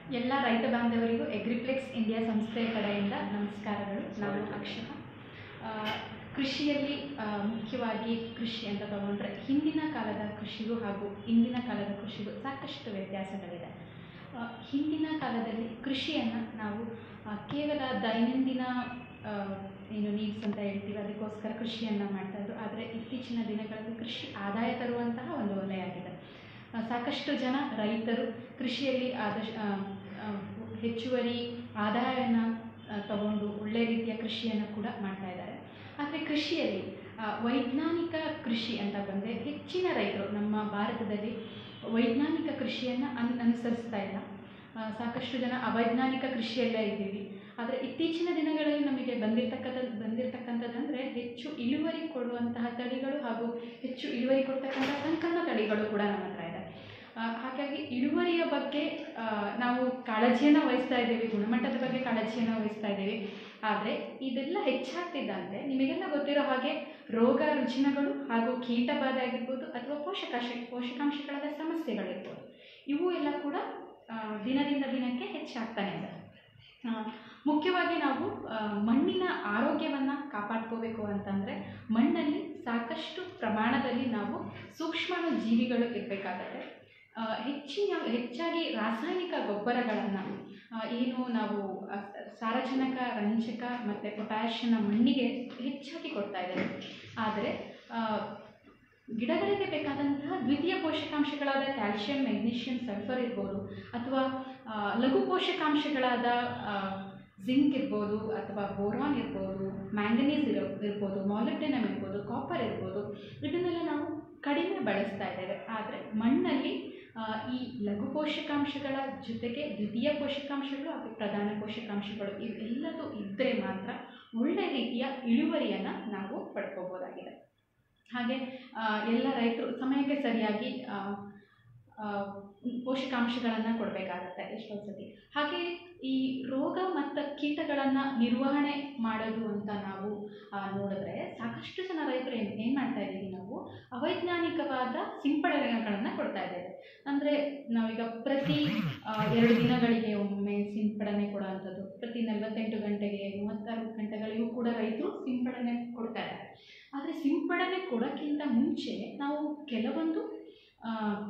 ಎಲ್ಲ ರೈತ ಬಾಂಧವರಿಗೂ ಎಗ್ರಿಪ್ಲೆಕ್ಸ್ ಇಂಡಿಯಾ ಸಂಸ್ಥೆಯ ಕಡೆಯಿಂದ ನಮಸ್ಕಾರಗಳು ನಾನು ಅಕ್ಷರ ಆ, ಕೃಷಿಯಲ್ಲಿ ಆ, ಮುಖ್ಯವಾಗಿ ಕೃಷಿ ಅಂತ ತಗೊಂಡ್ರೆ ಹಿಂದಿನ ಕಾಲದ ಕೃಷಿಗೂ ಹಾಗೂ ಇಂದಿನ ಕಾಲದ ಕೃಷಿಗೂ ಸಾಕಷ್ಟು ವ್ಯತ್ಯಾಸಗಳಿದೆ ಆ, ಹಿಂದಿನ ಕಾಲದಲ್ಲಿ ಕೃಷಿಯನ್ನು ನಾವು ಆ, ಕೇವಲ ದೈನಂದಿನ ಆ, ಏನು ನೀಡ್ಸ್ ಅಂತ ಹೇಳ್ತೀವಿ ಅದಕ್ಕೋಸ್ಕರ ಕೃಷಿಯನ್ನು ಮಾಡ್ತಾಯಿದ್ರು ಆದರೆ ಇತ್ತೀಚಿನ ದಿನಗಳಲ್ಲಿ ಕೃಷಿ ಆದಾಯ ತರುವಂತಹ ಒಂದು ವಲಯ ಆಗಿದೆ ಆ, ಸಾಕಷ್ಟು ಜನ ರೈತರು ಕೃಷಿಯಲ್ಲಿ ಆದಷ್ಟು ಹೆಚ್ಚುವರಿ ಆದಾಯವನ್ನು ತಗೊಂಡು ಒಳ್ಳೆ ರೀತಿಯ ಕೃಷಿಯನ್ನು ಕೂಡ ಮಾಡ್ತಾ ಇದ್ದಾರೆ ಆದರೆ ಕೃಷಿಯಲ್ಲಿ ಆ, ವೈಜ್ಞಾನಿಕ ಕೃಷಿ ಅಂತ ಬಂದರೆ ಹೆಚ್ಚಿನ ರೈತರು ನಮ್ಮ ಭಾರತದಲ್ಲಿ ವೈಜ್ಞಾನಿಕ ಕೃಷಿಯನ್ನು ಅನ್ ಅನುಸರಿಸ್ತಾ ಇಲ್ಲ ಆ, ಸಾಕಷ್ಟು ಜನ ಅವೈಜ್ಞಾನಿಕ ಕೃಷಿಯಲ್ಲೇ ಇದ್ದೀವಿ ಆದರೆ ಇತ್ತೀಚಿನ ದಿನಗಳಲ್ಲಿ ನಮಗೆ ಬಂದಿರತಕ್ಕಂಥ ಬಂದಿರತಕ್ಕಂಥದ್ದಂದರೆ ಹೆಚ್ಚು ಇಳುವರಿ ಕೊಡುವಂತಹ ತಳಿಗಳು ಹಾಗೂ ಹೆಚ್ಚು ಇಳುವರಿ ಕೊಡ್ತಕ್ಕಂಥ ಸಂಕಲನ ತಳಿಗಳು ಕೂಡ ನಮ್ಮ ಹತ್ರ ಇದೆ ಆ, ಹಾಗಾಗಿ ಇಳುವರಿಯ ಬಗ್ಗೆ ಆ, ನಾವು ಕಾಳಜಿಯನ್ನು ವಹಿಸ್ತಾ ಇದ್ದೀವಿ ಗುಣಮಟ್ಟದ ಬಗ್ಗೆ ಕಾಳಜಿಯನ್ನು ವಹಿಸ್ತಾ ಇದ್ದೀವಿ ಆದರೆ ಇದೆಲ್ಲ ಹೆಚ್ಚಾಗ್ತಿದ್ದಂತೆ ನಿಮಗೆಲ್ಲ ಗೊತ್ತಿರೋ ಹಾಗೆ ರೋಗ ರುಜಿನಗಳು ಹಾಗೂ ಕೀಟ ಬಾಧೆ ಆಗಿರ್ಬೋದು ಅಥವಾ ಪೋಷಕಾಂಶ ಪೋಷಕಾಂಶಗಳಾದ ಸಮಸ್ಯೆಗಳಿರ್ಬೋದು ಇವು ಎಲ್ಲ ಕೂಡ ಆ, ದಿನದಿಂದ ದಿನಕ್ಕೆ ಹೆಚ್ಚಾಗ್ತಾನೆ ಇದೆ ಆ, ಮುಖ್ಯವಾಗಿ ನಾವು ಆ, ಮಣ್ಣಿನ ಆರೋಗ್ಯವನ್ನು ಕಾಪಾಡ್ಕೋಬೇಕು ಅಂತಂದರೆ ಮಣ್ಣಲ್ಲಿ ಸಾಕಷ್ಟು ಪ್ರಮಾಣದಲ್ಲಿ ನಾವು ಸೂಕ್ಷ್ಮಾಣು ಜೀವಿಗಳು ಇರಬೇಕಾಗತ್ತೆ ಆ, ಹೆಚ್ಚಿನ ಹೆಚ್ಚಾಗಿ ರಾಸಾಯನಿಕ ಗೊಬ್ಬರಗಳನ್ನು ಏನು ನಾವು ಆ, ಸಾರಜನಕ ರಂಜಕ ಮತ್ತು ಪೊಟ್ಯಾಷಿಯನ್ನ ಮಣ್ಣಿಗೆ ಹೆಚ್ಚಾಗಿ ಕೊಡ್ತಾ ಇದ್ದೇವೆ ಆದರೆ ಆ, ಗಿಡಗಳಿಗೆ ಬೇಕಾದಂತಹ ದ್ವಿತೀಯ ಪೋಷಕಾಂಶಗಳಾದ ಕ್ಯಾಲ್ಶಿಯಂ ಮೆಗ್ನೀಷಿಯಂ ಸಲ್ಫರ್ ಇರ್ಬೋದು ಅಥವಾ ಆ, ಲಘು ಪೋಷಕಾಂಶಗಳಾದ ಜಿಂಕ್ ಇರ್ಬೋದು ಅಥವಾ ಬೋರಾನ್ ಇರ್ಬೋದು ಮ್ಯಾಂಗನೀಸ್ ಇರೋ ಇರ್ಬೋದು ಮಾಲಿಬ್ಡೆನಮ್ ಇರ್ಬೋದು ಕಾಪರ್ ಇರ್ಬೋದು ಇದನ್ನೆಲ್ಲ ನಾವು ಕಡಿಮೆ ಬಳಸ್ತಾ ಇದ್ದೇವೆ ಆದರೆ ಮಣ್ಣಲ್ಲಿ ಆ, ಈ ಲಘು ಪೋಷಕಾಂಶಗಳ ಜೊತೆಗೆ ದ್ವಿತೀಯ ಪೋಷಕಾಂಶಗಳು ಹಾಗೂ ಪ್ರಧಾನ ಪೋಷಕಾಂಶಗಳು ಇವೆಲ್ಲದೂ ಇದ್ದರೆ ಮಾತ್ರ ಒಳ್ಳೆ ರೀತಿಯ ಇಳುವರಿಯನ್ನು ನಾವು ಪಡ್ಕೋಬೋದಾಗಿದೆ ಹಾಗೆ ಆ, ಎಲ್ಲ ರೈತರು ಸಮಯಕ್ಕೆ ಸರಿಯಾಗಿ ಆ, ಆ, ಪೋಷಕಾಂಶಗಳನ್ನು ಕೊಡಬೇಕಾಗತ್ತೆ ಎಷ್ಟೋ ಸತಿ ಹಾಗೆ ಈ ರೋಗ ಮತ್ತು ಕೀಟಗಳನ್ನು ನಿರ್ವಹಣೆ ಮಾಡೋದು ಅಂತ ನಾವು ಆ, ನೋಡಿದ್ರೆ ಸಾಕಷ್ಟು ಜನ ರೈತರು ಏನು ಏನು ಮಾಡ್ತಾ ಇದ್ದೀವಿ ನಾವು ಅವೈಜ್ಞಾನಿಕವಾದ ಸಿಂಪಡಣೆಗಳನ್ನು ಕೊಡ್ತಾ ಇದ್ದೇವೆ ಅಂದರೆ ನಾವೀಗ ಪ್ರತಿ ಆ, ಎರಡು ದಿನಗಳಿಗೆ ಒಮ್ಮೆ ಸಿಂಪಡಣೆ ಕೊಡುವಂಥದ್ದು ಪ್ರತಿ ನಲವತ್ತೆಂಟು ಗಂಟೆಗೆ ಮೂವತ್ತಾರು ಗಂಟೆಗಳಿಗೂ ಕೂಡ ರೈತರು ಸಿಂಪಡಣೆ ಕೊಡ್ತಾ ಇದ್ದಾರೆ ಆದರೆ ಸಿಂಪಡಣೆ ಕೊಡೋಕ್ಕಿಂತ ಮುಂಚೆ ನಾವು ಕೆಲವೊಂದು ಆ,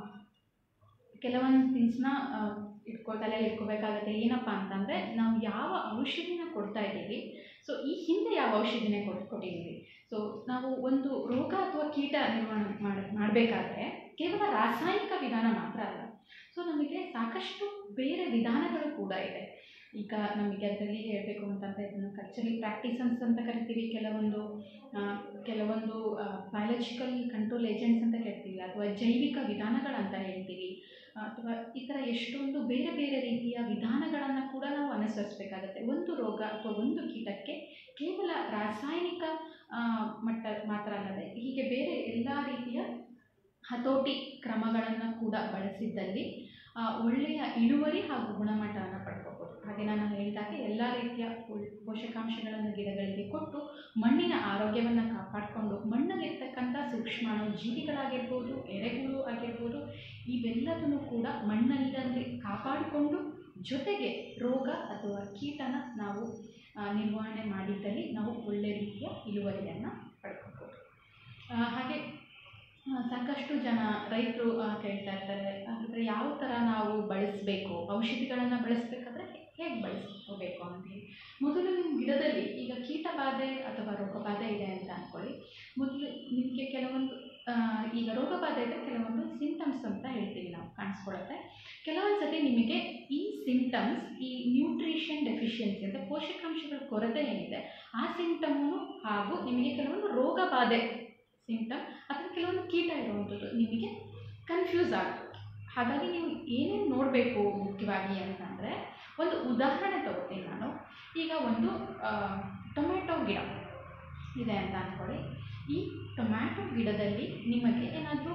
ಕೆಲವೊಂದು ಥಿಂಗ್ಸ್ನ ಇಟ್ಕೋ ತಲೆಯಲ್ಲಿ ಇಟ್ಕೋಬೇಕಾಗತ್ತೆ ಏನಪ್ಪ ಅಂತಂದರೆ ನಾವು ಯಾವ ಔಷಧಿನ ಕೊಡ್ತಾ ಇದ್ದೀವಿ ಸೊ ಈ ಹಿಂದೆ ಯಾವ ಔಷಧಿನ ಕೊಟ್ಟು ಕೊಟ್ಟಿದ್ದೀವಿ ಸೊ ನಾವು ಒಂದು ರೋಗ ಅಥವಾ ಕೀಟ ನಿರ್ವಹಣೆ ಮಾಡಿ ಮಾಡಬೇಕಾದ್ರೆ ಕೇವಲ ರಾಸಾಯನಿಕ ವಿಧಾನ ಮಾತ್ರ ಅಲ್ಲ ಸೊ ನಮಗೆ ಸಾಕಷ್ಟು ಬೇರೆ ವಿಧಾನಗಳು ಕೂಡ ಇದೆ ಈಗ ನಮಗೆ ಅದರಲ್ಲಿ ಹೇಳಬೇಕು ಅಂತಂದರೆ ಇದನ್ನು ಕಲ್ಚರಲ್ ಪ್ರಾಕ್ಟೀಸನ್ಸ್ ಅಂತ ಕರಿತೀವಿ ಕೆಲವೊಂದು ಆ, ಕೆಲವೊಂದು ಬಯಾಲಜಿಕಲ್ ಕಂಟ್ರೋಲ್ ಏಜೆಂಟ್ಸ್ ಅಂತ ಕೇಳ್ತೀವಿ ಅಥವಾ ಜೈವಿಕ ವಿಧಾನಗಳಂತ ಹೇಳ್ತೀವಿ ಆ, ಅಥವಾ ಈ ಥರ ಎಷ್ಟೊಂದು ಬೇರೆ ಬೇರೆ ರೀತಿಯ ವಿಧಾನಗಳನ್ನು ಕೂಡ ನಾವು ಅನುಸರಿಸಬೇಕಾಗತ್ತೆ ಒಂದು ರೋಗ ಅಥವಾ ಒಂದು ಕೀಟಕ್ಕೆ ಕೇವಲ ರಾಸಾಯನಿಕ ಆ, ಮಟ್ಟ ಮಾತ್ರ ಅಲ್ಲದೆ ಹೀಗೆ ಬೇರೆ ಎಲ್ಲ ರೀತಿಯ ಹತೋಟಿ ಕ್ರಮಗಳನ್ನು ಕೂಡ ಬಳಸಿದ್ದಲ್ಲಿ ಆ, ಒಳ್ಳೆಯ ಇಳುವರಿ ಹಾಗೂ ಗುಣಮಟ್ಟವನ್ನು ಪಡ್ಕೋಬೋದು ಹಾಗೆ ನಾನು ಹೇಳಿದಾಗ ಎಲ್ಲ ರೀತಿಯ ಪೋ- ಪೋಷಕಾಂಶಗಳನ್ನು ಗಿಡಗಳಿಗೆ ಕೊಟ್ಟು ಮಣ್ಣಿನ ಆರೋಗ್ಯವನ್ನು ಕಾಪಾಡಿಕೊಂಡು ಮಣ್ಣಲ್ಲಿರ್ತಕ್ಕಂಥ ಸೂಕ್ಷ್ಮಾಣು ಜೀವಿಗಳಾಗಿರ್ಬೋದು ಎರೆಹುಳು ಆಗಿರ್ಬೋದು ಇವೆಲ್ಲದನ್ನು ಕೂಡ ಮಣ್ಣಲ್ಲಿ ಕಾಪಾಡಿಕೊಂಡು ಜೊತೆಗೆ ರೋಗ ಅಥವಾ ಕೀಟನ ನಾವು ಆ, ನಿರ್ವಹಣೆ ಮಾಡಿದ್ದಲ್ಲಿ ನಾವು ಒಳ್ಳೆ ರೀತಿಯ ಇಳುವರಿಯನ್ನು ಪಡ್ಕೋಬೋದು ಆ, ಹಾಗೆ ಆ, ಸಾಕಷ್ಟು ಜನ ರೈತರು ಆ, ಕೇಳ್ತಾ ಇರ್ತಾರೆ ಹಾಗಿದ್ರೆ ಯಾವ ಥರ ನಾವು ಬಳಸಬೇಕು ಔಷಧಿಗಳನ್ನು ಬಳಸಬೇಕಾದ್ರೆ ಹೇಗೆ ಬಳಸ್ಕೋಬೇಕು ಅಂತೇಳಿ ಮೊದಲು ನಿಮ್ಮ ಗಿಡದಲ್ಲಿ ಈಗ ಕೀಟ ಬಾಧೆ ಅಥವಾ ರೋಗ ಬಾಧೆ ಇದೆ ಅಂತ ಅಂದ್ಕೊಳ್ಳಿ ಮೊದಲು ನಿಮಗೆ ಕೆಲವೊಂದು ಆ, ಈಗ ರೋಗ ಬಾಧೆ ಇದೆ ಕೆಲವೊಂದು ಸಿಂಟಮ್ಸ್ ಅಂತ ಹೇಳ್ತೀವಿ ನಾವು ಕಾಣಿಸ್ಕೊಳ್ಳುತ್ತೆ ಕೆಲವೊಂದು ಸತಿ ನಿಮಗೆ ಈ ಸಿಂಟಮ್ಸ್ ಈ ನ್ಯೂಟ್ರಿಷನ್ ಡೆಫಿಷಿಯನ್ಸಿ ಅಂತ ಪೋಷಕಾಂಶಗಳ ಕೊರತೆ ಏನಿದೆ ಆ ಸಿಂಟಮು ಹಾಗೂ ನಿಮಗೆ ಕೆಲವೊಂದು ರೋಗ ಬಾಧೆ ಸಿಂಟಮ್ ಅಥವಾ ಕೆಲವೊಂದು ಕೀಟ ಇರುವಂಥದ್ದು ನಿಮಗೆ ಕನ್ಫ್ಯೂಸ್ ಆಗ್ಬೋದು ಹಾಗಾಗಿ ನೀವು ಏನೇನು ನೋಡಬೇಕು ಮುಖ್ಯವಾಗಿ ಅಂತಂದರೆ ಒಂದು ಉದಾಹರಣೆ ತಗೋತೀನಿ ನಾನು ಈಗ ಒಂದು ಆ, ಟೊಮೆಟೊ ಗಿಡ ಇದೆ ಅಂತ ಅಂದ್ಕೊಳ್ಳಿ ಈ ಟೊಮ್ಯಾಟೊ ಗಿಡದಲ್ಲಿ ನಿಮಗೆ ಏನಾದರೂ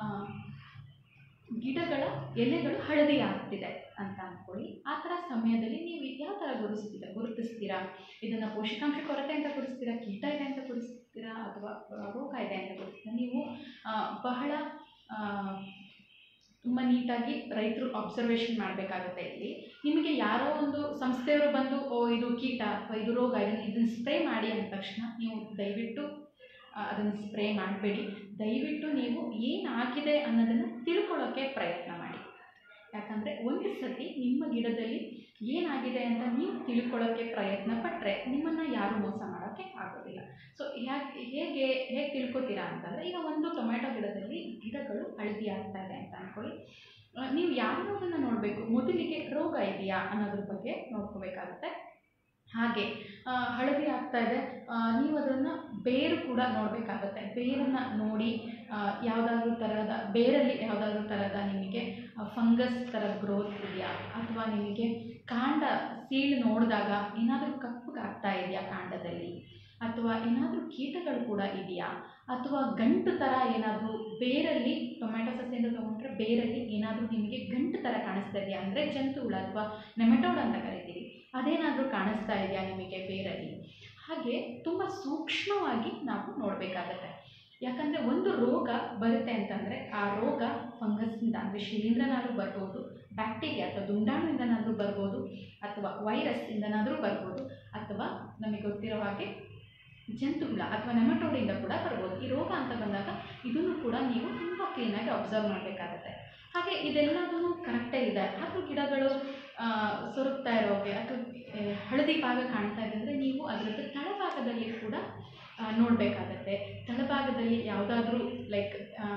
ಗಿಡಗಳ ಎಲೆಗಳು ಹಳದಿ ಆಗ್ತಿದೆ ಅಂತ ಅಂದ್ಕೊಳ್ಳಿ ಆ ಥರ ಸಮಯದಲ್ಲಿ ನೀವು ಯಾವ ಥರ ಗುರುತಿಸ್ತೀರಾ ಗುರುತಿಸ್ತೀರಾ ಇದನ್ನು ಪೋಷಕಾಂಶ ಕೊರತೆ ಅಂತ ಗುರುತಿಸ್ತೀರಾ ಕೀಟ ಇದೆ ಅಂತ ಗುರುತಿಸ್ತೀರಾ ಅಥವಾ ರೋಗ ಇದೆ ಅಂತ ಗುರುತಿಸ್ತೀರಾ ನೀವು ಆ, ಬಹಳ ಆ, ತುಂಬ ನೀಟಾಗಿ ರೈತರು ಅಬ್ಸರ್ವೇಷನ್ ಮಾಡಬೇಕಾಗುತ್ತೆ ಇಲ್ಲಿ ನಿಮಗೆ ಯಾರೋ ಒಂದು ಸಂಸ್ಥೆಯವರು ಬಂದು ಓ ಇದು ಕೀಟ ಅಥವಾ ಇದು ರೋಗ ಇದನ್ನು ಇದನ್ನು ಸ್ಪ್ರೇ ಮಾಡಿ ಅಂದ ತಕ್ಷಣ ನೀವು ದಯವಿಟ್ಟು ಅದನ್ನು ಸ್ಪ್ರೇ ಮಾಡಬೇಡಿ ದಯವಿಟ್ಟು ನೀವು ಏನಾಗಿದೆ ಅನ್ನೋದನ್ನು ತಿಳ್ಕೊಳ್ಳೋಕ್ಕೆ ಪ್ರಯತ್ನ ಮಾಡಿ ಯಾಕಂದರೆ ಒಂದು ಸತಿ ನಿಮ್ಮ ಗಿಡದಲ್ಲಿ ಏನಾಗಿದೆ ಅಂತ ನೀವು ತಿಳ್ಕೊಳ್ಳೋಕ್ಕೆ ಪ್ರಯತ್ನ ಪಟ್ಟರೆ ನಿಮ್ಮನ್ನು ಯಾರೂ ಮೋಸ ಮಾಡೋಕ್ಕೆ ಆಗೋದಿಲ್ಲ ಸೊ ಯಾಕೆ ಹೇಗೆ ಹೇಗೆ ತಿಳ್ಕೊತೀರಾ ಅಂತಂದರೆ ಈಗ ಒಂದು ಟೊಮ್ಯಾಟೊ ಗಿಡದಲ್ಲಿ ಗಿಡಗಳು ಹಳದಿ ಆಗ್ತಾ ಇದೆ ಅಂತ ಅಂದ್ಕೊಳ್ಳಿ ಆ, ನೀವು ಯಾವುದನ್ನು ನೋಡಬೇಕು ಮೊದಲಿಗೆ ರೋಗ ಇದೆಯಾ ಅನ್ನೋದ್ರ ಬಗ್ಗೆ ನೋಡ್ಕೋಬೇಕಾಗತ್ತೆ ಹಾಗೆ ಆ, ಹಳದಿ ಆಗ್ತಾ ಇದೆ ಆ, ನೀವು ಅದನ್ನು ಬೇರು ಕೂಡ ನೋಡಬೇಕಾಗತ್ತೆ ಬೇರನ್ನು ನೋಡಿ ಯಾವುದಾದ್ರೂ ಥರದ ಬೇರಲ್ಲಿ ಯಾವುದಾದ್ರೂ ಥರದ ನಿಮಗೆ ಫಂಗಸ್ ಥರ ಗ್ರೋತ್ ಇದೆಯಾ ಅಥವಾ ನಿಮಗೆ ಕಾಂಡ ಸೀಳು ನೋಡಿದಾಗ ಏನಾದರೂ ಕಪ್ಪಗಾಗ್ತಾ ಇದೆಯಾ ಕಾಂಡದಲ್ಲಿ ಅಥವಾ ಏನಾದರೂ ಕೀಟಗಳು ಕೂಡ ಇದೆಯಾ ಅಥವಾ ಗಂಟು ಥರ ಏನಾದರೂ ಬೇರಲ್ಲಿ ಟೊಮ್ಯಾಟೊ ಸಸ್ಯದಿಂದ ತೊಗೊಂಡ್ರೆ ಬೇರಲ್ಲಿ ಏನಾದರೂ ನಿಮಗೆ ಗಂಟು ಥರ ಕಾಣಿಸ್ತಾ ಇದೆಯಾ ಅಂದರೆ ಜಂತುಹುಳ ಅಥವಾ ನೆಮೆಟೋಡ್ ಅಂತ ಕರಿತೀವಿ ಅದೇನಾದರೂ ಕಾಣಿಸ್ತಾ ಇದೆಯಾ ನಿಮಗೆ ಬೇರಲ್ಲಿ ಹಾಗೆ ತುಂಬ ಸೂಕ್ಷ್ಮವಾಗಿ ನಾವು ನೋಡಬೇಕಾಗತ್ತೆ ಯಾಕಂದರೆ ಒಂದು ರೋಗ ಬರುತ್ತೆ ಅಂತಂದರೆ ಆ ರೋಗ ಫಂಗಸ್ನಿಂದ ಅಂದರೆ ಶಿಲೀಂಧ್ರನಾದ್ರೂ ಬರ್ಬೋದು ಬ್ಯಾಕ್ಟೀರಿಯಾ ಅಥವಾ ದುಂಡಾಣುವಿಂದನಾದರೂ ಬರ್ಬೋದು ಅಥವಾ ವೈರಸ್ಸಿಂದನಾದರೂ ಬರ್ಬೋದು ಅಥವಾ ನಮಗೆ ಗೊತ್ತಿರೋ ಹಾಗೆ ಜಂತುಹುಳ ಅಥವಾ ನೆಮಟೋಡಿಂದ ಕೂಡ ಬರ್ಬೋದು ಈ ರೋಗ ಅಂತ ಬಂದಾಗ ಇದನ್ನು ಕೂಡ ನೀವು ತುಂಬ ಕ್ಲೀನಾಗಿ ಅಬ್ಸರ್ವ್ ಮಾಡಬೇಕಾಗತ್ತೆ ಹಾಗೆ ಇದೆಲ್ಲದೂ ಕರೆಕ್ಟೇ ಇದೆ ಆದರೂ ಗಿಡಗಳು ಆ, ಸೊರಗ್ತಾ ಇರೋಗೆ ಅಥವಾ ಆ, ಹಳದಿ ಭಾಗ ಕಾಣ್ತಾ ಇದೆ ಅಂದರೆ ನೀವು ಅದರದ್ದು ತಳಭಾಗದಲ್ಲಿ ಕೂಡ ನೋಡಬೇಕಾಗತ್ತೆ ತಳಭಾಗದಲ್ಲಿ ಯಾವುದಾದ್ರೂ ಲೈಕ್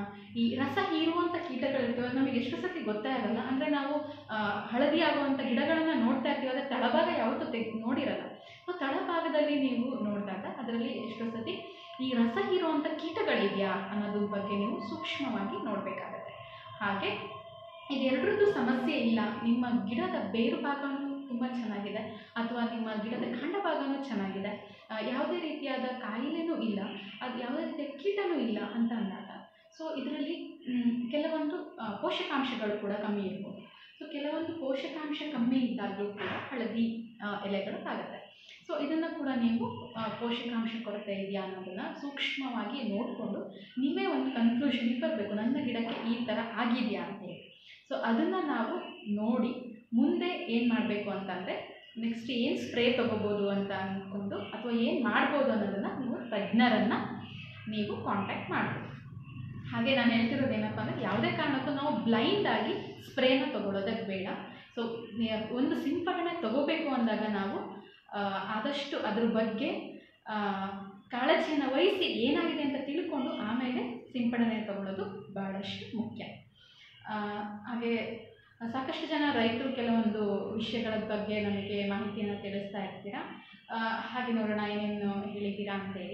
ಈ ರಸ ಹೀರುವಂಥ ಕೀಟಗಳಿರ್ತವೆ ನಮಗೆ ಎಷ್ಟು ಸತಿ ಗೊತ್ತೇ ಆಗಲ್ಲ ಅಂದರೆ ನಾವು ಆ, ಹಳದಿ ಆಗುವಂಥ ಗಿಡಗಳನ್ನು ನೋಡ್ತಾ ಇರ್ತೀವಿ ಆದರೆ ತಳಭಾಗ ಯಾವತ್ತೂ ತೆಗ್ ನೋಡಿರಲ್ಲ ಸೊ ತಳಭಾಗದಲ್ಲಿ ನೀವು ನೋಡಿದಾಗ ಅದರಲ್ಲಿ ಎಷ್ಟೋ ಸತಿ ಈ ರಸ ಹೀರುವಂಥ ಕೀಟಗಳಿದೆಯಾ ಅನ್ನೋದ್ರ ಬಗ್ಗೆ ನೀವು ಸೂಕ್ಷ್ಮವಾಗಿ ನೋಡಬೇಕಾಗತ್ತೆ ಹಾಗೆ ಇದೆರಡರದ್ದು ಸಮಸ್ಯೆ ಇಲ್ಲ ನಿಮ್ಮ ಗಿಡದ ಬೇರು ಭಾಗನೂ ತುಂಬ ಚೆನ್ನಾಗಿದೆ ಅಥವಾ ನಿಮ್ಮ ಗಿಡದ ಕಾಂಡ ಭಾಗನೂ ಚೆನ್ನಾಗಿದೆ ಆ, ಯಾವುದೇ ರೀತಿಯಾದ ಕಾಯಿಲೆನೂ ಇಲ್ಲ ಅದು ಯಾವುದೇ ರೀತಿಯ ಕೀಟನೂ ಇಲ್ಲ ಅಂತ ಅಂದಾಗ ಸೊ ಇದರಲ್ಲಿ ಮ್, ಕೆಲವೊಂದು ಆ, ಪೋಷಕಾಂಶಗಳು ಕೂಡ ಕಮ್ಮಿ ಇರ್ಬೋದು ಸೊ ಕೆಲವೊಂದು ಪೋಷಕಾಂಶ ಕಮ್ಮಿ ಇದ್ದಾಗಲೂ ಕೂಡ ಹಳದಿ ಆ, ಎಲೆಗಳು ಆಗುತ್ತೆ ಸೊ ಇದನ್ನು ಕೂಡ ನೀವು ಆ, ಪೋಷಕಾಂಶ ಕೊರತೆ ಇದೆಯಾ ಅನ್ನೋದನ್ನು ಸೂಕ್ಷ್ಮವಾಗಿ ನೋಡಿಕೊಂಡು ನೀವೇ ಒಂದು ಕನ್ಕ್ಲೂಷನ್ಗೆ ಬರಬೇಕು ನನ್ನ ಗಿಡಕ್ಕೆ ಈ ಥರ ಆಗಿದೆಯಾ ಅಂತೇಳಿ ಸೊ ಅದನ್ನು ನಾವು ನೋಡಿ ಮುಂದೆ ಏನು ಮಾಡಬೇಕು ಅಂತಂದರೆ ನೆಕ್ಸ್ಟ್ ಏನು ಸ್ಪ್ರೇ ತೊಗೋಬೋದು ಅಂತ ಅಂದ್ಕೊಂಡು ಅಥವಾ ಏನು ಮಾಡ್ಬೋದು ಅನ್ನೋದನ್ನು ನೀವು ತಜ್ಞರನ್ನು ನೀವು ಕಾಂಟ್ಯಾಕ್ಟ್ ಮಾಡಬೇಕು ಹಾಗೆ ನಾನು ಹೇಳ್ತಿರೋದು ಏನಪ್ಪ ಅಂದರೆ ಯಾವುದೇ ಕಾರಣಕ್ಕೂ ನಾವು ಬ್ಲೈಂಡಾಗಿ ಸ್ಪ್ರೇನ ತೊಗೊಳೋದಕ್ಕೆ ಬೇಡ ಸೊ ಒಂದು ಸಿಂಪಡಣೆ ತಗೋಬೇಕು ಅಂದಾಗ ನಾವು ಆ, ಆದಷ್ಟು ಅದ್ರ ಬಗ್ಗೆ ಆ, ಕಾಳಜಿಯನ್ನು ವಹಿಸಿ ಏನಾಗಿದೆ ಅಂತ ತಿಳ್ಕೊಂಡು ಆಮೇಲೆ ಸಿಂಪಡಣೆ ತಗೊಳ್ಳೋದು ಭಾಳಷ್ಟು ಮುಖ್ಯ ಆ, ಹಾಗೆ ಸಾಕಷ್ಟು ಜನ ರೈತರು ಕೆಲವೊಂದು ವಿಷಯಗಳ ಬಗ್ಗೆ ನಮಗೆ ಮಾಹಿತಿಯನ್ನು ತಿಳಿಸ್ತಾ ಇರ್ತೀರಾ ಆ, ಹಾಗೆ ನೋಡೋಣ ಏನೇನು ಹೇಳಿದ್ದೀರಾ ಅಂತೇಳಿ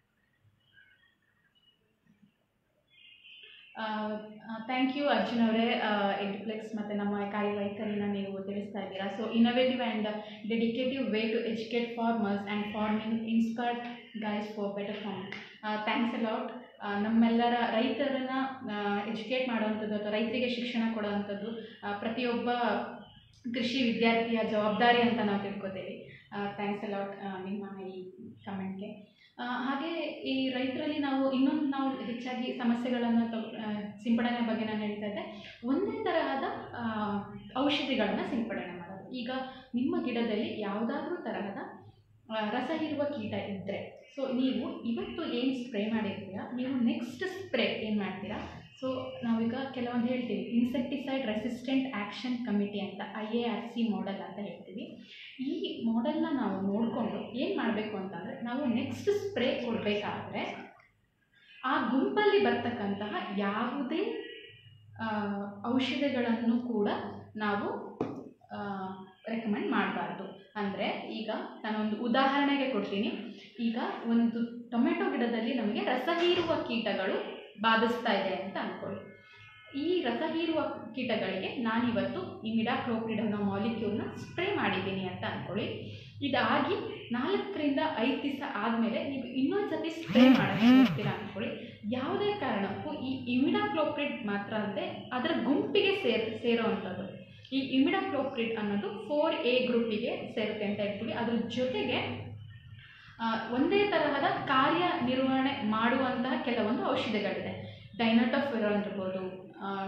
ಥ್ಯಾಂಕ್ ಯು ಅರ್ಜುನ್ ಅವರೇ ಎಡ್ಯುಪ್ಲೆಕ್ಸ್ ಮತ್ತು ನಮ್ಮ ಕಾರ್ಯವೈಖರಿನ ನೀವು ತಿಳಿಸ್ತಾ ಇದ್ದೀರಾ so innovative and dedicative way to educate farmers and farming inspired guys for better farm thanks a lot ನಮ್ಮೆಲ್ಲರ ರೈತರನ್ನ ಎಜುಕೇಟ್ ಮಾಡುವಂಥದ್ದು ಅಥವಾ ರೈತರಿಗೆ ಶಿಕ್ಷಣ ಕೊಡುವಂಥದ್ದು ಆ, ಪ್ರತಿಯೊಬ್ಬ ಕೃಷಿ ವಿದ್ಯಾರ್ಥಿಯ ಜವಾಬ್ದಾರಿ ಅಂತ ನಾವು ತಿಳ್ಕೊತೇವೆ ಥ್ಯಾಂಕ್ಸ್ ಅಲೌಟ್ ನಿಮ್ಮ ಈ ಕಮೆಂಟ್ಗೆ ಹಾಗೆ ಈ ರೈತರಲ್ಲಿ ನಾವು ಇನ್ನೊಂದು ನಾವು ಹೆಚ್ಚಾಗಿ ಸಮಸ್ಯೆಗಳನ್ನು ತಗೊ ಆ, ಸಿಂಪಡಣೆ ಬಗ್ಗೆ ನಾನು ಹೇಳ್ತಾ ಇದ್ದೆ ಒಂದೇ ತರಹದ ಆ, ಔಷಧಿಗಳನ್ನು ಸಿಂಪಡಣೆ ಮಾಡೋದು ಈಗ ನಿಮ್ಮ ಗಿಡದಲ್ಲಿ ಯಾವುದಾದ್ರೂ ತರಹದ ಆ, ರಸ ಹೀರುವ ಕೀಟ ಇದ್ದರೆ ಸೊ ನೀವು ಇವತ್ತು ಏನು ಸ್ಪ್ರೇ ಮಾಡಿರ್ತೀರಾ ನೀವು ನೆಕ್ಸ್ಟ್ ಸ್ಪ್ರೇ ಏನು ಮಾಡ್ತೀರಾ ಸೊ ನಾವೀಗ ಕೆಲವೊಂದು ಹೇಳ್ತೀವಿ ಇನ್ಸೆಕ್ಟಿಸೈಡ್ ರೆಸಿಸ್ಟೆಂಟ್ ಆ್ಯಕ್ಷನ್ ಕಮಿಟಿ ಅಂತ I A R C model ಅಂತ ಹೇಳ್ತೀವಿ ಈ ಮಾಡೆಲ್ನ ನಾವು ನೋಡಿಕೊಂಡು ಏನು ಮಾಡಬೇಕು ಅಂತಂದರೆ ನಾವು ನೆಕ್ಸ್ಟ್ ಸ್ಪ್ರೇ ಕೊಡಬೇಕಾದ್ರೆ ಆ ಗುಂಪಲ್ಲಿ ಬರ್ತಕ್ಕಂತಹ ಯಾವುದೇ ಆ, ಔಷಧಿಗಳನ್ನು ಕೂಡ ನಾವು ರೆಕಮೆಂಡ್ ಮಾಡಬಾರ್ದು ಅಂದರೆ ಈಗ ನಾನೊಂದು ಉದಾಹರಣೆಗೆ ಕೊಡ್ತೀನಿ ಈಗ ಒಂದು ಟೊಮೆಟೊ ಗಿಡದಲ್ಲಿ ನಮಗೆ ರಸ ಹೀರುವ ಕೀಟಗಳು ಬಾಧಿಸ್ತಾ ಇದೆ ಅಂತ ಅಂದ್ಕೊಳ್ಳಿ ಈ ರಸ ಹೀರುವ ಕೀಟಗಳಿಗೆ ನಾನಿವತ್ತು ಇಮಿಡಾಕ್ಲೋಪ್ರಿಡ್ ಅನ್ನೋ ಮಾಲಿಕ್ಯೂಲ್ನ ಸ್ಪ್ರೇ ಮಾಡಿದ್ದೀನಿ ಅಂತ ಅಂದ್ಕೊಳ್ಳಿ ಇದಾಗಿ ನಾಲ್ಕರಿಂದ ಐದು ದಿವಸ ಆದಮೇಲೆ ನೀವು ಇನ್ನೊಂದು ಸತಿ ಸ್ಪ್ರೇ ಮಾಡೋಕ್ಕೆ ಹೋಗ್ತೀರಾ ಅಂದ್ಕೊಳ್ಳಿ ಯಾವುದೇ ಕಾರಣಕ್ಕೂ ಈ ಇಮಿಡಾಕ್ಲೋಪ್ರಿಡ್ ಮಾತ್ರ ಅಲ್ಲದೆ ಅದರ ಗುಂಪಿಗೆ ಸೇರ್ ಸೇರೋವಂಥದ್ದು ಈ ಇಮಿಡಾಕ್ಲೋಪ್ರಿಡ್ ಅನ್ನೋದು ಫೋರ್ ಎ ಗ್ರೂಪಿಗೆ ಸೇರುತ್ತೆ ಅಂತ ಹೇಳ್ತೀವಿ ಅದ್ರ ಜೊತೆಗೆ ಆ, ಒಂದೇ ತರಹದ ಕಾರ್ಯನಿರ್ವಹಣೆ ಮಾಡುವಂತಹ ಕೆಲವೊಂದು ಔಷಧಿಗಳಿದೆ ಡೈನಟೋಫಿರಾನ್ ಇರ್ಬೋದು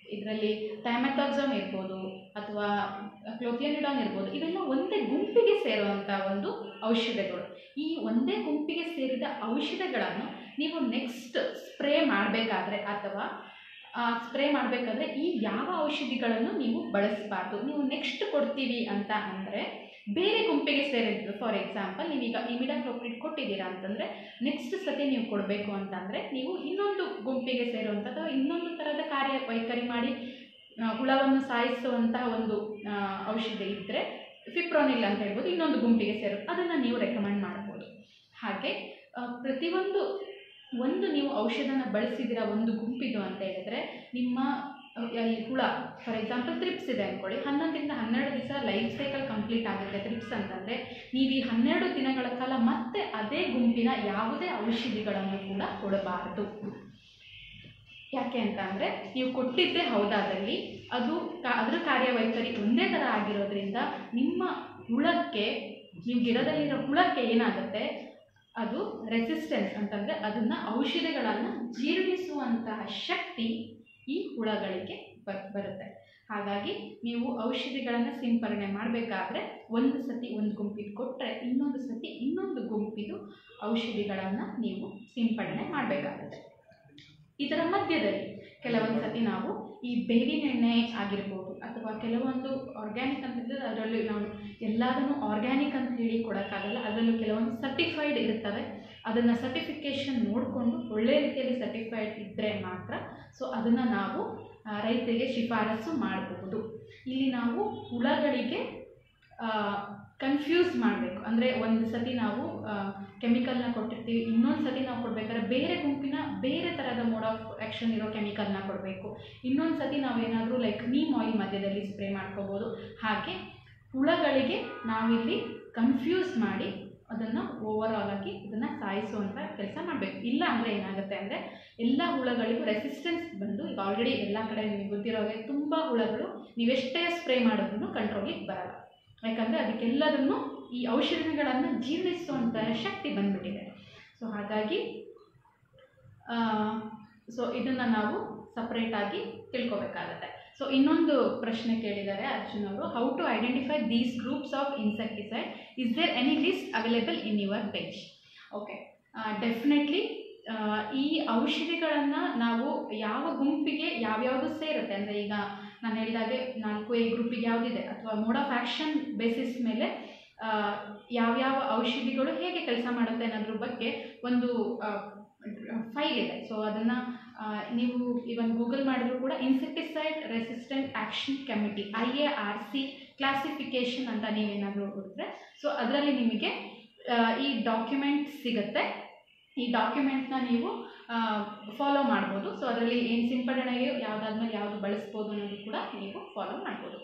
ಇದರಲ್ಲಿ ಥೈಮೆಥಾಕ್ಸಮ್ ಇರ್ಬೋದು ಅಥವಾ ಕ್ಲೋಥಿಯನಿಡಾನ್ ಇರ್ಬೋದು ಇವೆಲ್ಲ ಒಂದೇ ಗುಂಪಿಗೆ ಸೇರುವಂಥ ಒಂದು ಔಷಧಗಳು ಈ ಒಂದೇ ಗುಂಪಿಗೆ ಸೇರಿದ ಔಷಧಗಳನ್ನು ನೀವು ನೆಕ್ಸ್ಟ್ ಸ್ಪ್ರೇ ಮಾಡಬೇಕಾದ್ರೆ ಅಥವಾ ಸ್ಪ್ರೇ ಮಾಡಬೇಕಾದ್ರೆ ಈ ಯಾವ ಔಷಧಿಗಳನ್ನು ನೀವು ಬಳಸಬಾರ್ದು ನೀವು ನೆಕ್ಸ್ಟ್ ಕೊಡ್ತೀವಿ ಅಂತ ಅಂದರೆ ಬೇರೆ ಗುಂಪಿಗೆ ಸೇರಿದ್ದು ಫಾರ್ ಎಕ್ಸಾಂಪಲ್ ನೀವೀಗ ಇಮಿಡಾಕ್ಲೋಪ್ರಿಡ್ ಕೊಟ್ಟಿದ್ದೀರಾ ಅಂತಂದರೆ ನೆಕ್ಸ್ಟ್ ಸತಿ ನೀವು ಕೊಡಬೇಕು ಅಂತಂದರೆ ನೀವು ಇನ್ನೊಂದು ಗುಂಪಿಗೆ ಸೇರುವಂಥ ಅಥವಾ ಇನ್ನೊಂದು ಥರದ ಕಾರ್ಯ ವೈಖರಿ ಮಾಡಿ ಆ, ಹುಳವನ್ನು ಸಾಯಿಸುವಂತಹ ಒಂದು ಆ, ಔಷಧಿ ಇದ್ದರೆ ಫಿಪ್ರೋನಿಲ್ ಅಂತ ಹೇಳ್ಬೋದು ಇನ್ನೊಂದು ಗುಂಪಿಗೆ ಸೇರುತ್ತೆ ಅದನ್ನು ನೀವು ರೆಕಮೆಂಡ್ ಮಾಡ್ಬೋದು ಹಾಗೆ ಆ, ಪ್ರತಿಯೊಂದು ಒಂದು ನೀವು ಔಷಧನ ಬಳಸಿದಿರ ಒಂದು ಗುಂಪಿದು ಅಂತ ಹೇಳಿದ್ರೆ ನಿಮ್ಮ ಆ, ಈ ಹುಳ ಫಾರ್ ಎಕ್ಸಾಂಪಲ್ ತ್ರಿಪ್ಸ್ ಇದೆ ಅಂದ್ಕೊಳ್ಳಿ ಹನ್ನೊಂದರಿಂದ ಹನ್ನೆರಡು ದಿವಸ ಲೈಫ್ ಸೈಕಲ್ ಕಂಪ್ಲೀಟ್ ಆಗುತ್ತೆ ತ್ರಿಪ್ಸ್ ಅಂತಂದರೆ ನೀವು ಈ ಹನ್ನೆರಡು ದಿನಗಳ ಕಾಲ ಮತ್ತೆ ಅದೇ ಗುಂಪಿನ ಯಾವುದೇ ಔಷಧಿಗಳನ್ನು ಕೂಡ ಕೊಡಬಾರದು ಯಾಕೆ ಅಂತ ಅಂದರೆ ನೀವು ಕೊಟ್ಟಿದ್ದೇ ಹೌದಾದಲ್ಲಿ ಅದು ಕಾ ಅದರ ಕಾರ್ಯವೈಖರಿ ಒಂದೇ ಥರ ಆಗಿರೋದ್ರಿಂದ ನಿಮ್ಮ ಹುಳಕ್ಕೆ ನೀವು ಗಿಡದಲ್ಲಿರೋ ಹುಳಕ್ಕೆ ಏನಾಗುತ್ತೆ ಅದು ರೆಸಿಸ್ಟೆನ್ಸ್ ಅಂತಂದರೆ ಅದನ್ನು ಔಷಧಿಗಳನ್ನು ಜೀರ್ಣಿಸುವಂತಹ ಶಕ್ತಿ ಈ ಹುಳಗಳಿಗೆ ಬರ್ ಬರುತ್ತೆ ಹಾಗಾಗಿ ನೀವು ಔಷಧಿಗಳನ್ನು ಸಿಂಪರಣೆ ಮಾಡಬೇಕಾದ್ರೆ ಒಂದು ಸತಿ ಒಂದು ಗುಂಪಿಗೆ ಕೊಟ್ಟರೆ ಇನ್ನೊಂದು ಸತಿ ಇನ್ನೊಂದು ಗುಂಪಿದು ಔಷಧಿಗಳನ್ನು ನೀವು ಸಿಂಪಡಣೆ ಮಾಡಬೇಕಾಗುತ್ತೆ ಇದರ ಮಧ್ಯದಲ್ಲಿ ಕೆಲವೊಂದು ಸತಿ ನಾವು ಈ ಬೇವಿನ ಎಣ್ಣೆ ಆಗಿರ್ಬೋದು ಅಥವಾ ಕೆಲವೊಂದು ಆರ್ಗ್ಯಾನಿಕ್ ಅಂತಂದರೆ ಅದರಲ್ಲಿ ನಾವು ಎಲ್ಲದನ್ನು ಆರ್ಗ್ಯಾನಿಕ್ ಅಂತ ಹೇಳಿ ಕೊಡೋಕ್ಕಾಗಲ್ಲ ಅದರಲ್ಲೂ ಕೆಲವೊಂದು ಸರ್ಟಿಫೈಡ್ ಇರ್ತವೆ ಅದನ್ನು ಸರ್ಟಿಫಿಕೇಷನ್ ನೋಡಿಕೊಂಡು ಒಳ್ಳೆ ರೀತಿಯಲ್ಲಿ ಸರ್ಟಿಫೈಡ್ ಇದ್ದರೆ ಮಾತ್ರ ಸೊ ಅದನ್ನು ನಾವು ಆ, ರೈತರಿಗೆ ಶಿಫಾರಸು ಮಾಡಬಹುದು ಇಲ್ಲಿ ನಾವು ಹುಳಗಳಿಗೆ ಕನ್ಫ್ಯೂಸ್ ಮಾಡಬೇಕು ಅಂದರೆ ಒಂದು ಸತಿ ನಾವು ಕೆಮಿಕಲ್ನ ಕೊಟ್ಟಿರ್ತೀವಿ ಇನ್ನೊಂದು ಸತಿ ನಾವು ಕೊಡಬೇಕಾದ್ರೆ ಬೇರೆ ಗುಂಪಿನ ಬೇರೆ ಥರದ ಮೋಡ್ ಆಫ್ ಆ್ಯಕ್ಷನ್ ಇರೋ ಕೆಮಿಕಲ್ನ ಕೊಡಬೇಕು ಇನ್ನೊಂದು ಸತಿ ನಾವೇನಾದರೂ ಲೈಕ್ ನೀಮ್ ಆಯಿಲ್ ಮಧ್ಯದಲ್ಲಿ ಸ್ಪ್ರೇ ಮಾಡ್ಕೋಬೋದು ಹಾಗೆ ಹುಳಗಳಿಗೆ ನಾವಿಲ್ಲಿ ಕನ್ಫ್ಯೂಸ್ ಮಾಡಿ ಅದನ್ನು ಓವರ್ ಆಲ್ ಆಗಿ ಇದನ್ನು ಸಾಯಿಸುವಂಥ ಕೆಲಸ ಮಾಡಬೇಕು ಇಲ್ಲ ಅಂದರೆ ಏನಾಗುತ್ತೆ ಅಂದರೆ ಎಲ್ಲ ಹುಳಗಳಿಗೂ ರೆಸಿಸ್ಟೆನ್ಸ್ ಬಂದು ಈಗ ಆಲ್ರೆಡಿ ಎಲ್ಲ ಕಡೆ ನಿಮಗೆ ಗೊತ್ತಿರೋ ಹಾಗೆ ತುಂಬ ಹುಳಗಳು ನೀವೆಷ್ಟೇ ಸ್ಪ್ರೇ ಮಾಡಿದ್ರೂ ಕಂಟ್ರೋಲಿಗೆ ಬರಲ್ಲ ಯಾಕಂದರೆ ಅದಕ್ಕೆಲ್ಲದನ್ನು ಈ ಔಷಧಿಗಳನ್ನು ಜೀರ್ಣಿಸುವಂಥ ಶಕ್ತಿ ಬಂದ್ಬಿಟ್ಟಿದೆ ಸೊ ಹಾಗಾಗಿ ಸೊ ಇದನ್ನು ನಾವು ಸಪ್ರೇಟಾಗಿ ತಿಳ್ಕೊಬೇಕಾಗತ್ತೆ ಸೊ ಇನ್ನೊಂದು ಪ್ರಶ್ನೆ ಕೇಳಿದ್ದಾರೆ ಅರ್ಜುನ್ ಅವರು how to identify these groups of insecticide is there any list available in your page okay definitely ಈ ಔಷಧಿಗಳನ್ನು ನಾವು ಯಾವ ಗುಂಪಿಗೆ ಯಾವ್ಯಾವುದು ಸೇರುತ್ತೆ ಅಂದರೆ ಈಗ ನಾನು ಹೇಳಿದಾಗೆ ನಾಲ್ಕು ಎ ಗ್ರೂಪಿಗೆ ಯಾವುದಿದೆ ಅಥವಾ ಮೋಡ್ ಆಫ್ ಆ್ಯಕ್ಷನ್ ಬೇಸಿಸ್ ಮೇಲೆ ಆ, ಯಾವ್ಯಾವ ಔಷಧಿಗಳು ಹೇಗೆ ಕೆಲಸ ಮಾಡುತ್ತೆ ಅನ್ನೋದ್ರ ಬಗ್ಗೆ ಒಂದು ಫೈಲ್ ಇದೆ ಸೊ ಅದನ್ನು ನೀವು ಇವನ್ ಗೂಗಲ್ ಮಾಡಿದ್ರು ಕೂಡ insecticide resistant action committee I A R C classification ಅಂತ ನೀವೇನಾದರೂ ಹುಡುಕ್ರೆ ಸೊ ಅದರಲ್ಲಿ ನಿಮಗೆ ಆ, ಈ ಡಾಕ್ಯುಮೆಂಟ್ ಸಿಗುತ್ತೆ ಈ ಡಾಕ್ಯುಮೆಂಟ್ನ ನೀವು ಫಾಲೋ ಮಾಡ್ಬೋದು ಸೊ ಅದರಲ್ಲಿ ಏನು ಸಿಂಪಡಣೆಗೆ ಯಾವುದಾದ್ಮೇಲೆ ಯಾವುದು ಬಳಸ್ಬೋದು ಅನ್ನೋದು ಕೂಡ ನೀವು ಫಾಲೋ ಮಾಡ್ಬೋದು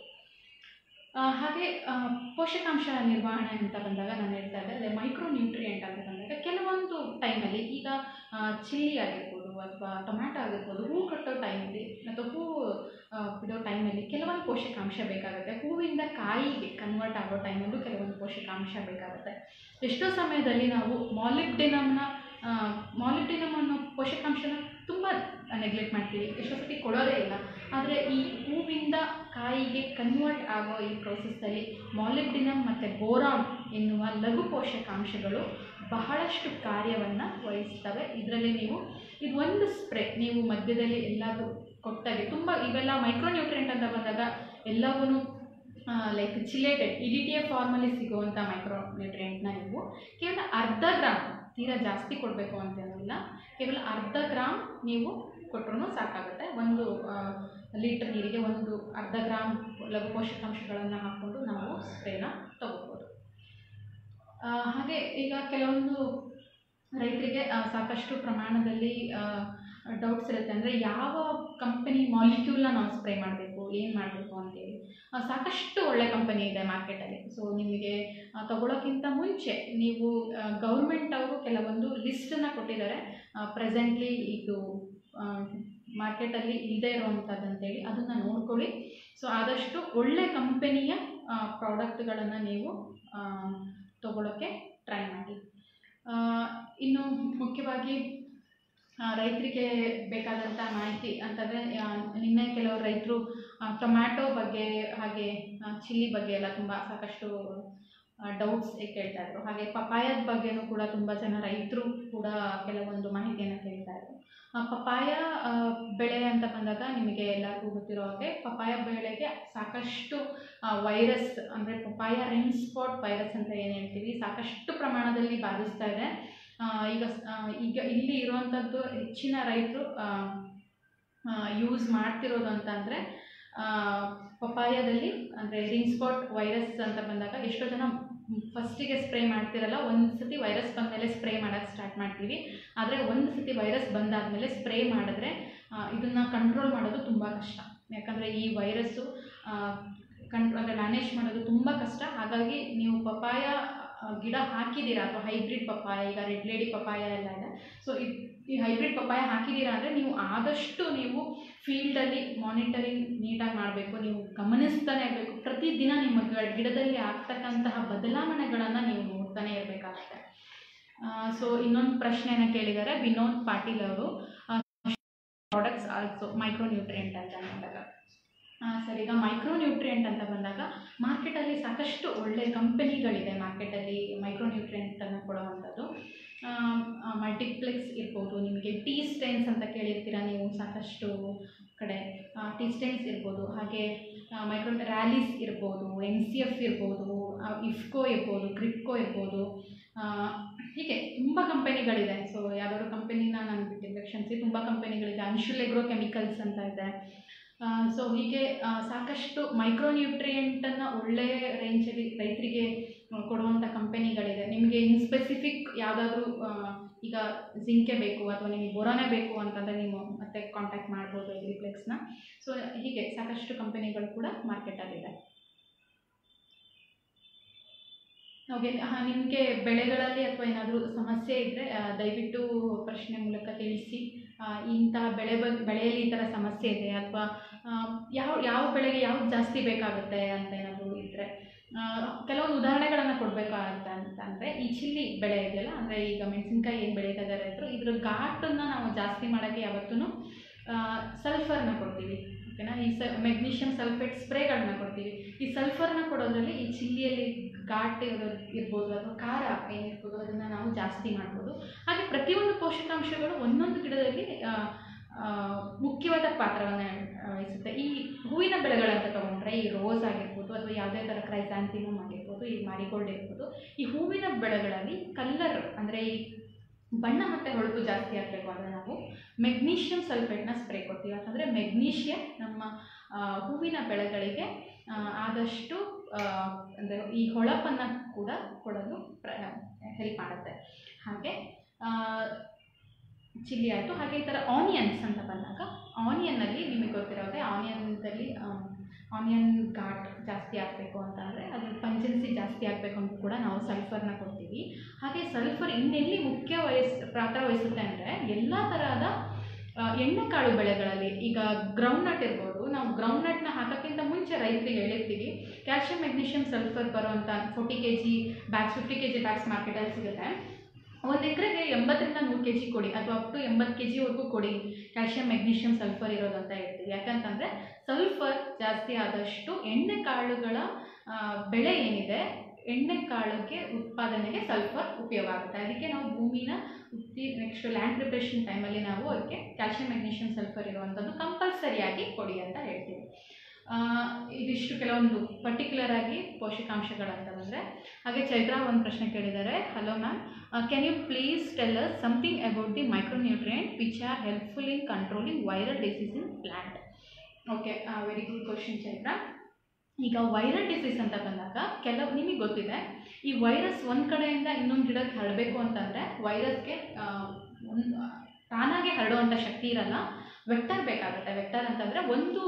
ಆ, ಹಾಗೆ ಆ, ಪೋಷಕಾಂಶ ನಿರ್ವಹಣೆ ಅಂತ ಬಂದಾಗ ನಾನು ಹೇಳ್ತಾ ಇದ್ದೆ ಅದೇ ಮೈಕ್ರೋ ನ್ಯೂಟ್ರಿಯೆಂಟ್ ಅಂತ ಬಂದಾಗ ಕೆಲವೊಂದು ಟೈಮಲ್ಲಿ ಈಗ ಚಿಲ್ಲಿ ಆಗಿರ್ಬೋದು ಅಥವಾ ಟೊಮ್ಯಾಟೊ ಆಗಿರ್ಬೋದು ಹೂ ಕಟ್ಟೋ ಟೈಮಲ್ಲಿ ಅಥವಾ ಹೂ ಆ, ಬಿಡೋ ಟೈಮಲ್ಲಿ ಕೆಲವೊಂದು ಪೋಷಕಾಂಶ ಬೇಕಾಗುತ್ತೆ ಹೂವಿಂದ ಕಾಯಿಗೆ ಕನ್ವರ್ಟ್ ಆಗೋ ಟೈಮಲ್ಲೂ ಕೆಲವೊಂದು ಪೋಷಕಾಂಶ ಬೇಕಾಗುತ್ತೆ ಎಷ್ಟೋ ಸಮಯದಲ್ಲಿ ನಾವು ಮಾಲಿಬ್ಡಿನಮ್ನ ಮಾಲಿಬ್ಡಿನಮ್ ಅನ್ನೋ ಪೋಷಕಾಂಶನ ತುಂಬ ನೆಗ್ಲೆಕ್ಟ್ ಮಾಡ್ತೀವಿ ಎಷ್ಟೋ ಸತಿ ಕೊಡೋದೇ ಇಲ್ಲ ಆದರೆ ಈ ಹೂವಿಂದ ಕಾಯಿಗೆ ಕನ್ವರ್ಟ್ ಆಗೋ ಈ ಪ್ರೋಸೆಸ್ಸಲ್ಲಿ ಮಾಲಿಬ್ಡಿನಮ್ ಮತ್ತು ಬೋರಾನ್ ಎನ್ನುವ ಲಘು ಪೋಷಕಾಂಶಗಳು ಬಹಳಷ್ಟು ಕಾರ್ಯವನ್ನು ವಹಿಸ್ತವೆ ಇದರಲ್ಲಿ ನೀವು ಇದು ಒಂದು ಸ್ಪ್ರೇ ನೀವು ಮಧ್ಯದಲ್ಲಿ ಎಲ್ಲಾದರೂ ಕೊಟ್ಟಾಗೆ ತುಂಬ ಇವೆಲ್ಲ ಮೈಕ್ರೋನ್ಯೂಟ್ರಿಯೆಂಟ್ ಅಂತ ಬಂದಾಗ ಎಲ್ಲವೂ like chelated E D T A ಫಾರ್ಮಲ್ಲಿ ಸಿಗುವಂಥ ಮೈಕ್ರೋ ನ್ಯೂಟ್ರಿಯೆಂಟ್ನ ನೀವು ಕೇವಲ ಅರ್ಧ ಗ್ರಾಮ್ ತೀರಾ ಜಾಸ್ತಿ ಕೊಡಬೇಕು ಅಂತೇನಿಲ್ಲ ಕೇವಲ ಅರ್ಧ ಗ್ರಾಮ್ ನೀವು ಕೊಟ್ಟರು ಸಾಕಾಗುತ್ತೆ ಒಂದು ಲೀಟರ್ ನೀರಿಗೆ ಒಂದು ಅರ್ಧ ಗ್ರಾಮ್ ಲಘು ಪೋಷಕಾಂಶಗಳನ್ನು ಹಾಕ್ಕೊಂಡು ನಾವು ಸ್ಪ್ರೇನ ತಗೋಬೋದು ಆ, ಹಾಗೆ ಈಗ ಕೆಲವೊಂದು ರೈತರಿಗೆ ಆ, ಸಾಕಷ್ಟು ಪ್ರಮಾಣದಲ್ಲಿ ಡೌಟ್ಸ್ ಇರುತ್ತೆ ಅಂದರೆ ಯಾವ ಕಂಪನಿ ಮಾಲಿಕ್ಯೂಲ್ನ ನಾವು ಸ್ಪ್ರೇ ಮಾಡಬೇಕು ಏನು ಮಾಡಬೇಕು ಅಂತೇಳಿ ಆ, ಸಾಕಷ್ಟು ಒಳ್ಳೆ ಕಂಪನಿ ಇದೆ ಮಾರ್ಕೆಟಲ್ಲಿ ಸೊ ನಿಮಗೆ ಆ, ತಗೊಳ್ಳೋಕ್ಕಿಂತ ಮುಂಚೆ ನೀವು ಗೌರ್ಮೆಂಟ್ ಅವರು ಕೆಲವೊಂದು ಲಿಸ್ಟನ್ನು ಕೊಟ್ಟಿದ್ದಾರೆ ಪ್ರೆಸೆಂಟ್ಲಿ ಇದು ಮಾರ್ಕೆಟಲ್ಲಿ ಇಲ್ಲದೆ ಇರುವಂಥದ್ದು ಅಂತೇಳಿ ಅದನ್ನು ನೋಡ್ಕೊಳ್ಳಿ ಸೊ ಆದಷ್ಟು ಒಳ್ಳೆ ಕಂಪನಿಯ ಪ್ರಾಡಕ್ಟ್ಗಳನ್ನು ನೀವು ಆ, ತಗೊಳ್ಳೋಕ್ಕೆ ಟ್ರೈ ಮಾಡಿ ಆ, ಇನ್ನು ಮುಖ್ಯವಾಗಿ ಆ, ರೈತರಿಗೆ ಬೇಕಾದಂಥ ಮಾಹಿತಿ ಅಂತಂದರೆ ನಿನ್ನೆ ಕೆಲವು ರೈತರು ಟೊಮ್ಯಾಟೊ ಬಗ್ಗೆ ಹಾಗೆ ಚಿಲ್ಲಿ ಬಗ್ಗೆ ಎಲ್ಲ ತುಂಬ ಸಾಕಷ್ಟು ಡೌಟ್ಸ್ ಕೇಳ್ತಾ ಇದ್ರು ಹಾಗೆ ಪಪಾಯದ ಬಗ್ಗೆನೂ ಕೂಡ ತುಂಬ ಜನ ರೈತರು ಕೂಡ ಕೆಲವೊಂದು ಮಾಹಿತಿಯನ್ನು ಕೇಳ್ತಾ ಇದ್ರು ಆ, ಪಪಾಯ ಆ, ಬೆಳೆ ಅಂತ ಬಂದಾಗ ನಿಮಗೆ ಎಲ್ಲರಿಗೂ ಗೊತ್ತಿರೋ ಹಾಗೆ ಪಪಾಯ ಬೆಳೆಗೆ ಸಾಕಷ್ಟು ವೈರಸ್ ಅಂದರೆ ಪಪಾಯ ರಿಂಗ್ ಸ್ಪಾಟ್ ವೈರಸ್ ಅಂತ ಏನು ಹೇಳ್ತೀವಿ ಸಾಕಷ್ಟು ಪ್ರಮಾಣದಲ್ಲಿ ಬಾಧಿಸ್ತಾ ಇದೆ ಆ, ಈಗ ಸ್- ಆ, ಈಗ ಇಲ್ಲಿ ಇರುವಂಥದ್ದು ಹೆಚ್ಚಿನ ರೈತರು ಯೂಸ್ ಮಾಡ್ತಿರೋದು ಅಂತ ಅಂದರೆ ಪಪಾಯದಲ್ಲಿ ಅಂದರೆ ರಿಂಗ್ ಸ್ಪಾಟ್ ವೈರಸ್ ಅಂತ ಬಂದಾಗ ಎಷ್ಟೋ ಜನ ಫಸ್ಟಿಗೆ ಸ್ಪ್ರೇ ಮಾಡ್ತಿರಲ್ಲ ಒಂದು ಸತಿ ವೈರಸ್ ಬಂದಮೇಲೆ ಸ್ಪ್ರೇ ಮಾಡೋಕ್ಕೆ ಸ್ಟಾರ್ಟ್ ಮಾಡ್ತೀವಿ ಆದರೆ ಒಂದು ಸತಿ ವೈರಸ್ ಬಂದಾದಮೇಲೆ ಸ್ಪ್ರೇ ಮಾಡಿದ್ರೆ ಇದನ್ನು ಕಂಟ್ರೋಲ್ ಮಾಡೋದು ತುಂಬ ಕಷ್ಟ ಯಾಕಂದರೆ ಈ ವೈರಸ್ಸು ಕಂಟ್ರೋ ಅಂದರೆ ಮ್ಯಾನೇಜ್ ಮಾಡೋದು ತುಂಬ ಕಷ್ಟ ಹಾಗಾಗಿ ನೀವು ಪಪಾಯ ಆ, ಗಿಡ ಹಾಕಿದ್ದೀರಾ ಅಥವಾ ಹೈಬ್ರಿಡ್ ಪಪಾಯ ಈಗ ರೆಡ್ ಲೇಡಿ ಪಪಾಯ ಎಲ್ಲ ಇದೆ ಸೊ ಈ ಹೈಬ್ರಿಡ್ ಪಪಾಯ ಹಾಕಿದ್ದೀರಾ ಅಂದರೆ ನೀವು ಆದಷ್ಟು ನೀವು ಫೀಲ್ಡಲ್ಲಿ ಮಾನಿಟರಿಂಗ್ ನೀಟಾಗಿ ಮಾಡಬೇಕು ನೀವು ಗಮನಿಸ್ತಾನೆ ಇರಬೇಕು ಪ್ರತಿದಿನ ನಿಮ್ಮ ಗ- ಗಿಡದಲ್ಲಿ ಆಗ್ತಕ್ಕಂತಹ ಬದಲಾವಣೆಗಳನ್ನು ನೀವು ನೋಡ್ತಾನೆ ಇರಬೇಕಾಗುತ್ತೆ ಸೊ ಇನ್ನೊಂದು ಪ್ರಶ್ನೆನ ಕೇಳಿದ್ದಾರೆ ವಿನೋದ್ ಪಾಟೀಲ್ ಅವರು ಪ್ರಾಡಕ್ಟ್ಸ್ ಆಲ್ಸೋ ಮೈಕ್ರೋ ನ್ಯೂಟ್ರಿಯೆಂಟ್ ಅಂತ ಅಂದಾಗ ಆ, ಸರ್ ಈಗ ಮೈಕ್ರೋ ನ್ಯೂಟ್ರಿಯೆಂಟ್ ಅಂತ ಬಂದಾಗ ಮಾರ್ಕೆಟಲ್ಲಿ ಸಾಕಷ್ಟು ಒಳ್ಳೆ ಕಂಪನಿಗಳಿದೆ ಮಾರ್ಕೆಟಲ್ಲಿ ಮೈಕ್ರೋ ನ್ಯೂಟ್ರಿಯೆಂಟನ್ನು ಕೊಡುವಂಥದ್ದು ಮಲ್ಟಿಪ್ಲೆಕ್ಸ್ ಇರ್ಬೋದು ನಿಮಗೆ ಟೀ ಸ್ಟೈನ್ಸ್ ಅಂತ ಕೇಳಿರ್ತೀರ ನೀವು ಸಾಕಷ್ಟು ಕಡೆ ಟೀ ಸ್ಟೈನ್ಸ್ ಇರ್ಬೋದು ಹಾಗೆ ಮೈಕ್ರೋ ರ್ಯಾಲೀಸ್ ಇರ್ಬೋದು ಎನ್ ಸಿ ಎಫ್ ಇರ್ಬೋದು ಇಫ್ಕೋ ಇರ್ಬೋದು ಕ್ರಿಪ್ಕೋ ಇರ್ಬೋದು ಆ, ಹೀಗೆ ತುಂಬ ಕಂಪನಿಗಳಿದೆ ಸೊ ಯಾವ್ದಾದ್ರು ಕಂಪನಿನ ನಾನು ಬಿಟ್ಟಿದ್ದೆ ಕ್ಷಮಿಸಿ ತುಂಬ ಕಂಪನಿಗಳಿದೆ ಅನ್ಶುಲ್ ಎಗ್ರೋ ಕೆಮಿಕಲ್ಸ್ ಅಂತ ಇದೆ ಸೊ ಹೀಗೆ ಆ, ಸಾಕಷ್ಟು ಮೈಕ್ರೋ ನ್ಯೂಟ್ರಿಯೆಂಟನ್ನು ಒಳ್ಳೆ ರೇಂಜಲ್ಲಿ ರೈತರಿಗೆ ಆ, ಕೊಡುವಂಥ ಕಂಪನಿಗಳಿದೆ ನಿಮಗೆ ಇನ್ ಸ್ಪೆಸಿಫಿಕ್ ಯಾವುದಾದ್ರೂ ಈಗ ಜಿಂಕೆ ಬೇಕು ಅಥವಾ ನಿಮಗೆ ಬೋರಾನೇ ಬೇಕು ಅಂತಂದರೆ ನೀವು ಮತ್ತೆ ಕಾಂಟ್ಯಾಕ್ಟ್ ಮಾಡ್ಬೋದು ಎಗ್ರಿಪ್ಲೆಕ್ಸ್ನ ಸೊ ಹೀಗೆ ಸಾಕಷ್ಟು ಕಂಪನಿಗಳು ಕೂಡ ಮಾರ್ಕೆಟಲ್ಲಿದೆ ಓಕೆ ಹಾಂ ನಿಮಗೆ ಬೆಳೆಗಳಲ್ಲಿ ಅಥವಾ ಏನಾದರೂ ಸಮಸ್ಯೆ ಇದ್ದರೆ ದಯವಿಟ್ಟು ಪ್ರಶ್ನೆ ಮೂಲಕ ತಿಳಿಸಿ ಆ, ಇಂತಹ ಬೆಳೆ ಬಗ್ ಬೆಳೆಯಲ್ಲಿ ಈ ಥರ ಸಮಸ್ಯೆ ಇದೆ ಅಥವಾ ಯಾವ ಯಾವ ಬೆಳೆಗೆ ಯಾವ್ದು ಜಾಸ್ತಿ ಬೇಕಾಗುತ್ತೆ ಅಂತ ಏನಾದರೂ ಇದ್ದರೆ ಕೆಲವೊಂದು ಉದಾಹರಣೆಗಳನ್ನು ಕೊಡಬೇಕಾಗತ್ತೆ ಅಂತ ಅಂದರೆ ಈ ಚಿಲ್ಲಿ ಬೆಳೆ ಇದೆಯಲ್ಲ ಅಂದರೆ ಈಗ ಮೆಣಸಿನ್ಕಾಯಿ ಏನು ಬೆಳೀತಾ ಇದ್ದಾರೆ ರೈತರು ಇದ್ರ ಘಾಟನ್ನು ನಾವು ಜಾಸ್ತಿ ಮಾಡೋಕ್ಕೆ ಯಾವತ್ತೂ ಸಲ್ಫರ್ನ ಕೊಡ್ತೀವಿ ಓಕೆನಾ ಈ ಸ ಮೆಗ್ನೀಷಿಯಮ್ ಸಲ್ಫೇಟ್ ಸ್ಪ್ರೇಗಳನ್ನ ಕೊಡ್ತೀವಿ ಈ ಸಲ್ಫರ್ನ ಕೊಡೋದ್ರಲ್ಲಿ ಈ ಚಿಲ್ಲಿಯಲ್ಲಿ ಘಾಟ್ ಇರೋದು ಇರ್ಬೋದು ಅಥವಾ ಖಾರ ಏನಿರ್ಬೋದು ಅದನ್ನು ನಾವು ಜಾಸ್ತಿ ಮಾಡ್ಬೋದು ಹಾಗೆ ಪ್ರತಿಯೊಂದು ಪೋಷಕಾಂಶಗಳು ಒಂದೊಂದು ಗಿಡದಲ್ಲಿ ಆ, ಆ, ಮುಖ್ಯವಾದ ಪಾತ್ರವನ್ನು ವಹಿಸುತ್ತೆ ಈ ಹೂವಿನ ಬೆಳೆಗಳಂತ ತಗೊಂಡ್ರೆ ಈ ರೋಸ್ ಆಗಿರ್ಬೋದು ಅಥವಾ ಯಾವುದೇ ಥರ ಕ್ರೈಸಾಂತಿಮಮ್ ಆಗಿರ್ಬೋದು ಈ ಮಾರಿಗೋಲ್ಡ್ ಇರ್ಬೋದು ಈ ಹೂವಿನ ಬೆಳೆಗಳಲ್ಲಿ ಕಲ್ಲರ್ ಅಂದರೆ ಈ ಬಣ್ಣ ಮತ್ತು ಹೊಳಪು ಜಾಸ್ತಿ ಆಗಬೇಕು ಅಂದರೆ ನಾವು ಮೆಗ್ನೀಷಿಯಮ್ ಸಲ್ಫೇಟ್ನ ಸ್ಪ್ರೇ ಕೊಡ್ತೀವಿ ಯಾಕಂದರೆ ಮೆಗ್ನೀಷಿಯಮ್ ನಮ್ಮ ಆ, ಹೂವಿನ ಬೆಳೆಗಳಿಗೆ ಆ, ಆದಷ್ಟು ಅಂದರೆ ಈ ಹೊಳಪನ್ನು ಕೂಡ ಕೊಡಲು ಪ್ರ ಹೆಲ್ಪ್ ಮಾಡುತ್ತೆ ಹಾಗೆ ಆ, ಚಿಲ್ಲಿ ಆಯಿತು ಹಾಗೆ ಈ ಥರ ಆನಿಯನ್ಸ್ ಅಂತ ಬಂದಾಗ ಆನಿಯನ್ನಲ್ಲಿ ನಿಮಗೆ ಗೊತ್ತಿರೋದೆ ಆನಿಯನ್ದಲ್ಲಿ ಆನಿಯನ್ ಘಾಟ್ ಜಾಸ್ತಿ ಆಗಬೇಕು ಅಂತ ಅಂದರೆ ಅದ್ರ ಪಂಚೆನ್ಸಿ ಜಾಸ್ತಿ ಆಗಬೇಕು ಅಂತ ಕೂಡ ನಾವು ಸಲ್ಫರ್ನ ಕೊಡ್ತೀವಿ ಹಾಗೆ ಸಲ್ಫರ್ ಇನ್ನೆಲ್ಲಿ ಮುಖ್ಯ ವಹಿಸ್ ಪಾತ್ರ ವಹಿಸುತ್ತೆ ಅಂದರೆ ಎಲ್ಲ ತರಹದ ಆ, ಎಣ್ಣೆಕಾಳು ಬೆಳೆಗಳಲ್ಲಿ ಈಗ ಗ್ರೌಂಡ್ ನಟ್ ಇರ್ಬೋದು ನಾವು ಗ್ರೌಂಡ್ ನಟ್ನ ಹಾಕೋಕ್ಕಿಂತ ಮುಂಚೆ ರೈತರಿಗೆ ಹೇಳಿರ್ತೀವಿ ಕ್ಯಾಲ್ಶಿಯಂ ಮೆಗ್ನೀಷಿಯಮ್ ಸಲ್ಫರ್ ಬರುವಂಥ forty K G bags fifty K G bags ಮಾರ್ಕೆಟಲ್ಲಿ ಸಿಗುತ್ತೆ ಒಂದು ಎಕರೆಗೆ ಎಂಬತ್ತರಿಂದ ನೂರು ಕೆ ಜಿ ಕೊಡಿ ಅಥವಾ ಅಪ್ ಟು ಎಂಬತ್ತು ಕೆ ಜಿವರೆಗೂ ಕೊಡಿ ಕ್ಯಾಲ್ಶಿಯಂ ಮೆಗ್ನೀಷಿಯಮ್ ಸಲ್ಫರ್ ಇರೋದು ಅಂತ ಹೇಳ್ತೀವಿ ಯಾಕಂತಂದರೆ ಸಲ್ಫರ್ ಜಾಸ್ತಿ ಆದಷ್ಟು ಎಣ್ಣೆ ಕಾಳುಗಳ ಆ, ಬೆಳೆ ಏನಿದೆ ಎಣ್ಣೆ ಕಾಳಿಗೆ ಉತ್ಪಾದನೆಗೆ ಸಲ್ಫರ್ ಉಪಯೋಗ ಆಗುತ್ತೆ ಅದಕ್ಕೆ ನಾವು ಭೂಮಿನ ಉತ್ತಿ ನೆಕ್ಸ್ಟ್ ಲ್ಯಾಂಡ್ ಪ್ರಿಪ್ರೇಷನ್ ಟೈಮಲ್ಲಿ ನಾವು ಅದಕ್ಕೆ ಕ್ಯಾಲ್ಶಿಯಂ ಮೆಗ್ನೀಷಿಯಮ್ ಸಲ್ಫರ್ ಇರುವಂಥದ್ದು ಕಂಪಲ್ಸರಿಯಾಗಿ ಕೊಡಿ ಅಂತ ಹೇಳ್ತೀವಿ ಆ, ಇದಿಷ್ಟು ಕೆಲವೊಂದು ಪರ್ಟಿಕ್ಯುಲರ್ ಆಗಿ ಪೋಷಕಾಂಶಗಳಂತ ಬಂದರೆ ಹಾಗೆ ಚೈತ್ರಾ ಒಂದು ಪ್ರಶ್ನೆ ಕೇಳಿದ್ದಾರೆ hello ma'am can you please tell us something about the micronutrient which are helpful in controlling viral disease in plant okay very good question Chaitra ಈಗ ವೈರಲ್ ಡಿಸೀಸ್ ಅಂತ ಬಂದಾಗ ಕೆಲವು ನಿಮಗೆ ಗೊತ್ತಿದೆ ಈ ವೈರಸ್ ಒಂದು ಕಡೆಯಿಂದ ಇನ್ನೊಂದು ಗಿಡಕ್ಕೆ ಹರಡಬೇಕು ಅಂತಂದರೆ ವೈರಸ್ಗೆ ಒಂದು ತಾನಾಗೆ ಹರಡುವಂಥ ಶಕ್ತಿ ಇರಲ್ಲ ವೆಕ್ಟರ್ ಬೇಕಾಗುತ್ತೆ ವೆಕ್ಟರ್ ಅಂತಂದರೆ ಒಂದು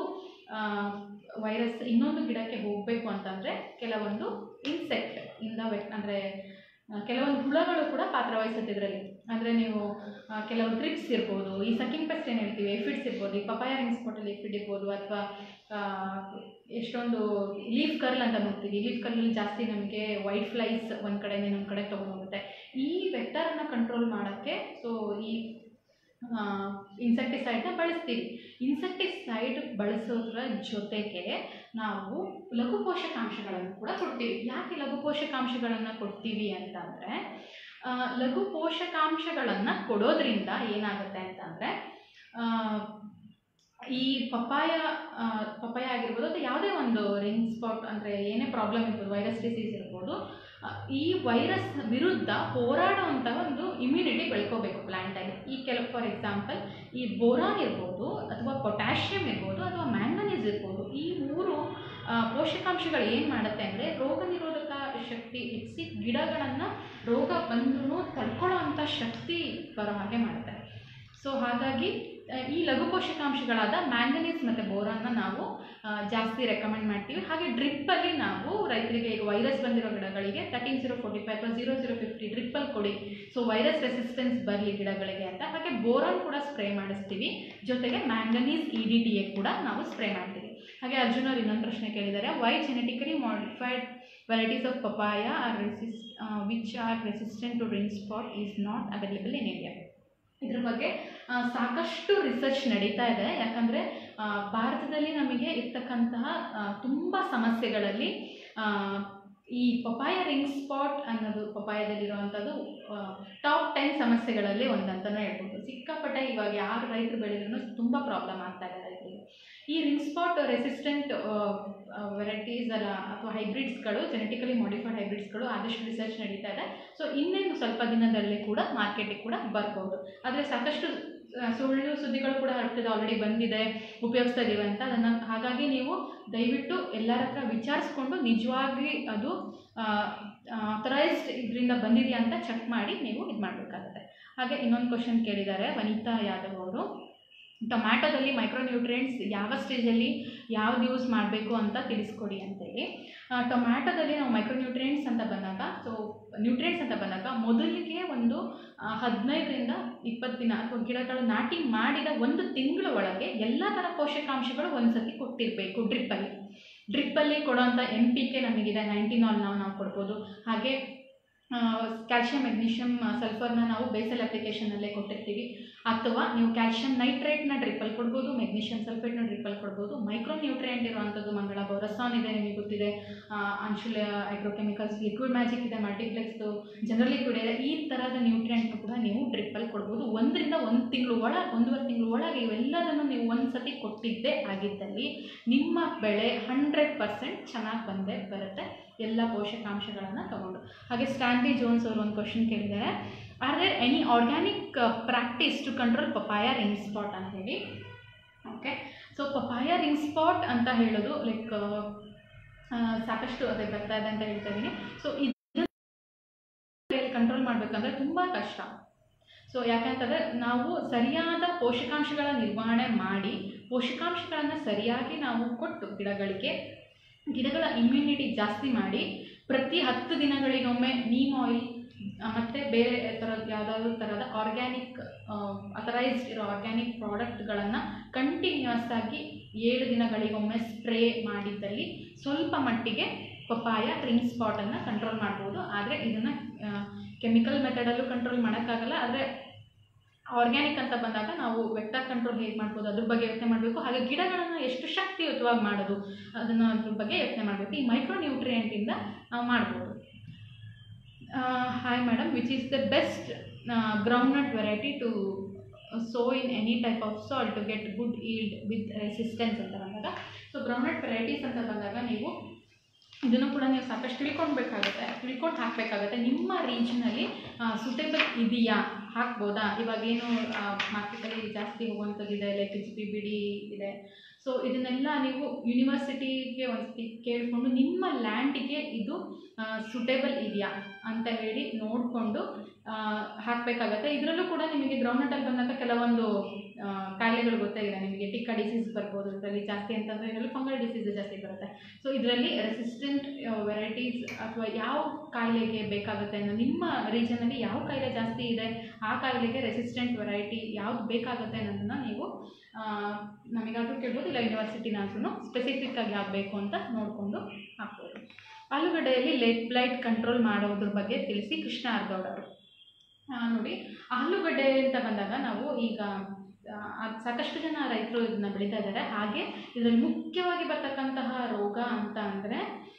ವೈರಸ್ ಇನ್ನೊಂದು ಗಿಡಕ್ಕೆ ಹೋಗಬೇಕು ಅಂತಂದರೆ ಕೆಲವೊಂದು ಇನ್ಸೆಕ್ಟ್ ಇಂದ ವೆಕ್ ಅಂದರೆ ಕೆಲವೊಂದು ಹುಳಗಳು ಕೂಡ ಪಾತ್ರ ವಹಿಸುತ್ತೆ ಇದರಲ್ಲಿ ಅಂದರೆ ನೀವು ಆ, ಕೆಲವು ಟ್ರಿಪ್ಸ್ ಇರ್ಬೋದು ಈ ಸಕಿಂಗ್ ಪೆಸ್ಟ್ ಏನು ಹೇಳ್ತೀವಿ ಎಫಿಡ್ಸ್ ಇರ್ಬೋದು ಈ ಪಪಾಯ ರಿಂಗ್ ಸ್ಪಾಟಲ್ಲಿ ಎಫಿಡ್ ಇರ್ಬೋದು ಅಥವಾ ಎಷ್ಟೊಂದು ಲೀಫ್ ಕರ್ಲ್ ಅಂತ ನೋಡ್ತೀವಿ ಲೀಫ್ ಕರ್ಲಲ್ಲಿ ಜಾಸ್ತಿ ನಮಗೆ ವೈಟ್ ಫ್ಲೈಸ್ ಒಂದು ಕಡೆಯಿಂದ ಇನ್ನೊಂದು ಕಡೆ ತೊಗೊಂಡೋಗುತ್ತೆ ಈ ವೆಕ್ಟರನ್ನು ಕಂಟ್ರೋಲ್ ಮಾಡೋಕ್ಕೆ ಸೊ ಈ ಇನ್ಸೆಕ್ಟಿಸೈಡ್ನ ಬಳಸ್ತೀವಿ ಇನ್ಸೆಕ್ಟಿಸೈಡ್ ಬಳಸೋದ್ರ ಜೊತೆಗೆ ನಾವು ಲಘು ಪೋಷಕಾಂಶಗಳನ್ನು ಕೂಡ ಕೊಡ್ತೀವಿ ಯಾಕೆ ಲಘು ಪೋಷಕಾಂಶಗಳನ್ನು ಕೊಡ್ತೀವಿ ಅಂತಂದರೆ ಲಘು ಪೋಷಕಾಂಶಗಳನ್ನು ಕೊಡೋದ್ರಿಂದ ಏನಾಗುತ್ತೆ ಅಂತಂದರೆ ಈ ಪಪ್ಪಾಯ ಆ, ಪಪ್ಪಾಯ ಆಗಿರ್ಬೋದು ಅಥವಾ ಯಾವುದೇ ಒಂದು ರಿಂಗ್ ಸ್ಪಾಟ್ ಅಂದರೆ ಏನೇ ಪ್ರಾಬ್ಲಮ್ ಇರ್ಬೋದು ವೈರಸ್ ಡಿಸೀಸ್ ಇರ್ಬೋದು ಆ, ಈ ವೈರಸ್ ವಿರುದ್ಧ ಹೋರಾಡುವಂಥ ಒಂದು ಇಮ್ಯುನಿಟಿ ಬೆಳ್ಕೋಬೇಕು ಪ್ಲ್ಯಾಂಟಲ್ಲಿ ಈ ಕೆಲವು ಫಾರ್ ಎಕ್ಸಾಂಪಲ್ ಈ ಬೋರಾನ್ ಇರ್ಬೋದು ಅಥವಾ ಪೊಟ್ಯಾಷಿಯಮ್ ಇರ್ಬೋದು ಅಥವಾ ಮ್ಯಾಂಗನೀಸ್ ಇರ್ಬೋದು ಈ ಮೂರು ಆ, ಪೋಷಕಾಂಶಗಳು ಏನು ಮಾಡುತ್ತೆ ಅಂದರೆ ರೋಗ ನಿರೋಧಕ ಶಕ್ತಿ ಹೆಚ್ಚಿಸಿ ಗಿಡಗಳನ್ನು ರೋಗ ಬಂದ್ರೂ ತಡ್ಕೊಳ್ಳೋ ಅಂಥ ಶಕ್ತಿ ಬರೋ ಹಾಗೆ ಮಾಡುತ್ತೆ ಸೊ ಹಾಗಾಗಿ ಆ, ಈ ಲಘು ಪೋಷಕಾಂಶಗಳಾದ ಮ್ಯಾಂಗನೀಸ್ ಮತ್ತು ಬೋರಾನ್ನ ನಾವು ಆ, ಜಾಸ್ತಿ ರೆಕಮೆಂಡ್ ಮಾಡ್ತೀವಿ ಹಾಗೆ ಡ್ರಿಪ್ಪಲ್ಲಿ ನಾವು ರೈತರಿಗೆ ಈಗ ವೈರಸ್ ಬಂದಿರೋ ಗಿಡಗಳಿಗೆ ತರ್ಟೀನ್ ಜೀರೋ ಫೋರ್ಟಿ ಫೈವ್ ಅಥವಾ ಜೀರೋ ಜೀರೋ ಫಿಫ್ಟಿ ಡ್ರಿಪ್ಪಲ್ಲಿ ಕೊಡಿ ಸೊ ವೈರಸ್ ರೆಸಿಸ್ಟೆನ್ಸ್ ಬರಲಿ ಗಿಡಗಳಿಗೆ ಅಂತ ಹಾಗೆ ಬೋರಾನ್ ಕೂಡ ಸ್ಪ್ರೇ ಮಾಡಿಸ್ತೀವಿ ಜೊತೆಗೆ manganese E D T A ಕೂಡ ನಾವು ಸ್ಪ್ರೇ ಮಾಡ್ತೀವಿ ಹಾಗೆ ಅರ್ಜುನ್ ಅವ್ರು ಇನ್ನೊಂದು ಪ್ರಶ್ನೆ ಕೇಳಿದ್ದಾರೆ why genetically modified varieties of papaya are resis which are resistant to ring spot is not available in India ಇದ್ರ ಬಗ್ಗೆ ಆ, ಸಾಕಷ್ಟು ರಿಸರ್ಚ್ ನಡೀತಾ ಇದೆ ಯಾಕಂದರೆ ಭಾರತದಲ್ಲಿ ನಮಗೆ ಇರ್ತಕ್ಕಂತಹ ತುಂಬ ಸಮಸ್ಯೆಗಳಲ್ಲಿ ಆ, ಈ ಪಪಾಯ ರಿಂಗ್ ಸ್ಪಾಟ್ ಅನ್ನೋದು ಪಪಾಯದಲ್ಲಿರುವಂಥದ್ದು ಟಾಪ್ ಟೆನ್ ಸಮಸ್ಯೆಗಳಲ್ಲಿ ಒಂದಂತಲೇ ಹೇಳ್ಬೋದು ಸಿಕ್ಕಾಪಟ್ಟೆ ಇವಾಗ ಯಾರು ರೈತರು ಬೆಳೆದ್ರೂ ತುಂಬ ಪ್ರಾಬ್ಲಮ್ ಆಗ್ತಾ ಇದೆ ರೈತರಿಗೆ ಈ ರಿಂಗ್ ಸ್ಪಾಟ್ ರೆಸಿಸ್ಟೆಂಟ್ ವೆರೈಟೀಸ್ ಅಲ್ಲ ಅಥವಾ ಹೈಬ್ರಿಡ್ಸ್ಗಳು ಜೆನೆಟಿಕಲಿ ಮಾಡಿಫೈಡ್ ಹೈಬ್ರಿಡ್ಸ್ಗಳು ಆದಷ್ಟು ರಿಸರ್ಚ್ ನಡೀತಾ ಇದೆ ಸೊ ಇನ್ನೇನು ಸ್ವಲ್ಪ ದಿನದಲ್ಲಿ ಕೂಡ ಮಾರ್ಕೆಟಿಗೆ ಕೂಡ ಬರ್ಬೋದು ಆದರೆ ಸಾಕಷ್ಟು ಆ, ಸುಳ್ಳು ಸುದ್ದಿಗಳು ಕೂಡ ಹರಡ್ತಿದೆ ಆಲ್ರೆಡಿ ಬಂದಿದೆ ಉಪಯೋಗಿಸ್ತಾ ಇದ್ದೀವಿ ಅಂತ ಅದನ್ನು ಹಾಗಾಗಿ ನೀವು ದಯವಿಟ್ಟು ಎಲ್ಲರ ಹತ್ರ ವಿಚಾರಿಸ್ಕೊಂಡು ನಿಜವಾಗಿ ಅದು ಅಥರೈಸ್ಡ್ ಇದರಿಂದ ಬಂದಿದೆಯಾ ಅಂತ ಚೆಕ್ ಮಾಡಿ ನೀವು ಇದು ಮಾಡಬೇಕಾಗುತ್ತೆ ಹಾಗೆ ಇನ್ನೊಂದು ಕ್ವಶನ್ ಕೇಳಿದ್ದಾರೆ ವನಿತಾ ಯಾದವ್ ಅವರು ಟೊಮ್ಯಾಟೊದಲ್ಲಿ ಮೈಕ್ರೋನ್ಯೂಟ್ರಿಯೆಂಟ್ಸ್ ಯಾವ ಸ್ಟೇಜಲ್ಲಿ ಯಾವ್ದು ಯೂಸ್ ಮಾಡಬೇಕು ಅಂತ ತಿಳಿಸ್ಕೊಡಿ ಅಂತೇಳಿ ಆ, ಟೊಮ್ಯಾಟೊದಲ್ಲಿ ನಾವು ಮೈಕ್ರೋನ್ಯೂಟ್ರಿಯೆಂಟ್ಸ್ ಅಂತ ಬಂದಾಗ ಸೊ ನ್ಯೂಟ್ರಿಯೆಂಟ್ಸ್ ಅಂತ ಬಂದಾಗ ಮೊದಲಿಗೆ ಒಂದು ಆ, ಹದಿನೈದರಿಂದ ಇಪ್ಪತ್ತು ದಿನ ಅಥವಾ ಗಿಡಗಳು ನಾಟಿ ಮಾಡಿದ ಒಂದು ತಿಂಗಳ ಒಳಗೆ ಎಲ್ಲ ಥರ ಪೋಷಕಾಂಶಗಳು ಒಂದ್ಸತಿ ಕೊಟ್ಟಿರಬೇಕು ಡ್ರಿಪ್ಪಲ್ಲಿ ಡ್ರಿಪ್ಪಲ್ಲಿ ಕೊಡೋಂಥ ಎನ್ ಪಿ ಕೆ ನಮಗಿದೆ ನೈಂಟಿನಾಲ್ ನಾವು ನಾವು ಕೊಡ್ಬೋದು ಹಾಗೆ ಕ್ಯಾಲ್ಶಿಯಂ ಮೆಗ್ನೀಷಿಯಮ್ ಸಲ್ಫರ್ನ ನಾವು ಬೇಸಲ್ ಅಪ್ಲಿಕೇಶನಲ್ಲೇ ಕೊಟ್ಟಿರ್ತೀವಿ ಅಥವಾ ನೀವು ಕ್ಯಾಲ್ಶಿಯಂ ನೈಟ್ರೇಟ್ನ ಡ್ರಿಪ್ಪಲ್ಲಿ ಕೊಡ್ಬೋದು ಮೆಗ್ನೀಷಿಯಂ ಸಲ್ಫೇಟ್ನ ಡ್ರಿಪ್ಪಲ್ಲಿ ಕೊಡ್ಬೋದು ಮೈಕ್ರೋ ನ್ಯೂಟ್ರಿಯೆಂಟ್ ಇರುವಂಥದ್ದು ಮಂಗಳ ಬೊರಸಾನ್ ಇದೆ ನಿಮಗೆ ಗೊತ್ತಿದೆ ಆ, ಅನ್ಶುಲ ಅಗ್ರೋಕೆಮಿಕಲ್ಸ್ ಲಿಕ್ವಿಡ್ ಮ್ಯಾಜಿಕ್ ಇದೆ ಮಲ್ಟಿಪ್ಲೆಕ್ಸ್ದು ಜನರಲ್ ಲಿಕ್ವಿಡ್ ಇದೆ ಈ ಥರದ ನ್ಯೂಟ್ರಿಯೆಂಟ್ನು ಕೂಡ ನೀವು ಡ್ರಿಪ್ಪಲ್ಲಿ ಕೊಡ್ಬೋದು ಒಂದರಿಂದ ಒಂದು ತಿಂಗಳು ಒಳ ಒಂದೂವರೆ ತಿಂಗಳು ಒಳಗೆ ಇವೆಲ್ಲದನ್ನು ನೀವು ಒಂದು ಸತಿ ಕೊಟ್ಟಿದ್ದೇ ಆಗಿದ್ದಲ್ಲಿ ನಿಮ್ಮ ಬೆಳೆ ಹಂಡ್ರೆಡ್ ಪರ್ಸೆಂಟ್ ಚೆನ್ನಾಗಿ ಬಂದೇ ಬರುತ್ತೆ ಎಲ್ಲ ಪೋಷಕಾಂಶಗಳನ್ನು ತಗೊಂಡು ಹಾಗೆ ಸ್ಟ್ಯಾನ್ಲಿ ಜೋನ್ಸ್ ಅವರು ಒಂದು ಕ್ವಶನ್ ಕೇಳಿದ್ದಾರೆ are there any organic practice to control papaya ring spot ಅಂತ ಹೇಳಿ okay so papaya ring spot ಅಂತ ಹೇಳೋದು ಲೈಕ್ ಸಾಕಷ್ಟು ಅದೇ ಬರ್ತಾ ಇದೆ ಅಂತ ಹೇಳ್ತಾ ಇದ್ದೀನಿ ಸೊ ಇದನ್ನು ಕಂಟ್ರೋಲ್ ಮಾಡಬೇಕಂದ್ರೆ ತುಂಬ ಕಷ್ಟ ಸೊ ಯಾಕಂತಂದರೆ ನಾವು ಸರಿಯಾದ ಪೋಷಕಾಂಶಗಳ ನಿರ್ವಹಣೆ ಮಾಡಿ ಪೋಷಕಾಂಶಗಳನ್ನು ಸರಿಯಾಗಿ ನಾವು ಕೊಟ್ಟು ಗಿಡಗಳಿಗೆ ಗಿಡಗಳ ಇಮ್ಯುನಿಟಿ ಜಾಸ್ತಿ ಮಾಡಿ ಪ್ರತಿ ಹತ್ತು ದಿನಗಳಿಗೊಮ್ಮೆ ನೀಮ್ ಆಯಿಲ್ ಮತ್ತು ಬೇರೆ ಥರ ಯಾವುದಾದ್ರೂ ಥರದ ಆರ್ಗ್ಯಾನಿಕ್ ಅಥರೈಸ್ಡ್ ಇರೋ ಆರ್ಗ್ಯಾನಿಕ್ ಪ್ರಾಡಕ್ಟ್ಗಳನ್ನು ಕಂಟಿನ್ಯೂಸ್ ಆಗಿ ಏಳು ದಿನಗಳಿಗೊಮ್ಮೆ ಸ್ಪ್ರೇ ಮಾಡಿದ್ದಲ್ಲಿ ಸ್ವಲ್ಪ ಮಟ್ಟಿಗೆ ಪಪ್ಪಾಯ ರಿಂಗ್ ಸ್ಪಾಟನ್ನು ಕಂಟ್ರೋಲ್ ಮಾಡ್ಬೋದು ಆದರೆ ಇದನ್ನು ಕೆಮಿಕಲ್ ಮೆಥಡಲ್ಲೂ ಕಂಟ್ರೋಲ್ ಮಾಡೋಕ್ಕಾಗಲ್ಲ ಆದರೆ ಆರ್ಗ್ಯಾನಿಕ್ ಅಂತ ಬಂದಾಗ ನಾವು ವೆಕ್ಟರ್ ಕಂಟ್ರೋಲ್ ಹೇಗೆ ಮಾಡ್ಬೋದು ಅದ್ರ ಬಗ್ಗೆ ಯೋಚನೆ ಮಾಡಬೇಕು ಹಾಗೆ ಗಿಡಗಳನ್ನು ಎಷ್ಟು ಶಕ್ತಿಯುತವಾಗಿ ಮಾಡೋದು ಅದನ್ನು ಅದ್ರ ಬಗ್ಗೆ ಯೋಚನೆ ಮಾಡಬೇಕು ಈ ಮೈಕ್ರೋ ನ್ಯೂಟ್ರಿಯೆಂಟಿಂದ ನಾವು ಮಾಡ್ಬೋದು hi madam which is the best groundnut variety to sow in any type of soil to get good yield with resistance ಅಂತ ಬಂದಾಗ ಸೊ ಗ್ರೌಂಡ್ನಟ್ ವೆರೈಟೀಸ್ ಅಂತ ಬಂದಾಗ ನೀವು ಇದನ್ನು ಕೂಡ ನೀವು ಸಾಕಷ್ಟು ತಿಳ್ಕೊಳ್ಬೇಕಾಗುತ್ತೆ ತಿಳ್ಕೊಂಡು ಹಾಕಬೇಕಾಗುತ್ತೆ ನಿಮ್ಮ ರೀಜನಲ್ಲಿ ಸೂಟೇಬಲ್ ಇದೆಯಾ ಹಾಕ್ಬೋದಾ ಇವಾಗೇನು ಮಾರ್ಕೆಟಲ್ಲಿ ಜಾಸ್ತಿ ಹೋಗುವಂಥದ್ದಿದೆ like G P B D ಇದೆ ಸೊ ಇದನ್ನೆಲ್ಲ ನೀವು ಯೂನಿವರ್ಸಿಟಿಗೆ ಒಂದ್ಸತಿ ಕೇಳಿಕೊಂಡು ನಿಮ್ಮ ಲ್ಯಾಂಡಿಗೆ ಇದು ಸೂಟೇಬಲ್ ಇದೆಯಾ ಅಂತ ಹೇಳಿ ನೋಡಿಕೊಂಡು ಹಾಕಬೇಕಾಗತ್ತೆ ಇದರಲ್ಲೂ ಕೂಡ ನಿಮಗೆ ಗ್ರೌಂಡ್ನಟಲ್ಲಿ ಬಂದಾಗ ಕೆಲವೊಂದು ಆ, ಕಾಯಿಲೆಗಳು ಗೊತ್ತಾಗಿದೆ ನಿಮಗೆ ಟಿಕ್ಕ ಡಿಸೀಸ್ ಬರ್ಬೋದು ಇದರಲ್ಲಿ ಜಾಸ್ತಿ ಅಂತಂದರೆ ಇದರಲ್ಲಿ ಫಂಗಲ್ ಡಿಸೀಸ್ ಜಾಸ್ತಿ ಬರುತ್ತೆ ಸೊ ಇದರಲ್ಲಿ ರೆಸಿಸ್ಟೆಂಟ್ ವೆರೈಟೀಸ್ ಅಥವಾ ಯಾವ ಕಾಯಿಲೆಗೆ ಬೇಕಾಗುತ್ತೆ ಅನ್ನೋ ನಿಮ್ಮ ರೀಜನಲ್ಲಿ ಯಾವ ಕಾಯಿಲೆ ಜಾಸ್ತಿ ಇದೆ ಆ ಕಾಯಿಲೆಗೆ ರೆಸಿಸ್ಟೆಂಟ್ ವೆರೈಟಿ ಯಾವ್ದು ಬೇಕಾಗುತ್ತೆ ಅನ್ನೋದನ್ನು ನೀವು ಆ, ನಮಗಾದ್ರೂ ಕೇಳ್ಬೋದು ಇಲ್ಲ ಯೂನಿವರ್ಸಿಟಿನಾದ್ರೂ ಸ್ಪೆಸಿಫಿಕ್ ಆಗಿ ಯಾವ್ದು ಬೇಕು ಅಂತ ನೋಡಿಕೊಂಡು ಹಾಕ್ಬೋದು ಆಲೂಗಡ್ಡೆಯಲ್ಲಿ ಲೇಟ್ ಬ್ಲೈಟ್ ಕಂಟ್ರೋಲ್ ಮಾಡೋದ್ರ ಬಗ್ಗೆ ತಿಳಿಸಿ ಕೃಷ್ಣ ಅರ್ಗೌಡ್ ಅವರು ಆ, ನೋಡಿ ಆಲೂಗಡ್ಡೆ ಅಂತ ಬಂದಾಗ ನಾವು ಈಗ ಆ, ಅದ್ ಸಾಕಷ್ಟು ಜನ ರೈತರು ಇದನ್ನ ಬೆಳೀತಾ ಇದ್ದಾರೆ ಹಾಗೆ ಇದರಲ್ಲಿ ಮುಖ್ಯವಾಗಿ ಬರ್ತಕ್ಕಂತಹ ರೋಗ ಅಂತ ಅಂದರೆ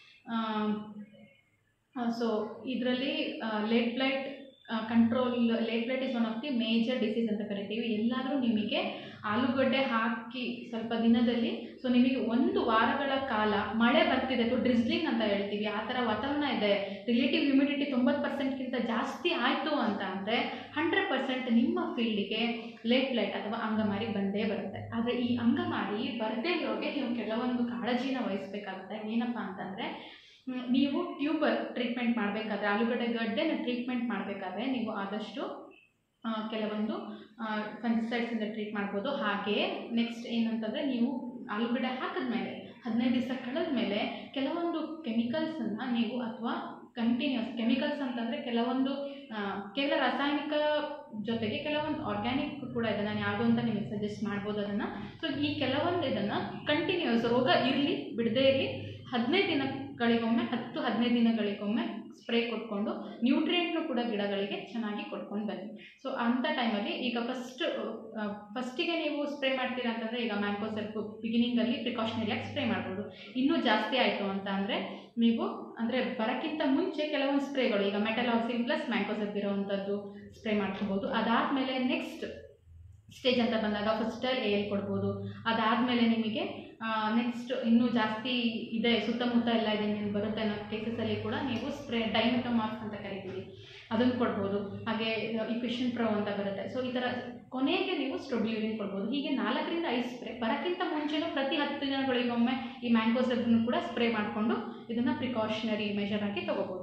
ಸೊ ಇದರಲ್ಲಿ late blight control late blight is one of the major disease ಅಂತ ಕರಿತೀವಿ ಎಲ್ಲಾದರೂ ನಿಮಗೆ ಆಲೂಗಡ್ಡೆ ಹಾಕಿ ಸ್ವಲ್ಪ ದಿನದಲ್ಲಿ ಸೊ ನಿಮಗೆ ಒಂದು ವಾರಗಳ ಕಾಲ ಮಳೆ ಬರ್ತಿದೆ ಅಥವಾ ಡ್ರಿಸ್ಲಿಂಗ್ ಅಂತ ಹೇಳ್ತೀವಿ ಆ ಥರ ವಾತಾವರಣ ಇದೆ ರಿಲೇಟಿವ್ ಹ್ಯುಮಿಡಿಟಿ ತೊಂಬತ್ತು ಪರ್ಸೆಂಟ್ಗಿಂತ ಜಾಸ್ತಿ ಆಯಿತು ಅಂತ ಅಂದರೆ ಹಂಡ್ರೆಡ್ ಪರ್ಸೆಂಟ್ ನಿಮ್ಮ ಫೀಲ್ಡಿಗೆ ಲೇಟ್ ಲೈಟ್ ಅಥವಾ ಅಂಗಮಾರಿ ಬಂದೇ ಬರುತ್ತೆ ಆದರೆ ಈ ಅಂಗಮಾರಿ ಬರದೇ ಇರೋಗೆ ನೀವು ಕೆಲವೊಂದು ಕಾಳಜಿನ ವಹಿಸಬೇಕಾಗುತ್ತೆ ಏನಪ್ಪ ಅಂತಂದರೆ ಮ್, ನೀವು ಟ್ಯೂಬರ್ ಟ್ರೀಟ್ಮೆಂಟ್ ಮಾಡಬೇಕಾದ್ರೆ ಆಲೂಗಡ್ಡೆ ಗಡ್ಡೆನ ಟ್ರೀಟ್ಮೆಂಟ್ ಮಾಡಬೇಕಾದ್ರೆ ನೀವು ಆದಷ್ಟು ಆ, ಕೆಲವೊಂದು ಫಂಜಿಸೈಡ್ಸಿಂದ ಟ್ರೀಟ್ ಮಾಡ್ಬೋದು ಹಾಗೆ ನೆಕ್ಸ್ಟ್ ಏನಂತಂದರೆ ನೀವು ಆಲೂಗಡ್ಡೆ ಹಾಕಿದ್ಮೇಲೆ ಹದಿನೈದು ದಿವಸ ಕಳೆದ ಮೇಲೆ ಕೆಲವೊಂದು ಕೆಮಿಕಲ್ಸನ್ನು ನೀವು ಅಥವಾ ಕಂಟಿನ್ಯೂಸ್ ಕೆಮಿಕಲ್ಸ್ ಅಂತಂದರೆ ಕೆಲವೊಂದು ಆ, ಕೇವಲ ರಾಸಾಯನಿಕ ಜೊತೆಗೆ ಕೆಲವೊಂದು ಆರ್ಗ್ಯಾನಿಕ್ ಕೂಡ ಇದೆ ನಾನು ಯಾವುದು ಅಂತ ನಿಮಗೆ ಸಜೆಸ್ಟ್ ಮಾಡ್ಬೋದು ಅದನ್ನು ಸೊ ಈ ಕೆಲವೊಂದು ಇದನ್ನು ಕಂಟಿನ್ಯೂಸ್ ರೋಗ ಇರಲಿ ಬಿಡದೇ ಇರಲಿ ಹದಿನೈದು ದಿನಗಳಿಗೊಮ್ಮೆ ಹತ್ತು ಹದಿನೈದು ದಿನಗಳಿಗೊಮ್ಮೆ ಸ್ಪ್ರೇ ಕೊಟ್ಕೊಂಡು ನ್ಯೂಟ್ರಿಯೆಂಟ್ನು ಕೂಡ ಗಿಡಗಳಿಗೆ ಚೆನ್ನಾಗಿ ಕೊಟ್ಕೊಂಡು ಬನ್ನಿ ಸೊ ಅಂಥ ಟೈಮಲ್ಲಿ ಈಗ ಫಸ್ಟ್ ಫಸ್ಟಿಗೆ ನೀವು ಸ್ಪ್ರೇ ಮಾಡ್ತೀರಾ ಅಂತಂದರೆ ಈಗ ಮ್ಯಾಂಗೋ ಸ್ವಲ್ಪ ಬಿಗಿನಿಂಗಲ್ಲಿ ಪ್ರಿಕಾಷನರಿಯಾಗಿ ಸ್ಪ್ರೇ ಮಾಡ್ಬೋದು ಇನ್ನೂ ಜಾಸ್ತಿ ಆಯಿತು ಅಂತ ಅಂದರೆ ನೀವು ಅಂದರೆ ಬರೋಕ್ಕಿಂತ ಮುಂಚೆ ಕೆಲವೊಂದು ಸ್ಪ್ರೇಗಳು ಈಗ ಮೆಟಲಾಕ್ಸಿನ್ ಪ್ಲಸ್ ಮ್ಯಾಂಕೋಸೆಪ್ ಇರೋವಂಥದ್ದು ಸ್ಪ್ರೇ ಮಾಡ್ಕೋಬೋದು ಅದಾದಮೇಲೆ ನೆಕ್ಸ್ಟ್ ಸ್ಟೇಜ್ ಅಂತ ಬಂದಾಗ ಫಸ್ಟಲ್ಲಿ ಏಲ್ ಕೊಡ್ಬೋದು ಅದಾದಮೇಲೆ ನಿಮಗೆ ನೆಕ್ಸ್ಟ್ ಇನ್ನೂ ಜಾಸ್ತಿ ಇದೆ ಸುತ್ತಮುತ್ತ ಎಲ್ಲ ಇದೆ ನೀವು ಬರುತ್ತೆ ಅನ್ನೋ ಕೇಸಸಲ್ಲಿ ಕೂಡ ನೀವು ಸ್ಪ್ರೇ ಡೈಮೆಟೋಮಾರ್ಕ್ಸ್ ಅಂತ ಕರಿತೀವಿ ಅದನ್ನು ಕೊಡ್ಬೋದು ಹಾಗೆ ಇಫಿಷನ್ ಪ್ರೊ ಅಂತ ಬರುತ್ತೆ ಸೊ ಈ ಥರ ಕೊನೆಗೆ ನೀವು ಸ್ಟ್ರೊಬ್ಯೂರಿನ್ ಕೊಡ್ಬೋದು ಹೀಗೆ ನಾಲ್ಕರಿಂದ ಐದು ಸ್ಪ್ರೇ ಬರೋಕ್ಕಿಂತ ಮುಂಚೆನೂ ಪ್ರತಿ ಹತ್ತು ದಿನಗಳಿಗೊಮ್ಮೆ ಈ ಮ್ಯಾಂಗೋಸೆಬ್ನು ಕೂಡ ಸ್ಪ್ರೇ ಮಾಡಿಕೊಂಡು ಇದನ್ನು ಪ್ರಿಕಾಷನರಿ ಮೆಷರ್ ಆಗಿ ತೊಗೋಬೋದು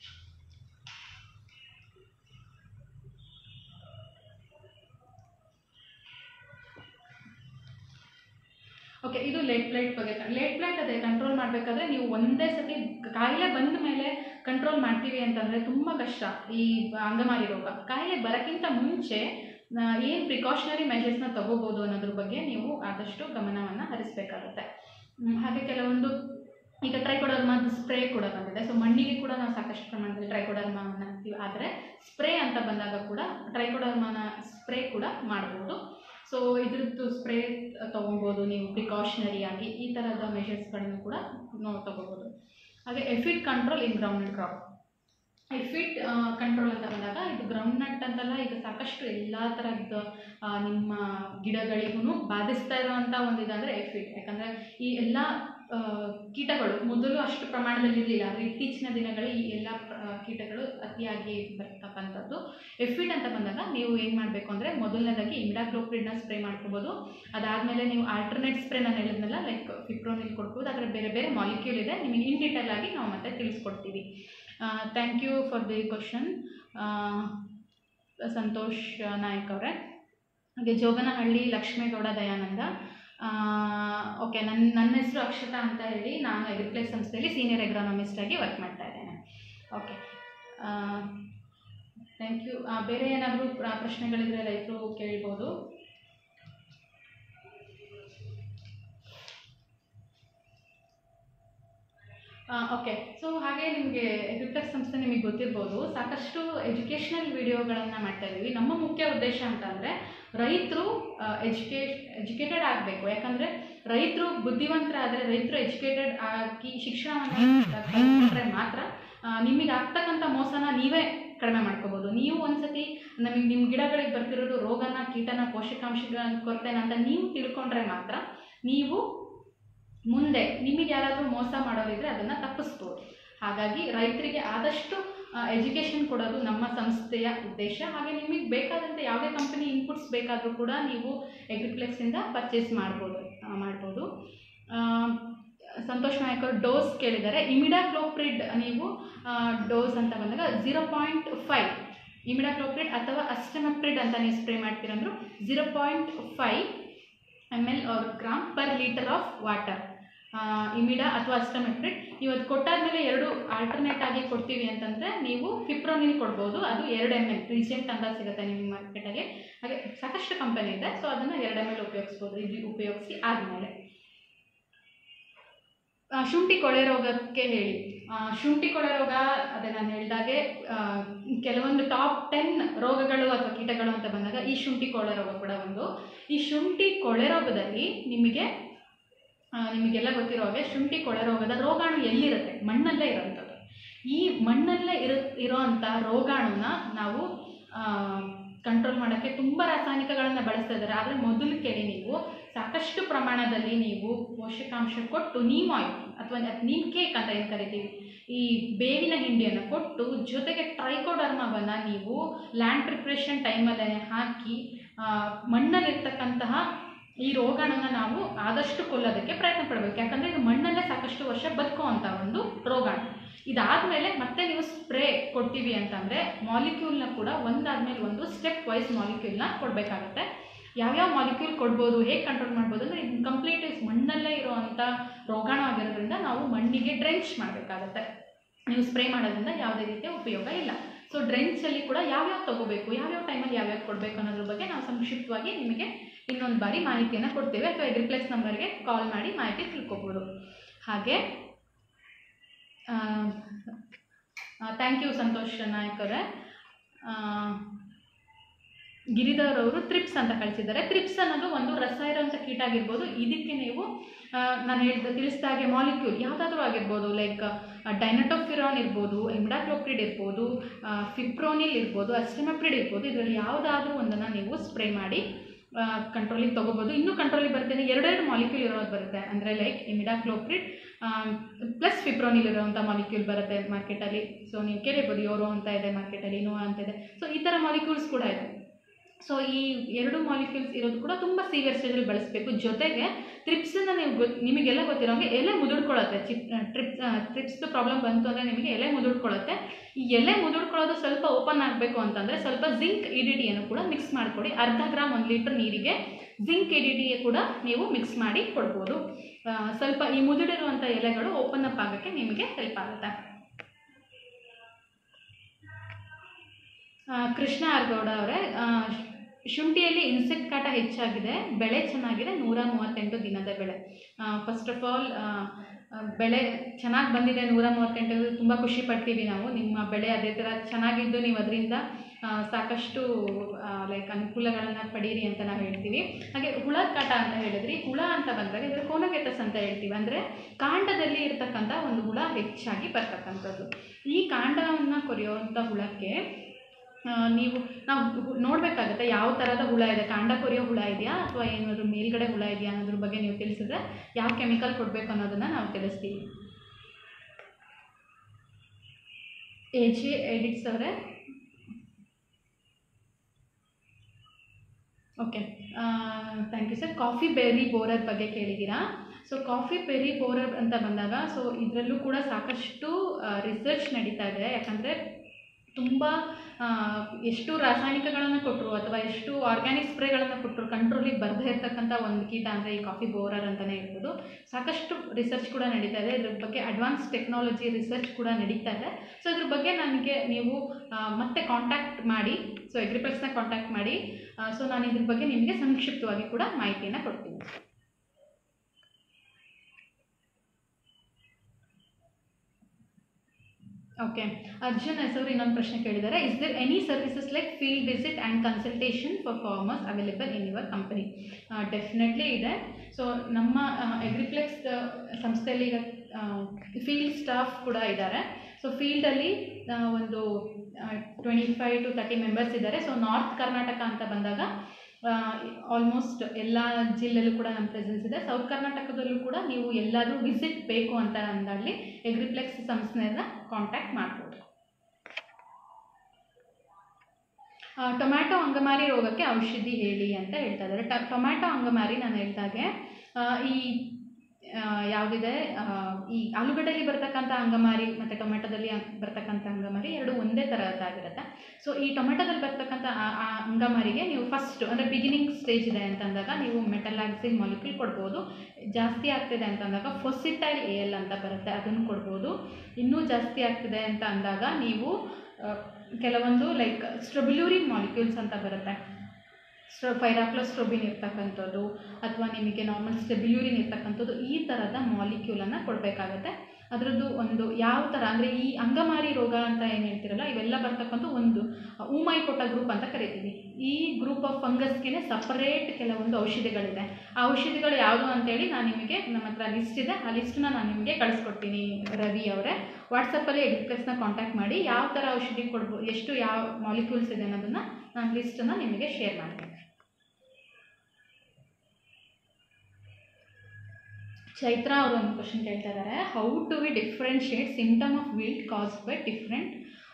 ಓಕೆ ಇದು ಲೇಟ್ ಪ್ಲೇಟ್ ಬಗ್ಗೆ ಲೇಟ್ ಪ್ಲೇಟ್ ಅದೇ ಕಂಟ್ರೋಲ್ ಮಾಡಬೇಕಾದ್ರೆ ನೀವು ಒಂದೇ ಸತಿ ಕಾಯಿಲೆ ಬಂದ ಮೇಲೆ ಕಂಟ್ರೋಲ್ ಮಾಡ್ತೀವಿ ಅಂತಂದರೆ ತುಂಬ ಕಷ್ಟ ಈ ಅಂಗಮಾರಿ ರೋಗ ಕಾಯಿಲೆ ಬರೋಕ್ಕಿಂತ ಮುಂಚೆ ಏನು ಪ್ರಿಕಾಷನರಿ ಮೆಷರ್ಸ್ನ ತಗೋಬೋದು ಅನ್ನೋದ್ರ ಬಗ್ಗೆ ನೀವು ಆದಷ್ಟು ಗಮನವನ್ನು ಹರಿಸಬೇಕಾಗುತ್ತೆ ಹ್ಮ್, ಹಾಗೆ ಕೆಲವೊಂದು ಈಗ ಟ್ರೈಕೋಡರ್ಮಾದ ಸ್ಪ್ರೇ ಕೂಡ ಬಂದಿದೆ ಸೊ ಮಣ್ಣಿಗೆ ಕೂಡ ನಾವು ಸಾಕಷ್ಟು ಪ್ರಮಾಣದಲ್ಲಿ ಟ್ರೈಕೋಡರ್ಮಾವನ್ನು ಹಾಕ್ತೀವಿ ಆದರೆ ಸ್ಪ್ರೇ ಅಂತ ಬಂದಾಗ ಕೂಡ ಟ್ರೈಕೋಡರ್ಮಾನ ಸ್ಪ್ರೇ ಕೂಡ ಮಾಡ್ಬೋದು ಸೊ ಇದ್ರದ್ದು ಸ್ಪ್ರೇ ತೊಗೊಬೋದು ನೀವು ಪ್ರಿಕಾಷನರಿಯಾಗಿ ಈ ಥರದ ಮೆಷರ್ಸ್ಗಳನ್ನು ಕೂಡ ನಾವು ತೊಗೋಬೋದು ಹಾಗೆ aphid control in ground crop aphid control ಅಂತ ಬಂದಾಗ ಇದು ಗ್ರೌಂಡ್ ನಟ್ ಅಂತಲ್ಲ ಈಗ ಸಾಕಷ್ಟು ಎಲ್ಲ ಥರದ್ದು ಆ, ನಿಮ್ಮ ಗಿಡಗಳಿಗೂ ಬಾಧಿಸ್ತಾ ಇರುವಂಥ ಒಂದು ಇದಂದರೆ ಎಫಿಡ್ ಯಾಕಂದರೆ ಈ ಎಲ್ಲ ಆ, ಕೀಟಗಳು ಮೊದಲು ಅಷ್ಟು ಪ್ರಮಾಣದಲ್ಲಿ ಇರಲಿಲ್ಲ ಆದರೆ ಇತ್ತೀಚಿನ ದಿನಗಳಲ್ಲಿ ಈ ಎಲ್ಲ ಪ್ರ- ಆ, ಕೀಟಗಳು ಅತಿಯಾಗಿ ಬರ್ತಕ್ಕಂಥದ್ದು ಎಫಿಡ್ ಅಂತ ಬಂದಾಗ ನೀವು ಏನು ಮಾಡಬೇಕು ಅಂದರೆ ಮೊದಲನೇದಾಗಿ ಇಮಿಡಾಕ್ಲೋಪ್ರಿಡ್ನ ಸ್ಪ್ರೇ ಮಾಡ್ಕೋಬೋದು ಅದಾದಮೇಲೆ ನೀವು ಆಲ್ಟರ್ನೇಟ್ ಸ್ಪ್ರೇ ನಾನು ಹೇಳಿದ್ನಲ್ಲ ಲೈಕ್ ಫಿಪ್ರೋನಿಲ್ ಕೊಡ್ಬೋದು ಅದರ ಬೇರೆ ಬೇರೆ ಮಾಲಿಕ್ಯೂಲ್ ಇದೆ ನಿಮಗೆ ಇನ್ ಡೀಟೇಲ್ ಆಗಿ ನಾವು ಮತ್ತೆ ತಿಳಿಸ್ಕೊಡ್ತೀವಿ thank you for the question Santosh Nayak ಅವರೇ ಹಾಗೆ ಜೋಗನಹಳ್ಳಿ ಲಕ್ಷ್ಮೇಗೌಡ ದಯಾನಂದ ಓಕೆ ನನ್ನ ನನ್ನ ಹೆಸರು ಅಕ್ಷತಾ ಅಂತ ಹೇಳಿ ನಾನು ಎಗ್ರಿಪ್ಲೇಸ್ ಸಂಸ್ಥೆಯಲ್ಲಿ ಸೀನಿಯರ್ ಎಗ್ರಾನಮಿಸ್ಟ್ ಆಗಿ ವರ್ಕ್ ಮಾಡ್ತಾ ಇದ್ದೇನೆ ಓಕೆ ಥ್ಯಾಂಕ್ ಯು ಬೇರೆ ಏನಾದರೂ ಪ್ರಶ್ನೆಗಳಿದ್ರೆ ರೈತರು ಕೇಳ್ಬೋದು ಓಕೆ ಸೊ ಹಾಗೆ ನಿಮಗೆ ಎಗ್ರಿಪ್ಲೆಕ್ಸ್ ಸಂಸ್ಥೆ ನಿಮಗೆ ಗೊತ್ತಿರ್ಬೋದು ಸಾಕಷ್ಟು ಎಜುಕೇಷನಲ್ ವಿಡಿಯೋಗಳನ್ನು ಮಾಡ್ತಾ ಇದ್ದೀವಿ ನಮ್ಮ ಮುಖ್ಯ ಉದ್ದೇಶ ಅಂತಂದರೆ ರೈತರು ಎಜುಕೇ ಎಜುಕೇಟೆಡ್ ಆಗಬೇಕು ಯಾಕಂದರೆ ರೈತರು ಬುದ್ಧಿವಂತರಾದರೆ ರೈತರು ಎಜುಕೇಟೆಡ್ ಆಗಿ ಶಿಕ್ಷಣವನ್ನು ಕಲ್ತ್ಕೊಂಡ್ರೆ ಮಾತ್ರ ಆ, ನಿಮಗೆ ಆಗ್ತಕ್ಕಂಥ ಮೋಸನ ನೀವೇ ಕಡಿಮೆ ಮಾಡ್ಕೋಬೋದು ನೀವು ಒಂದ್ಸತಿ ನಮಗೆ ನಿಮ್ಮ ಗಿಡಗಳಿಗೆ ಬರ್ತಿರೋದು ರೋಗನ ಕೀಟನ ಪೋಷಕಾಂಶಗಳ ಕೊರತೆನ ಅಂತ ನೀವು ತಿಳ್ಕೊಂಡ್ರೆ ಮಾತ್ರ ನೀವು ಮುಂದೆ ನಿಮಗೆ ಯಾರಾದರೂ ಮೋಸ ಮಾಡೋರಿದ್ರೆ ಅದನ್ನು ತಪ್ಪಿಸ್ಬೋದು ಹಾಗಾಗಿ ರೈತರಿಗೆ ಆದಷ್ಟು ಎಜುಕೇಷನ್ ಕೊಡೋದು ನಮ್ಮ ಸಂಸ್ಥೆಯ ಉದ್ದೇಶ ಹಾಗೆ ನಿಮಗೆ ಬೇಕಾದಂಥ ಯಾವುದೇ ಕಂಪನಿ ಇನ್ಪುಟ್ಸ್ ಬೇಕಾದರೂ ಕೂಡ ನೀವು ಎಗ್ರಿಪ್ಲೆಕ್ಸಿಂದ ಪರ್ಚೇಸ್ ಮಾಡ್ಬೋದು ಆ, ಮಾಡ್ಬೋದು ಆ, ಸಂತೋಷ್ ನಾಯಕ್ ಅವರು ಡೋಸ್ ಕೇಳಿದ್ದಾರೆ ಇಮಿಡಾಕ್ಲೋಪ್ರಿಡ್ ನೀವು ಡೋಸ್ ಅಂತ ಬಂದಾಗ ಝೀರೋ ಪಾಯಿಂಟ್ ಫೈವ್ ಇಮಿಡಾಕ್ಲೋಪ್ರಿಡ್ ಅಥವಾ ಅಸ್ಟಮಪ್ರಿಡ್ ಅಂತ ನೀವು ಸ್ಪ್ರೇ ಮಾಡ್ತೀರಂದ್ರು zero point five M L or gram per litre of water imida ಅಥವಾ ಅಸ್ಟಮೆಟ್ರಿಡ್ ನೀವು ಅದು ಕೊಟ್ಟಾದ್ಮೇಲೆ ಎರಡು ಆಲ್ಟರ್ನೇಟ್ ಆಗಿ ಕೊಡ್ತೀವಿ ಅಂತಂದರೆ ನೀವು ಫಿಪ್ರೋನಿಲ್ ಕೊಡ್ಬೋದು ಅದು ಎರಡು ಎಮ್ ಎಲ್ ರೀಸೆಂಟ್ ಅಂತ ಸಿಗುತ್ತೆ ನಿಮ್ಮ ಮಾರ್ಕೆಟಲ್ಲಿ ಹಾಗೆ ಸಾಕಷ್ಟು ಕಂಪನಿ ಇದೆ ಸೊ ಅದನ್ನು ಎರಡು ಎಮ್ ಎಲ್ ಉಪಯೋಗಿಸ್ಬೋದು ಇದು ಉಪಯೋಗಿಸಿ ಆದಮೇಲೆ ಆ, ಶುಂಠಿ ಕೊಳೆ ರೋಗಕ್ಕೆ ಹೇಳಿ ಆ, ಶುಂಠಿ ಕೊಳೆ ರೋಗ ಅದೇ ನಾನು ಹೇಳಿದಾಗೆ ಆ, ಕೆಲವೊಂದು ಟಾಪ್ ಟೆನ್ ರೋಗಗಳು ಅಥವಾ ಕೀಟಗಳು ಅಂತ ಬಂದಾಗ ಈ ಶುಂಠಿ ಕೊಳೆ ರೋಗ ಕೂಡ ಒಂದು ಈ ಶುಂಠಿ ಕೊಳೆ ರೋಗದಲ್ಲಿ ನಿಮಗೆ ಆ, ನಿಮಗೆಲ್ಲ ಗೊತ್ತಿರೋ ಹಾಗೆ ಶುಂಠಿ ಕೊಳೆ ರೋಗದ ರೋಗಾಣು ಎಲ್ಲಿರುತ್ತೆ ಮಣ್ಣಲ್ಲೇ ಇರೋಂಥದ್ದು ಈ ಮಣ್ಣಲ್ಲೇ ಇರೋ ಇರೋವಂಥ ರೋಗಾಣುನ ನಾವು ಕಂಟ್ರೋಲ್ ಮಾಡೋಕ್ಕೆ ತುಂಬ ರಾಸಾಯನಿಕಗಳನ್ನು ಬಳಸ್ತಾ ಇದ್ದಾರೆ ಆದರೆ ಮೊದಲು ಕೇಳಿ ನೀವು ಸಾಕಷ್ಟು ಪ್ರಮಾಣದಲ್ಲಿ ನೀವು ಪೋಷಕಾಂಶ ಕೊಟ್ಟು ನೀಮ್ ಆಯಿಲ್ ಅಥವಾ ನೀಮ್ ಕೇಕ್ ಅಂತ ಏನು ಕರಿತೀವಿ ಈ ಬೇವಿನ ಹಿಂಡಿಯನ್ನು ಕೊಟ್ಟು ಜೊತೆಗೆ ಟ್ರೈಕೋಡರ್ಮವನ್ನು ನೀವು ಲ್ಯಾಂಡ್ ಪ್ರಿಪ್ರೇಷನ್ ಟೈಮಲ್ಲೇ ಹಾಕಿ ಆ, ಮಣ್ಣಲ್ಲಿರ್ತಕ್ಕಂತಹ ಈ ರೋಗಾಣುನ ನಾವು ಆದಷ್ಟು ಕೊಲ್ಲೋದಕ್ಕೆ ಪ್ರಯತ್ನ ಪಡಬೇಕು ಯಾಕಂದರೆ ಇದು ಮಣ್ಣಲ್ಲೇ ಸಾಕಷ್ಟು ವರ್ಷ ಬದುಕುವಂಥ ಒಂದು ರೋಗಾಣು ಇದಾದಮೇಲೆ ಮತ್ತೆ ನೀವು ಸ್ಪ್ರೇ ಕೊಡ್ತೀವಿ ಅಂತಂದರೆ ಮಾಲಿಕ್ಯೂಲ್ನ ಕೂಡ ಒಂದಾದ್ಮೇಲೆ ಒಂದು ಸ್ಟೆಪ್ ವೈಸ್ ಮಾಲಿಕ್ಯೂಲ್ನ ಕೊಡಬೇಕಾಗುತ್ತೆ ಯಾವ್ಯಾವ ಮಾಲಿಕ್ಯೂಲ್ ಕೊಡ್ಬೋದು ಹೇಗೆ ಕಂಟ್ರೋಲ್ ಮಾಡ್ಬೋದು ಅಂದರೆ ಇದು ಕಂಪ್ಲೀಟ್ ಮಣ್ಣಲ್ಲೇ ಇರುವಂಥ ರೋಗಾಣು ಆಗಿರೋದ್ರಿಂದ ನಾವು ಮಣ್ಣಿಗೆ ಡ್ರೆಂಚ್ ಮಾಡಬೇಕಾಗತ್ತೆ ನೀವು ಸ್ಪ್ರೇ ಮಾಡೋದ್ರಿಂದ ಯಾವುದೇ ರೀತಿಯ ಉಪಯೋಗ ಇಲ್ಲ ಸೊ ಡ್ರೆಂಚಲ್ಲಿ ಕೂಡ ಯಾವ್ಯಾವ ತಗೋಬೇಕು ಯಾವ್ಯಾವ ಟೈಮಲ್ಲಿ ಯಾವ್ಯಾವ ಕೊಡಬೇಕು ಅನ್ನೋದ್ರ ಬಗ್ಗೆ ನಾವು ಸಂಕ್ಷಿಪ್ತವಾಗಿ ನಿಮಗೆ ಇನ್ನೊಂದು ಬಾರಿ ಮಾಹಿತಿಯನ್ನು ಕೊಡ್ತೇವೆ ಅಥವಾ ಎಗ್ರಿಪ್ಲೆಕ್ಸ್ ನಂಬರ್ಗೆ ಕಾಲ್ ಮಾಡಿ ಮಾಹಿತಿ ತಿಳ್ಕೊಬೋದು ಹಾಗೆ ಥ್ಯಾಂಕ್ ಯು ಸಂತೋಷ್ ನಾಯಕ್ ಅವರೇ ಗಿರಿಧರ್ ಅವರು ತ್ರಿಪ್ಸ್ ಅಂತ ಕಳಿಸಿದ್ದಾರೆ ತ್ರಿಪ್ಸ್ ಅನ್ನೋದು ಒಂದು ರಸ ಇರೋಂಥ ಕೀಟ ಆಗಿರ್ಬೋದು ಇದಕ್ಕೆ ನೀವು ಆ, ನಾನು ಹೇಳ್ದ ತಿಳಿಸಿದ ಹಾಗೆ ಮಾಲಿಕ್ಯೂಲ್ ಯಾವುದಾದ್ರೂ ಆಗಿರ್ಬೋದು ಲೈಕ್ ಡೈನಟೋಫಿರಾನ್ ಇರ್ಬೋದು ಇಮ್ಡಾಕ್ಲೋಪ್ರಿಡ್ ಇರ್ಬೋದು ಫಿಪ್ರೋನಿಲ್ ಇರ್ಬೋದು ಅಸ್ಟಿಮಪ್ರಿಡ್ ಇರ್ಬೋದು ಇದರಲ್ಲಿ ಯಾವುದಾದ್ರೂ ಒಂದನ್ನು ನೀವು ಸ್ಪ್ರೇ ಮಾಡಿ ಕಂಟ್ರೋಲಿಗೆ ತೊಗೋಬೋದು ಇನ್ನೂ ಕಂಟ್ರೋಲಿಗೆ ಬರುತ್ತೆ ಎರಡೆರಡು ಮಾಲಿಕ್ಯೂಲ್ ಇರೋದು ಬರುತ್ತೆ ಅಂದರೆ ಲೈಕ್ ಇಮಿಡಾಕ್ಲೋಪ್ರಿಡ್ ಪ್ಲಸ್ ಫಿಪ್ರೋನಿಲ್ ಇರುವಂಥ ಮಾಲಿಕ್ಯೂಲ್ ಬರುತ್ತೆ ಮಾರ್ಕೆಟಲ್ಲಿ ಸೊ ನೀವು ಕೇಳಿರ್ಬೋದು ಯೋರೋ ಅಂತ ಇದೆ ಮಾರ್ಕೆಟಲ್ಲಿ ನೋವಾ ಅಂತ ಇದೆ ಸೊ ಈ ಥರ ಮಾಲಿಕ್ಯೂಲ್ಸ್ ಕೂಡ ಇದೆ ಸೊ ಈ ಎರಡು ಮಾಲಿಕ್ಯೂಲ್ಸ್ ಇರೋದು ಕೂಡ ತುಂಬ ಸೀವಿಯರ್ ಸ್ಟೇಜಲ್ಲಿ ಬಳಸಬೇಕು ಜೊತೆಗೆ ತ್ರಿಪ್ಸನ್ನು ನೀವು ಗೊತ್ತು ನಿಮಗೆಲ್ಲ ಗೊತ್ತಿರೋಂಗೆ ಎಲೆ ಮುದುಡ್ಕೊಳ್ಳುತ್ತೆ ಚಿಪ್ ಟ್ರಿಪ್ ಟ್ರಿಪ್ಸ್ ಪ್ರಾಬ್ಲಮ್ ಬಂತು ಅಂದರೆ ನಿಮಗೆ ಎಲೆ ಮುದುಡ್ಕೊಳ್ಳುತ್ತೆ ಈ ಎಲೆ ಮುದುಡ್ಕೊಳ್ಳೋದು ಸ್ವಲ್ಪ ಓಪನ್ ಆಗಬೇಕು ಅಂತಂದರೆ ಸ್ವಲ್ಪ ಜಿಂಕ್ ಇ ಡಿ ಟಿಯನ್ನು ಕೂಡ ಮಿಕ್ಸ್ ಮಾಡಿಕೊಡಿ ಅರ್ಧ ಗ್ರಾಮ್ ಒಂದು ಲೀಟ್ರ್ ನೀರಿಗೆ ಜಿಂಕ್ ಇ ಡಿ ಟಿ ಕೂಡ ನೀವು ಮಿಕ್ಸ್ ಮಾಡಿ ಕೊಡ್ಬೋದು ಆ, ಸ್ವಲ್ಪ ಈ ಮುದುಡಿರುವಂಥ ಎಲೆಗಳು ಓಪನ್ ಅಪ್ ಆಗೋಕ್ಕೆ ನಿಮಗೆ ಹೆಲ್ಪ್ ಆಗುತ್ತೆ ಆ, ಕೃಷ್ಣ ಆರ್ಗೌಡ ಅವರೇ ಶುಂಠಿಯಲ್ಲಿ ಇನ್ಸೆಕ್ಟ್ ಕಾಟ ಹೆಚ್ಚಾಗಿದೆ ಬೆಳೆ ಚೆನ್ನಾಗಿದೆ ನೂರ ಮೂವತ್ತೆಂಟು ದಿನದ ಬೆಳೆ ಫಸ್ಟ್ ಆಫ್ ಆಲ್ ಬೆಳೆ ಚೆನ್ನಾಗಿ ಬಂದಿದೆ ನೂರ ಮೂವತ್ತೆಂಟು ತುಂಬ ಖುಷಿ ಪಡ್ತೀವಿ ನಾವು ನಿಮ್ಮ ಬೆಳೆ ಅದೇ ಥರ ಚೆನ್ನಾಗಿದ್ದು ನೀವು ಅದರಿಂದ ಸಾಕಷ್ಟು ಲೈಕ್ ಅನುಕೂಲಗಳನ್ನು ಪಡೀರಿ ಅಂತ ನಾವು ಹೇಳ್ತೀವಿ ಹಾಗೆ ಹುಳದ ಕಾಟ ಅಂತ ಹೇಳಿದ್ರಿ ಹುಳ ಅಂತ ಬಂದಾಗ ಇದರ ಕೋನಗೆಟಸ್ ಅಂತ ಹೇಳ್ತೀವಿ ಅಂದರೆ ಕಾಂಡದಲ್ಲಿ ಇರ್ತಕ್ಕಂಥ ಒಂದು ಹುಳ ಹೆಚ್ಚಾಗಿ ಬರ್ತಕ್ಕಂಥದ್ದು ಈ ಕಾಂಡವನ್ನು ಕೊರೆಯುವಂಥ ಹುಳಕ್ಕೆ ಆ, ನೀವು ನಾವು ಹು- ನೋಡ್ಬೇಕಾಗತ್ತೆ ಯಾವ ಥರದ ಹುಳ ಇದೆ ಕಾಂಡ ಕೊರಿಯೋ ಹುಳ ಇದೆಯಾ ಅಥವಾ ಏನಾದರೂ ಮೇಲ್ಗಡೆ ಹುಳ ಇದೆಯಾ ಅನ್ನೋದ್ರ ಬಗ್ಗೆ ನೀವು ತಿಳಿಸಿದ್ರೆ ಯಾವ ಕೆಮಿಕಲ್ ಕೊಡಬೇಕು ಅನ್ನೋದನ್ನು ನಾವು ತಿಳಿಸ್ತೀವಿ ಎ ಜೆ ಎಡಿಟ್ಸ್ ಅವರೇ okay thank you sir coffee berry borer ಬಗ್ಗೆ ಕೇಳಿದ್ದೀರಾ ಸೊ ಕಾಫಿ ಬೆರಿ ಬೋರರ್ ಅಂತ ಬಂದಾಗ ಸೊ ಇದರಲ್ಲೂ ಕೂಡ ಸಾಕಷ್ಟು ರಿಸರ್ಚ್ ನಡೀತಾ ಇದೆ ಯಾಕಂದರೆ ತುಂಬ ಆ, ಎಷ್ಟು ರಾಸಾಯನಿಕಗಳನ್ನು ಕೊಟ್ಟರು ಅಥವಾ ಎಷ್ಟು ಆರ್ಗ್ಯಾನಿಕ್ ಸ್ಪ್ರೇಗಳನ್ನು ಕೊಟ್ಟರು ಕಂಟ್ರೋಲಿಗೆ ಬರದೇ ಇರತಕ್ಕಂಥ ಒಂದು ಕೀಟ ಅಂದರೆ ಈ ಕಾಫಿ ಬೋರರ್ ಅಂತಲೇ ಹೇಳ್ಬೋದು ಸಾಕಷ್ಟು ರಿಸರ್ಚ್ ಕೂಡ ನಡೀತಾ ಇದೆ ಇದ್ರ ಬಗ್ಗೆ ಅಡ್ವಾನ್ಸ್ ಟೆಕ್ನಾಲಜಿ ರಿಸರ್ಚ್ ಕೂಡ ನಡೀತಾ ಇದೆ ಸೊ ಇದ್ರ ಬಗ್ಗೆ ನನಗೆ ನೀವು ಆ, ಮತ್ತೆ ಕಾಂಟ್ಯಾಕ್ಟ್ ಮಾಡಿ ಸೊ ಎಗ್ರಿಪಲ್ಸ್ನ ಕಾಂಟ್ಯಾಕ್ಟ್ ಮಾಡಿ ಸೊ ನಾನು ಇದ್ರ ಬಗ್ಗೆ ನಿಮಗೆ ಸಂಕ್ಷಿಪ್ತವಾಗಿ ಕೂಡ ಮಾಹಿತಿಯನ್ನು ಕೊಡ್ತೀನಿ ಓಕೆ ಅರ್ಜುನ್ ಹೆಸರು ಇನ್ನೊಂದು ಪ್ರಶ್ನೆ ಕೇಳಿದ್ದಾರೆ is there any services like field visit and consultation for farmers available in your company definitely ಇದೆ ಸೊ ನಮ್ಮ ಎಗ್ರಿಪ್ಲೆಕ್ಸ್ ಸಂಸ್ಥೆಯಲ್ಲಿ ಈಗ ಫೀಲ್ಡ್ ಸ್ಟಾಫ್ ಕೂಡ ಇದ್ದಾರೆ ಸೊ ಫೀಲ್ಡಲ್ಲಿ ಒಂದು twenty five to thirty members ಇದ್ದಾರೆ ಸೊ ನಾರ್ತ್ ಕರ್ನಾಟಕ ಅಂತ ಬಂದಾಗ ಆಲ್ಮೋಸ್ಟ್ ಎಲ್ಲ ಜಿಲ್ಲೆಯಲ್ಲೂ ಕೂಡ ನಮ್ಮ ಪ್ರೆಸೆನ್ಸ್ ಇದೆ ಸೌತ್ ಕರ್ನಾಟಕದಲ್ಲೂ ಕೂಡ ನೀವು ಎಲ್ಲಾದರೂ ವಿಸಿಟ್ ಬೇಕು ಅಂತ ಅಂದಾಗಲಿ ಎಗ್ರಿಪ್ಲೆಕ್ಸ್ ಸಂಸ್ಥೆಯನ್ನ ಕಾಂಟ್ಯಾಕ್ಟ್ ಮಾಡ್ಬೋದು ಆ, ಟೊಮ್ಯಾಟೊ ಅಂಗಮಾರಿ ರೋಗಕ್ಕೆ ಔಷಧಿ ಹೇಳಿ ಅಂತ ಹೇಳ್ತಾ ಇದ್ದಾರೆ ಟ ಟೊಮ್ಯಾಟೊ ಅಂಗಮಾರಿ ನಾನು ಹೇಳ್ದಾಗೆ ಆ, ಈ ಆ, ಯಾವುದಿದೆ ಆ, ಈ ಆಲೂಗಡ್ಡೆಯಲ್ಲಿ ಬರ್ತಕ್ಕಂಥ ಅಂಗಮಾರಿ ಮತ್ತು ಟೊಮೆಟೊದಲ್ಲಿ ಅಂ- ಬರ್ತಕ್ಕಂಥ ಅಂಗಮಾರಿ ಎರಡು ಒಂದೇ ಥರದ್ದಾಗಿರುತ್ತೆ ಸೊ ಈ ಟೊಮೆಟೊದಲ್ಲಿ ಬರ್ತಕ್ಕಂಥ ಆ- ಆ ಅಂಗಮಾರಿಗೆ ನೀವು ಫಸ್ಟ್ ಅಂದರೆ ಬಿಗಿನಿಂಗ್ ಸ್ಟೇಜ್ ಇದೆ ಅಂತ ಅಂದಾಗ ನೀವು ಮೆಟಲಾಕ್ಸಿನ್ ಮಾಲಿಕ್ಯೂಲ್ ಕೊಡ್ಬೋದು ಜಾಸ್ತಿ ಆಗ್ತಿದೆ ಅಂತ ಅಂದಾಗ ಫೊಸಿಟೈಲ್ ಎ ಎಲ್ ಅಂತ ಬರುತ್ತೆ ಅದನ್ನು ಕೊಡ್ಬೋದು ಇನ್ನೂ ಜಾಸ್ತಿ ಆಗ್ತಿದೆ ಅಂತ ಅಂದಾಗ ನೀವು ಆ, ಕೆಲವೊಂದು ಲೈಕ್ ಸ್ಟ್ರಬ್ಲ್ಯೂರಿನ್ ಮಾಲಿಕ್ಯೂಲ್ಸ್ ಅಂತ ಬರುತ್ತೆ ಸ್ಟ್ರೋ ಫೈರಾಕ್ಲೋಸ್ಟ್ರೋಬಿನ್ ಇರ್ತಕ್ಕಂಥದ್ದು ಅಥವಾ ನಿಮಗೆ ನಾರ್ಮಲ್ ಸ್ಟೆಬಿಲ್ಯೂರಿನ್ ಇರ್ತಕ್ಕಂಥದ್ದು ಈ ಥರದ ಮಾಲಿಕ್ಯೂಲನ್ನು ಕೊಡಬೇಕಾಗತ್ತೆ ಅದರದ್ದು ಒಂದು ಯಾವ ಥರ ಅಂದರೆ ಈ ಅಂಗಮಾರಿ ರೋಗ ಅಂತ ಏನು ಹೇಳ್ತಿರಲ್ಲ ಇವೆಲ್ಲ ಬರ್ತಕ್ಕಂಥ ಒಂದು ಊಮೈಕೋಟ ಗ್ರೂಪ್ ಅಂತ ಕರಿತೀವಿ ಈ ಗ್ರೂಪ್ ಆಫ್ ಫಂಗಸ್ಗೆ ಸಪರೇಟ್ ಕೆಲವೊಂದು ಔಷಧಿಗಳಿದೆ ಆ ಔಷಧಿಗಳು ಯಾವುದು ಅಂತೇಳಿ ನಾನು ನಿಮಗೆ ನಮ್ಮ ಹತ್ರ ಲಿಸ್ಟ್ ಇದೆ ಆ ಲಿಸ್ಟನ್ನ ನಾನು ನಿಮಗೆ ಕಳಿಸ್ಕೊಡ್ತೀನಿ ರವಿ ಅವರೇ ವಾಟ್ಸಪ್ಪಲ್ಲಿ ಎಡಿಪ್ಲೆಕ್ಸ್ನ ಕಾಂಟ್ಯಾಕ್ಟ್ ಮಾಡಿ ಯಾವ ಥರ ಔಷಧಿ ಕೊಡ್ಬೋದು ಎಷ್ಟು ಯಾವ ಮಾಲಿಕ್ಯೂಲ್ಸ್ ಇದೆ ಅನ್ನೋದನ್ನು ನಾನು ಲಿಸ್ಟನ್ನು ನಿಮಗೆ ಶೇರ್ ಮಾಡ್ತೀನಿ ಚೈತ್ರ ಅವರು ಒಂದು ಕ್ವಶನ್ ಕೇಳ್ತಾ ಇದ್ದಾರೆ how to we differentiate symptom of wilt cause by different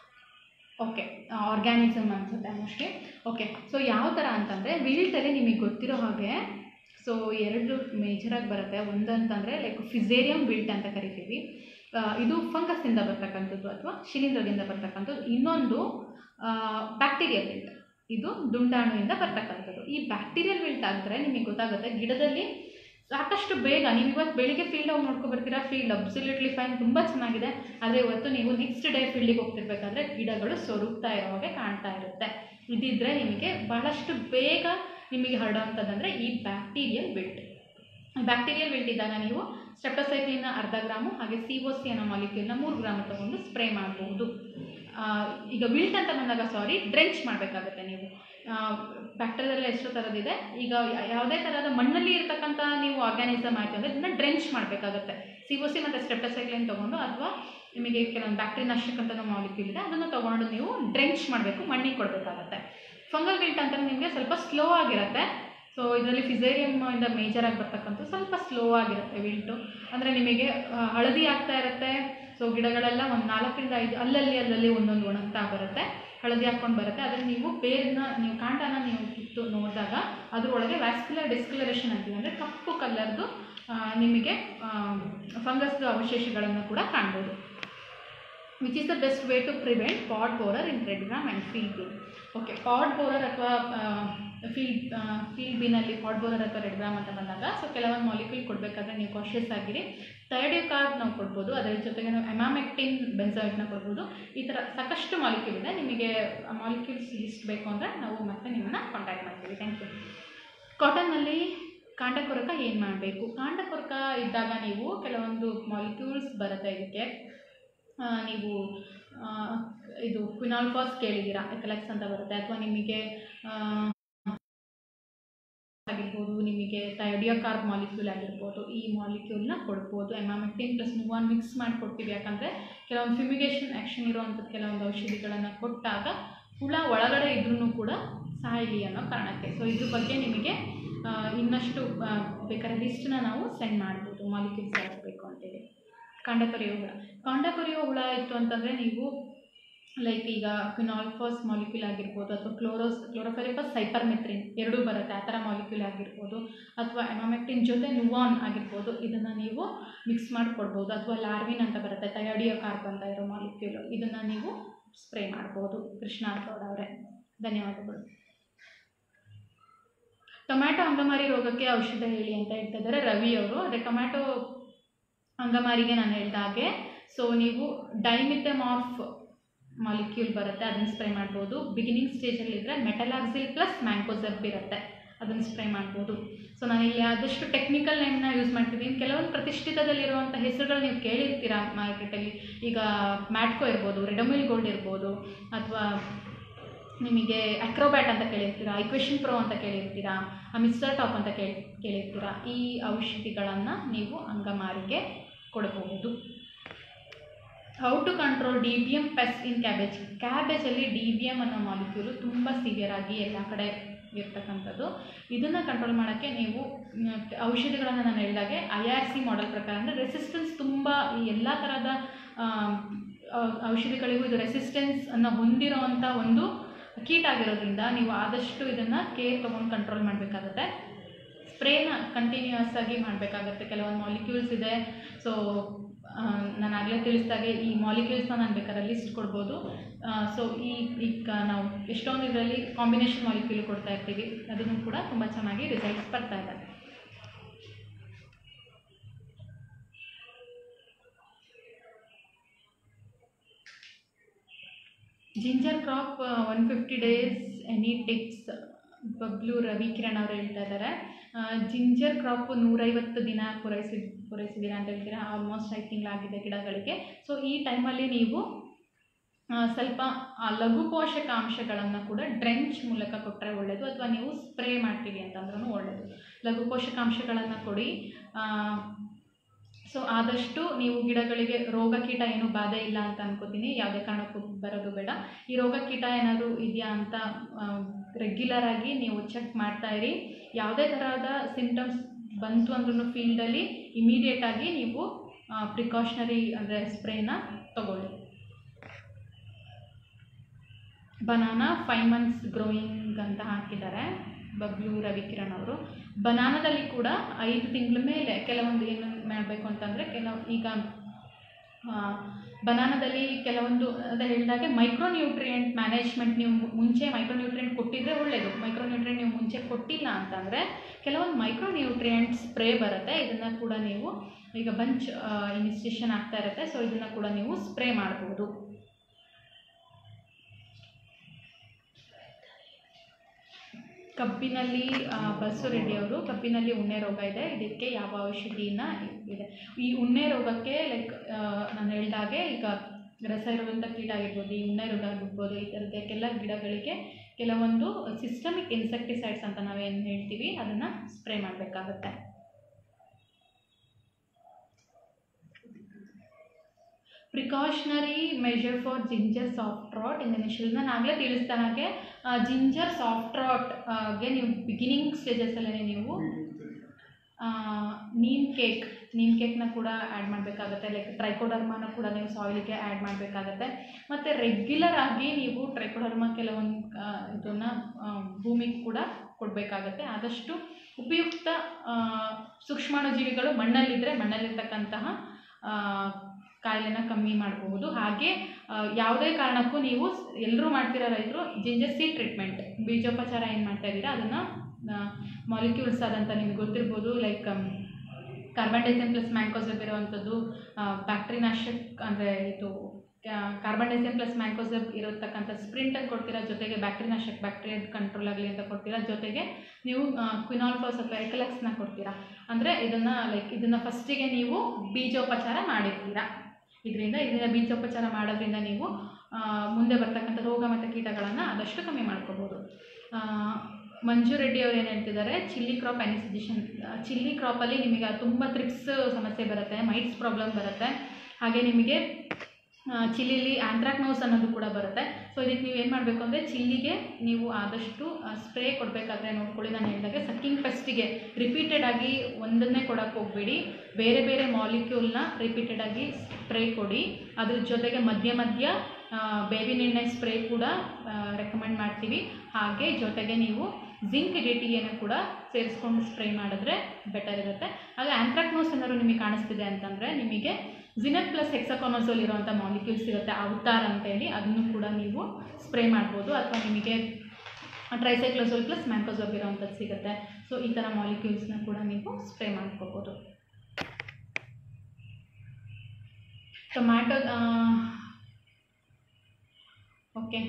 okay organism ಅನ್ಸುತ್ತೆ ಮೋಸ್ಟ್ಲಿ ಓಕೆ ಸೊ ಯಾವ ಥರ ಅಂತಂದರೆ ವಿಲ್ಟಲ್ಲಿ ನಿಮಗೆ ಗೊತ್ತಿರೋ ಹಾಗೆ ಸೊ ಎರಡು ಮೇಜರಾಗಿ ಬರುತ್ತೆ ಒಂದು ಅಂತಂದರೆ ಲೈಕ್ ಫಿಸೇರಿಯಂ ವಿಲ್ಟ್ ಅಂತ ಕರಿತೀವಿ ಆ, ಇದು ಫಂಗಸ್ಸಿಂದ ಬರ್ತಕ್ಕಂಥದ್ದು ಅಥವಾ ಶಿಲೀಂಧ್ರದಿಂದ ಬರ್ತಕ್ಕಂಥದ್ದು ಇನ್ನೊಂದು ಬ್ಯಾಕ್ಟೀರಿಯಲ್ ವಿಲ್ಟ್ ಇದು ದುಂಡಾಣುವಿಂದ ಬರ್ತಕ್ಕಂಥದ್ದು ಈ ಬ್ಯಾಕ್ಟೀರಿಯಲ್ ವಿಲ್ಟ್ ಆದರೆ ನಿಮಗೆ ಗೊತ್ತಾಗುತ್ತೆ ಗಿಡದಲ್ಲಿ ಸಾಕಷ್ಟು ಬೇಗ ನೀವು ಇವತ್ತು ಬೆಳಿಗ್ಗೆ ಫೀಲ್ಡ್ ಹೋಗಿ ನೋಡ್ಕೊ ಬರ್ತೀರಾ ಫೀಲ್ಡ್ ಅಬ್ಸಲ್ಯೂಟ್ಲಿ ಫೈನ್ ತುಂಬ ಚೆನ್ನಾಗಿದೆ ಆದರೆ ಇವತ್ತು ನೀವು ನೆಕ್ಸ್ಟ್ ಡೇ ಫೀಲ್ಡಿಗೆ ಹೋಗ್ತಿರ್ಬೇಕಾದ್ರೆ ಗಿಡಗಳು ಸೊರುಗ್ತಾ ಇರೋ ಹಾಗೆ ಕಾಣ್ತಾ ಇರುತ್ತೆ ಇದಿದ್ರೆ ನಿಮಗೆ ಬಹಳಷ್ಟು ಬೇಗ ನಿಮಗೆ ಹರಡೋವಂಥದ್ದಂದರೆ ಈ ಬ್ಯಾಕ್ಟೀರಿಯಲ್ ವಿಲ್ಟ್ ಬ್ಯಾಕ್ಟೀರಿಯಲ್ ವಿಲ್ಟ್ ಇದ್ದಾಗ ನೀವು ಸ್ಟೆಪ್ಟೋಸೈಕ್ಲಿನ ಅರ್ಧ ಗ್ರಾಮು ಹಾಗೆ ಸಿ ಒ ಸಿ ಅನ್ನೋ ಮಾಲಿಕ್ಯೂಲ್ನ ಮೂರು ಗ್ರಾಮ್ ತೊಗೊಂಡು ಸ್ಪ್ರೇ ಮಾಡ್ಬೋದು ಆ, ಈಗ ವಿಲ್ಟ್ ಅಂತ ಬಂದಾಗ ಸಾರಿ ಡ್ರೆಂಚ್ ಮಾಡಬೇಕಾಗುತ್ತೆ ನೀವು ಬ್ಯಾಕ್ಟೀರಿಯಲ್ ಎಷ್ಟು ಥರದಿದೆ ಈಗ ಯಾ- ಯಾವುದೇ ಥರದ ಮಣ್ಣಲ್ಲಿ ಇರ್ತಕ್ಕಂಥ ನೀವು ಆರ್ಗ್ಯಾನಿಸಮ್ ಆಯಿತು ಅಂದರೆ ಇದನ್ನ ಡ್ರೆಂಚ್ ಮಾಡಬೇಕಾಗುತ್ತೆ ಸಿ ಒ ಸಿ ಮತ್ತು ಸ್ಟೆಪ್ಟೋಸೈಕ್ಲಿನ್ ತೊಗೊಂಡು ಅಥವಾ ನಿಮಗೆ ಕೆಲವೊಂದು ಬ್ಯಾಕ್ಟೀರಿಯಾ ನಾಶಕಂತ ಮಾಲಿಕ್ಯೂಲ್ ಇದೆ ಅದನ್ನು ತೊಗೊಂಡು ನೀವು ಡ್ರೆಂಚ್ ಮಾಡಬೇಕು ಮಣ್ಣಿಗೆ ಕೊಡಬೇಕಾಗತ್ತೆ ಫಂಗಲ್ ವಿಲ್ಟ್ ಅಂತ ನಿಮಗೆ ಸ್ವಲ್ಪ ಸ್ಲೋ ಆಗಿರುತ್ತೆ ಸೊ ಇದರಲ್ಲಿ ಫಿಸೇರಿಯಮ್ ಇಂದ ಮೇಜರ್ ಆಗಿ ಬರ್ತಕ್ಕಂಥ ಸ್ವಲ್ಪ ಸ್ಲೋ ಆಗಿರುತ್ತೆ ವಿಲ್ಟು ಅಂದರೆ ನಿಮಗೆ ಆ, ಹಳದಿ ಆಗ್ತಾ ಇರುತ್ತೆ ಸೊ ಗಿಡಗಳೆಲ್ಲ ಒಂದು ನಾಲ್ಕರಿಂದ ಐದು ಅಲ್ಲಲ್ಲಿ ಅಲ್ಲಲ್ಲಿ ಒಂದೊಂದು ಒಣಗ್ತಾ ಬರುತ್ತೆ ಹಳದಿ ಹಾಕ್ಕೊಂಡು ಬರುತ್ತೆ ಅದನ್ನು ನೀವು ಬೇರನ್ನ ನೀವು ಕಾಂಡನ ನೀವು ಕಿತ್ತು ನೋಡಿದಾಗ ಅದರೊಳಗೆ ವ್ಯಾಸ್ಕ್ಯುಲರ್ ಡಿಸ್ಕಲರೇಷನ್ ಅಂತೀವಿ ಅಂದರೆ ಕಪ್ಪು ಕಲರ್ದು ಆ, ನಿಮಗೆ ಫಂಗಸ್ದು ಅವಶೇಷಗಳನ್ನು ಕೂಡ ಕಾಣ್ಬೋದು which is the best way to prevent pod borer in red gram and field bean okay pod borer ಅಥವಾ ಫೀಲ್ಡ್ ಫೀಲ್ಡ್ ಬೀನಲ್ಲಿ ಪಾಟ್ ಬೋರರ್ ಅಥವಾ ರೆಡ್ ಗ್ರಾಮ್ ಅಂತ ಬಂದಾಗ ಸೊ ಕೆಲವೊಂದು ಮಾಲಿಕ್ಯೂಲ್ ಕೊಡಬೇಕಾದ್ರೆ ನೀವು ಕಾಶಿಯಸ್ ಆಗಿರಿ ಥೈಡಿಯೋಕಾರ್ಡ್ ನಾವು ಕೊಡ್ಬೋದು ಅದರ ಜೊತೆಗೆ ನಾವು ಎಮಾಮೆಕ್ಟಿನ್ ಬೆನ್ಸಾಯಿಟ್ನ ಕೊಡ್ಬೋದು ಈ ಥರ ಸಾಕಷ್ಟು ಮಾಲಿಕ್ಯೂಲ್ ಇದೆ ನಿಮಗೆ ಆ ಮಾಲಿಕ್ಯೂಲ್ಸ್ ಲಿಸ್ಟ್ ಬೇಕು ಅಂದರೆ ನಾವು ಮತ್ತೆ ನಿಮ್ಮನ್ನು ಕಾಂಟ್ಯಾಕ್ಟ್ ಮಾಡ್ತೀವಿ ಥ್ಯಾಂಕ್ ಯು ಕಾಟನ್ನಲ್ಲಿ ಕಾಂಡಕೊರಕ ಏನು ಮಾಡಬೇಕು ಕಾಂಡಕೊರಕ ಇದ್ದಾಗ ನೀವು ಕೆಲವೊಂದು ಮಾಲಿಕ್ಯೂಲ್ಸ್ ಬರುತ್ತೆ ಇದಕ್ಕೆ ಆ, ನೀವು ಆ, ಇದು ಕ್ವಿನಾಲ್ಫಾಸ್ ಕೇಳಿದ್ದೀರಾ ಎಕಲೆಕ್ಸ್ ಅಂತ ಬರುತ್ತೆ ಅಥವಾ ನಿಮಗೆ ಆ, ಆಗಿರ್ಬೋದು ನಿಮಗೆ ಥೈಡಿಯೋಕಾರ್ಬ್ ಮಾಲಿಕ್ಯೂಲ್ ಆಗಿರ್ಬೋದು ಈ ಮಾಲಿಕ್ಯೂಲ್ನ ಕೊಡ್ಬೋದು ಎಮಾಮೆಕ್ಟಿನ್ ಪ್ಲಸ್ ನುವಾನ್ ಮಿಕ್ಸ್ ಮಾಡಿ ಕೊಡ್ತೀವಿ ಯಾಕಂದರೆ ಕೆಲವೊಂದು ಫ್ಯುಮಿಗೇಷನ್ ಆ್ಯಕ್ಷನ್ ಇರುವಂಥದ್ದು ಕೆಲವೊಂದು ಔಷಧಿಗಳನ್ನು ಕೊಟ್ಟಾಗ ಹುಳ ಒಳಗಡೆ ಇದ್ರೂ ಕೂಡ ಸಾಯಲಿ ಅನ್ನೋ ಕಾರಣಕ್ಕೆ ಸೊ ಇದ್ರ ಬಗ್ಗೆ ನಿಮಗೆ ಆ, ಇನ್ನಷ್ಟು ಆ, ಬೇಕಾದ್ರೆ ಲಿಸ್ಟನ್ನ ನಾವು ಸೆಂಡ್ ಮಾಡ್ಬೋದು ಮಾಲಿಕ್ಯೂಲ್ಸ್ ಯಾವ್ದು ಬೇಕು ಅಂತೇಳಿ ಕಾಂಡ ಕೊರೆಯೋ ಹುಳ ಕಾಂಡ ಕೊರೆಯೋ ಹುಳ ಇತ್ತು ಅಂತಂದರೆ ನೀವು ಲೈಕ್ ಈಗ ಕ್ವಿನಾಲ್ಫಾಸ್ ಮಾಲಿಕ್ಯೂಲ್ ಆಗಿರ್ಬೋದು ಅಥವಾ ಕ್ಲೋರೋಸ್ ಕ್ಲೋರೋಫೆರಿಫಸ್ ಸೈಪರ್ಮೆತ್ರಿನ್ ಎರಡೂ ಬರುತ್ತೆ ಆ ಥರ ಮಾಲಿಕ್ಯೂಲ್ ಆಗಿರ್ಬೋದು ಅಥವಾ ಎಮಾಮೆಕ್ಟಿನ್ ಜೊತೆ ನುವಾನ್ ಆಗಿರ್ಬೋದು ಇದನ್ನು ನೀವು ಮಿಕ್ಸ್ ಮಾಡಿ ಕೊಡ್ಬೋದು ಅಥವಾ ಲಾರ್ವಿನ್ ಅಂತ ಬರುತ್ತೆ ಥೈಯಾಡಿಯೋ ಕಾರ್ಬ್ ಅಂತ ಇರೋ ಮಾಲಿಕ್ಯೂಲು ಇದನ್ನು ನೀವು ಸ್ಪ್ರೇ ಮಾಡ್ಬೋದು ಕೃಷ್ಣ ಗೌಡ ಅವರೇ ಧನ್ಯವಾದಗಳು ಟೊಮ್ಯಾಟೊ ಅಂಗಮಾರಿ ರೋಗಕ್ಕೆ ಔಷಧ ಹೇಳಿ ಅಂತ ಹೇಳ್ತಾ ಇದ್ದಾರೆ ರವಿ ಅವರು ಅದೇ ಟೊಮ್ಯಾಟೊ ಅಂಗಮಾರಿಗೆ ನಾನು ಹೇಳ್ದ ಹಾಗೆ ಸೊ ನೀವು ಡೈಮಿಥಮಾರ್ಫ್ ಮಾಲಿಕ್ಯೂಲ್ ಬರುತ್ತೆ ಅದನ್ನು ಸ್ಪ್ರೇ ಮಾಡ್ಬೋದು ಬಿಗಿನಿಂಗ್ ಸ್ಟೇಜಲ್ಲಿದ್ದರೆ ಮೆಟಲಾಕ್ಸಿಲ್ ಪ್ಲಸ್ ಮ್ಯಾಂಕೋಸರ್ಪ್ ಇರುತ್ತೆ ಅದನ್ನು ಸ್ಪ್ರೇ ಮಾಡ್ಬೋದು ಸೊ ನಾನು ಇಲ್ಲಿ ಆದಷ್ಟು ಟೆಕ್ನಿಕಲ್ ನೇಮ್ನ ಯೂಸ್ ಮಾಡ್ತಿದ್ದೀನಿ ಕೆಲವೊಂದು ಪ್ರತಿಷ್ಠಿತದಲ್ಲಿರುವಂಥ ಹೆಸರುಗಳು ನೀವು ಕೇಳಿರ್ತೀರಾ ಮಾರ್ಕೆಟಲ್ಲಿ ಈಗ ಮ್ಯಾಟ್ಕೋ ಇರ್ಬೋದು ರೆಡಮಿಲ್ ಗೋಲ್ಡ್ ಇರ್ಬೋದು ಅಥವಾ ನಿಮಗೆ ಅಕ್ರೋಬ್ಯಾಟ್ ಅಂತ ಕೇಳಿರ್ತೀರಾ ಇಕ್ವೇಷನ್ ಪ್ರೋ ಅಂತ ಕೇಳಿರ್ತೀರಾ ಮಿಸ್ಟರ್ ಟಾಪ್ ಅಂತ ಕೇಳಿ ಕೇಳಿರ್ತೀರಾ ಈ ಔಷಧಿಗಳನ್ನು ನೀವು ಅಂಗಮಾರಿಗೆ ಕೊಡಬಹುದು how to control D B M pest in cabbage ಕ್ಯಾಬೇಜಲ್ಲಿ ಡಿ ಬಿ ಎಮ್ ಅನ್ನೋ ಮಾಲಿಕ್ಯೂಲು ತುಂಬ ಸಿವಿಯರ್ ಆಗಿ ಎಲ್ಲ ಕಡೆ ಇರ್ತಕ್ಕಂಥದ್ದು ಇದನ್ನು ಕಂಟ್ರೋಲ್ ಮಾಡೋಕ್ಕೆ ನೀವು ಮ್, ಔಷಧಿಗಳನ್ನು ನಾನು ಹೇಳಿದಾಗೆ ಐ ಆರ್ ಸಿ ಮಾಡೆಲ್ ಪ್ರಕಾರ ಅಂದರೆ ರೆಸಿಸ್ಟೆನ್ಸ್ ತುಂಬ ಈ ಎಲ್ಲ ಥರದ ಆಮ್, ಔ- ಔಷಧಿಗಳಿಗೂ ಇದು ರೆಸಿಸ್ಟೆನ್ಸ್ ಅನ್ನು ಹೊಂದಿರೋವಂಥ ಒಂದು ಕೀಟ ಆಗಿರೋದ್ರಿಂದ ನೀವು ಆದಷ್ಟು ಇದನ್ನು ಕೇರ್ ತೊಗೊಂಡು ಕಂಟ್ರೋಲ್ ಮಾಡಬೇಕಾಗತ್ತೆ ಸ್ಪ್ರೇನ ಕಂಟಿನ್ಯೂಯಸ್ ಆಗಿ ಮಾಡಬೇಕಾಗತ್ತೆ ಕೆಲವೊಂದು ಮಾಲಿಕ್ಯೂಲ್ಸ್ ಇದೆ ಸೊ ನಾನು ಆಗಲೇ ತಿಳಿಸಿದಾಗೆ ಈ ಮಾಲಿಕ್ಯೂಲ್ಸ್ನ ನಾನು ಬೇಕಾದ್ರೆ ಲಿಸ್ಟ್ ಕೊಡ್ಬೋದು ಸೊ ಈ ಈಗ ನಾವು ಎಷ್ಟೊಂದು ಇದರಲ್ಲಿ ಕಾಂಬಿನೇಷನ್ ಮಾಲಿಕ್ಯೂಲ್ ಕೊಡ್ತಾ ಇರ್ತೀವಿ ಅದನ್ನು ಕೂಡ ತುಂಬ ಚೆನ್ನಾಗಿ ರಿಸಲ್ಟ್ಸ್ ಬರ್ತಾ ಇದೆ ginger crop one fifty days any tips Bablu Ravikiran ಅವರು ಹೇಳ್ತಾ ಇದ್ದಾರೆ ಜಿಂಜರ್ ಕ್ರಾಪ್ ನೂರೈವತ್ತು ದಿನ ಪೂರೈಸಿ ಪೂರೈಸಿದ್ದೀರಾ ಅಂತ ಹೇಳ್ತೀರಾ ಆಲ್ಮೋಸ್ಟ್ ಐದು ತಿಂಗಳಾಗಿದೆ ಗಿಡಗಳಿಗೆ ಸೊ ಈ ಟೈಮಲ್ಲಿ ನೀವು ಆ, ಸ್ವಲ್ಪ ಆ, ಲಘು ಪೋಷಕಾಂಶಗಳನ್ನು ಕೂಡ ಡ್ರೆಂಚ್ ಮೂಲಕ ಕೊಟ್ಟರೆ ಒಳ್ಳೆಯದು ಅಥವಾ ನೀವು ಸ್ಪ್ರೇ ಮಾಡ್ತೀವಿ ಅಂತಂದ್ರೂ ಒಳ್ಳೆಯದು ಲಘು ಪೋಷಕಾಂಶಗಳನ್ನು ಕೊಡಿ ಸೊ ಆದಷ್ಟು ನೀವು ಗಿಡಗಳಿಗೆ ರೋಗ ಕೀಟ ಏನು ಬಾಧೆ ಇಲ್ಲ ಅಂತ ಅನ್ಕೋತೀನಿ ಯಾವುದೇ ಕಾರಣಕ್ಕೂ ಬರೋದು ಬೇಡ ಈ ರೋಗ ಕೀಟ ಏನಾದರೂ ಇದೆಯಾ ಅಂತ ರೆಗ್ಯುಲರ್ ಆಗಿ ನೀವು ಚೆಕ್ ಮಾಡ್ತಾ ಇರಿ ಯಾವುದೇ ಥರದ ಸಿಂಟಮ್ಸ್ ಬಂತು ಅಂದ್ರೂ ಫೀಲ್ಡಲ್ಲಿ ಇಮಿಡಿಯೇಟಾಗಿ ನೀವು ಪ್ರಿಕಾಷನರಿ ಅಂದರೆ ಸ್ಪ್ರೇನ ತಗೊಳ್ಳಿ ಬನಾನಾ ಫೈವ್ ಮಂತ್ಸ್ ಗ್ರೋಯಿಂಗ್ ಅಂತ ಹಾಕಿದ್ದಾರೆ ಬಬ್ಲು ರವಿಕಿರಣ್ ಅವರು ಬನಾನದಲ್ಲಿ ಕೂಡ ಐದು ತಿಂಗಳ ಮೇಲೆ ಕೆಲವೊಂದು ಏನು ಮಾಡಬೇಕು ಅಂತಂದರೆ ಕೆಲವು ಈಗ ಆ, ಬನಾನದಲ್ಲಿ ಕೆಲವೊಂದು ಅದೇ ಹೇಳಿದಾಗೆ ಮೈಕ್ರೋನ್ಯೂಟ್ರಿಯೆಂಟ್ ಮ್ಯಾನೇಜ್ಮೆಂಟ್ ನೀವು ಮು- ಮುಂಚೆ ಮೈಕ್ರೋನ್ಯೂಟ್ರಿಯೆಂಟ್ ಕೊಟ್ಟಿದ್ರೆ ಒಳ್ಳೆಯದು ಮೈಕ್ರೋನ್ಯೂಟ್ರಿಯೆಂಟ್ ನೀವು ಮುಂಚೆ ಕೊಟ್ಟಿಲ್ಲ ಅಂತಂದರೆ ಕೆಲವೊಂದು ಮೈಕ್ರೋನ್ಯೂಟ್ರಿಯೆಂಟ್ ಸ್ಪ್ರೇ ಬರುತ್ತೆ ಇದನ್ನು ಕೂಡ ನೀವು ಈಗ ಬಂಚ್ ಇನಿಸ್ಟೇಷನ್ ಆಗ್ತಾ ಇರುತ್ತೆ ಸೊ ಇದನ್ನು ಕೂಡ ನೀವು ಸ್ಪ್ರೇ ಮಾಡ್ಬೋದು ಕಬ್ಬಿನಲ್ಲಿ ಆ, ಬಸು ರೆಡ್ಡಿ ಅವರು ಕಬ್ಬಿನಲ್ಲಿ ಉಣ್ಣೆ ರೋಗ ಇದೆ ಇದಕ್ಕೆ ಯಾವ ಔಷಧಿನ ಇದೆ ಈ ಉಣ್ಣೆ ರೋಗಕ್ಕೆ ಲೈಕ್ ನಾನು ಹೇಳ್ದಾಗೆ ಈಗ ರಸ ಇರುವಂಥ ಕೀಟ ಆಗಿರ್ಬೋದು ಈ ಉಣ್ಣೆ ರೋಗ ಆಗಿರ್ಬೋದು ಈ ಥರದ್ದಕ್ಕೆಲ್ಲ ಗಿಡಗಳಿಗೆ ಕೆಲವೊಂದು ಸಿಸ್ಟಮಿಕ್ ಇನ್ಸೆಕ್ಟಿಸೈಡ್ಸ್ ಅಂತ ನಾವೇನು ಹೇಳ್ತೀವಿ ಅದನ್ನು ಸ್ಪ್ರೇ ಮಾಡಬೇಕಾಗತ್ತೆ precautionary measure for ginger soft rot in initial ನಾನು ಆಗಲೇ ತಿಳಿಸ್ದ ಹಾಗೆ ಜಿಂಜರ್ ಸಾಫ್ಟ್ ರಾಟ್ಗೆ ನೀವು ಬಿಗಿನಿಂಗ್ ಸ್ಟೇಜಸಲ್ಲೇ ನೀವು ನೀಮ್ ಕೇಕ್ ನೀಮ್ ಕೇಕ್ನ ಕೂಡ ಆ್ಯಡ್ ಮಾಡಬೇಕಾಗತ್ತೆ ಲೈಕ್ ಟ್ರೈಕೋಡರ್ಮಾನ ಕೂಡ ನೀವು ಸಾಯಿಲಿಗೆ ಆ್ಯಡ್ ಮಾಡಬೇಕಾಗತ್ತೆ ಮತ್ತು ರೆಗ್ಯುಲರ್ ಆಗಿ ನೀವು ಟ್ರೈಕೋಡರ್ಮಾ ಕೆಲವೊಂದು ಇದನ್ನು ಭೂಮಿಗೆ ಕೂಡ ಕೊಡಬೇಕಾಗತ್ತೆ ಆದಷ್ಟು ಉಪಯುಕ್ತ ಆ, ಸೂಕ್ಷ್ಮಾಣುಜೀವಿಗಳು ಮಣ್ಣಲ್ಲಿದ್ದರೆ ಮಣ್ಣಲ್ಲಿರ್ತಕ್ಕಂತಹ ಆ, ಕಾಯಿಲೆನ ಕಮ್ಮಿ ಮಾಡಬಹುದು ಹಾಗೆ ಆ, ಯಾವುದೇ ಕಾರಣಕ್ಕೂ ನೀವು ಎಲ್ಲರೂ ಮಾಡ್ತಿರೋ ರೈತರು ಜಿಂಜರ್ ಸೀಡ್ ಟ್ರೀಟ್ಮೆಂಟ್ ಬೀಜೋಪಚಾರ ಏನು ಮಾಡ್ತಾ ಇದ್ದೀರಾ ಅದನ್ನು ಮಾಲಿಕ್ಯೂಲ್ಸ್ ಆದಂಥ ನಿಮ್ಗೆ ಗೊತ್ತಿರ್ಬೋದು like carbendazim plus mancozeb ಇರುವಂಥದ್ದು ಬ್ಯಾಕ್ಟ್ರಿನಾಶಕ್ ಅಂದರೆ ಇದು ಕಾರ್ಬನ್ ಡೈಸೆನ್ ಪ್ಲಸ್ ಮ್ಯಾಂಕೋಸೆಬ್ ಇರತಕ್ಕಂಥ ಸ್ಪ್ರಿಂಟನ್ನು ಕೊಡ್ತೀರಾ ಜೊತೆಗೆ ಬ್ಯಾಕ್ಟ್ರಿನಾಶಕ್ ಬ್ಯಾಕ್ಟೀರಿಯಾ ಕಂಟ್ರೋಲ್ ಆಗಲಿ ಅಂತ ಕೊಡ್ತೀರಾ ಜೊತೆಗೆ ನೀವು ಕ್ವಿನಾಲ್ಫಾಸ್ ಅಥವಾ ಎಕಲಕ್ಸ್ನ ಕೊಡ್ತೀರಾ ಅಂದರೆ ಇದನ್ನು ಲೈಕ್ ಇದನ್ನು ಫಸ್ಟಿಗೆ ನೀವು ಬೀಜೋಪಚಾರ ಮಾಡಿರ್ತೀರಾ ಇದರಿಂದ ಇದರಿಂದ ಬೀಜೋಪಚಾರ ಮಾಡೋದ್ರಿಂದ ನೀವು ಆ, ಮುಂದೆ ಬರ್ತಕ್ಕಂಥ ರೋಗ ಮತ್ತು ಕೀಟಗಳನ್ನು ಆದಷ್ಟು ಕಮ್ಮಿ ಮಾಡ್ಕೋಬೋದು ಆ, ಮಂಜು ರೆಡ್ಡಿ ಅವ್ರು ಏನು ಹೇಳ್ತಿದ್ದಾರೆ ಚಿಲ್ಲಿ ಕ್ರಾಪ್ ಅನಿಸಿಜೇಷನ್ ಚಿಲ್ಲಿ ಕ್ರಾಪಲ್ಲಿ ನಿಮಗೆ ತುಂಬ ತ್ರಿಪ್ಸ್ ಸಮಸ್ಯೆ ಬರುತ್ತೆ ಮೈಟ್ಸ್ ಪ್ರಾಬ್ಲಮ್ ಬರುತ್ತೆ ಹಾಗೆ ನಿಮಗೆ ಆ, ಚಿಲ್ಲಿಲಿ ಆಂಥ್ರಾಕ್ನೋಸ್ ಅನ್ನೋದು ಕೂಡ ಬರುತ್ತೆ ಸೊ ಇದಕ್ಕೆ ನೀವು ಏನು ಮಾಡಬೇಕು ಅಂದರೆ ಚಿಲ್ಲಿಗೆ ನೀವು ಆದಷ್ಟು ಸ್ಪ್ರೇ ಕೊಡಬೇಕಾದ್ರೆ ನೋಡ್ಕೊಳ್ಳಿ ನಾನು ಹೇಳಿದಾಗೆ ಸಕ್ಕಿಂಗ್ ಫಸ್ಟಿಗೆ ರಿಪೀಟೆಡ್ ಆಗಿ ಒಂದನ್ನೇ ಕೊಡೋಕ್ಕೆ ಹೋಗಬೇಡಿ ಬೇರೆ ಬೇರೆ ಮಾಲಿಕ್ಯೂಲ್ನ ರಿಪೀಟೆಡ್ ಆಗಿ ಸ್ಪ್ರೇ ಕೊಡಿ ಅದ್ರ ಜೊತೆಗೆ ಮಧ್ಯ ಮಧ್ಯ ಆ, ಬೇವಿನ ಎಣ್ಣೆ ಸ್ಪ್ರೇ ಕೂಡ ರೆಕಮೆಂಡ್ ಮಾಡ್ತೀವಿ ಹಾಗೆ ಜೊತೆಗೆ ನೀವು ಜಿಂಕ್ ಡಿ ಟಿ ಎನ ಕೂಡ ಸೇರಿಸ್ಕೊಂಡು ಸ್ಪ್ರೇ ಮಾಡಿದ್ರೆ ಬೆಟರ್ ಇರುತ್ತೆ ಹಾಗೆ ಆಂಥ್ರಾಕ್ನೋಸ್ ಏನಾದ್ರು ನಿಮಗೆ ಕಾಣಿಸ್ತಿದೆ ಅಂತಂದರೆ ನಿಮಗೆ ಜಿನೆಟ್ ಪ್ಲಸ್ ಹೆಕ್ಸಕಾನೋಸೋಲ್ ಇರುವಂಥ ಮಾಲಿಕ್ಯೂಲ್ಸ್ ಇರುತ್ತೆ ಅವತಾರ್ ಅಂತೇಳಿ ಅದನ್ನು ಕೂಡ ನೀವು ಸ್ಪ್ರೇ ಮಾಡ್ಬೋದು ಅಥವಾ ನಿಮಗೆ ಟ್ರೈಸೈಕ್ಲೋಸೋಲ್ ಪ್ಲಸ್ ಮ್ಯಾಂಕೋಸೋಲ್ ಇರೋವಂಥದ್ದು ಸಿಗುತ್ತೆ ಸೊ ಈ ಥರ ಮಾಲಿಕ್ಯೂಲ್ಸ್ನ ಕೂಡ ನೀವು ಸ್ಪ್ರೇ ಮಾಡ್ಕೋಬೋದು ಟೊಮ್ಯಾಟೊ ಓಕೆ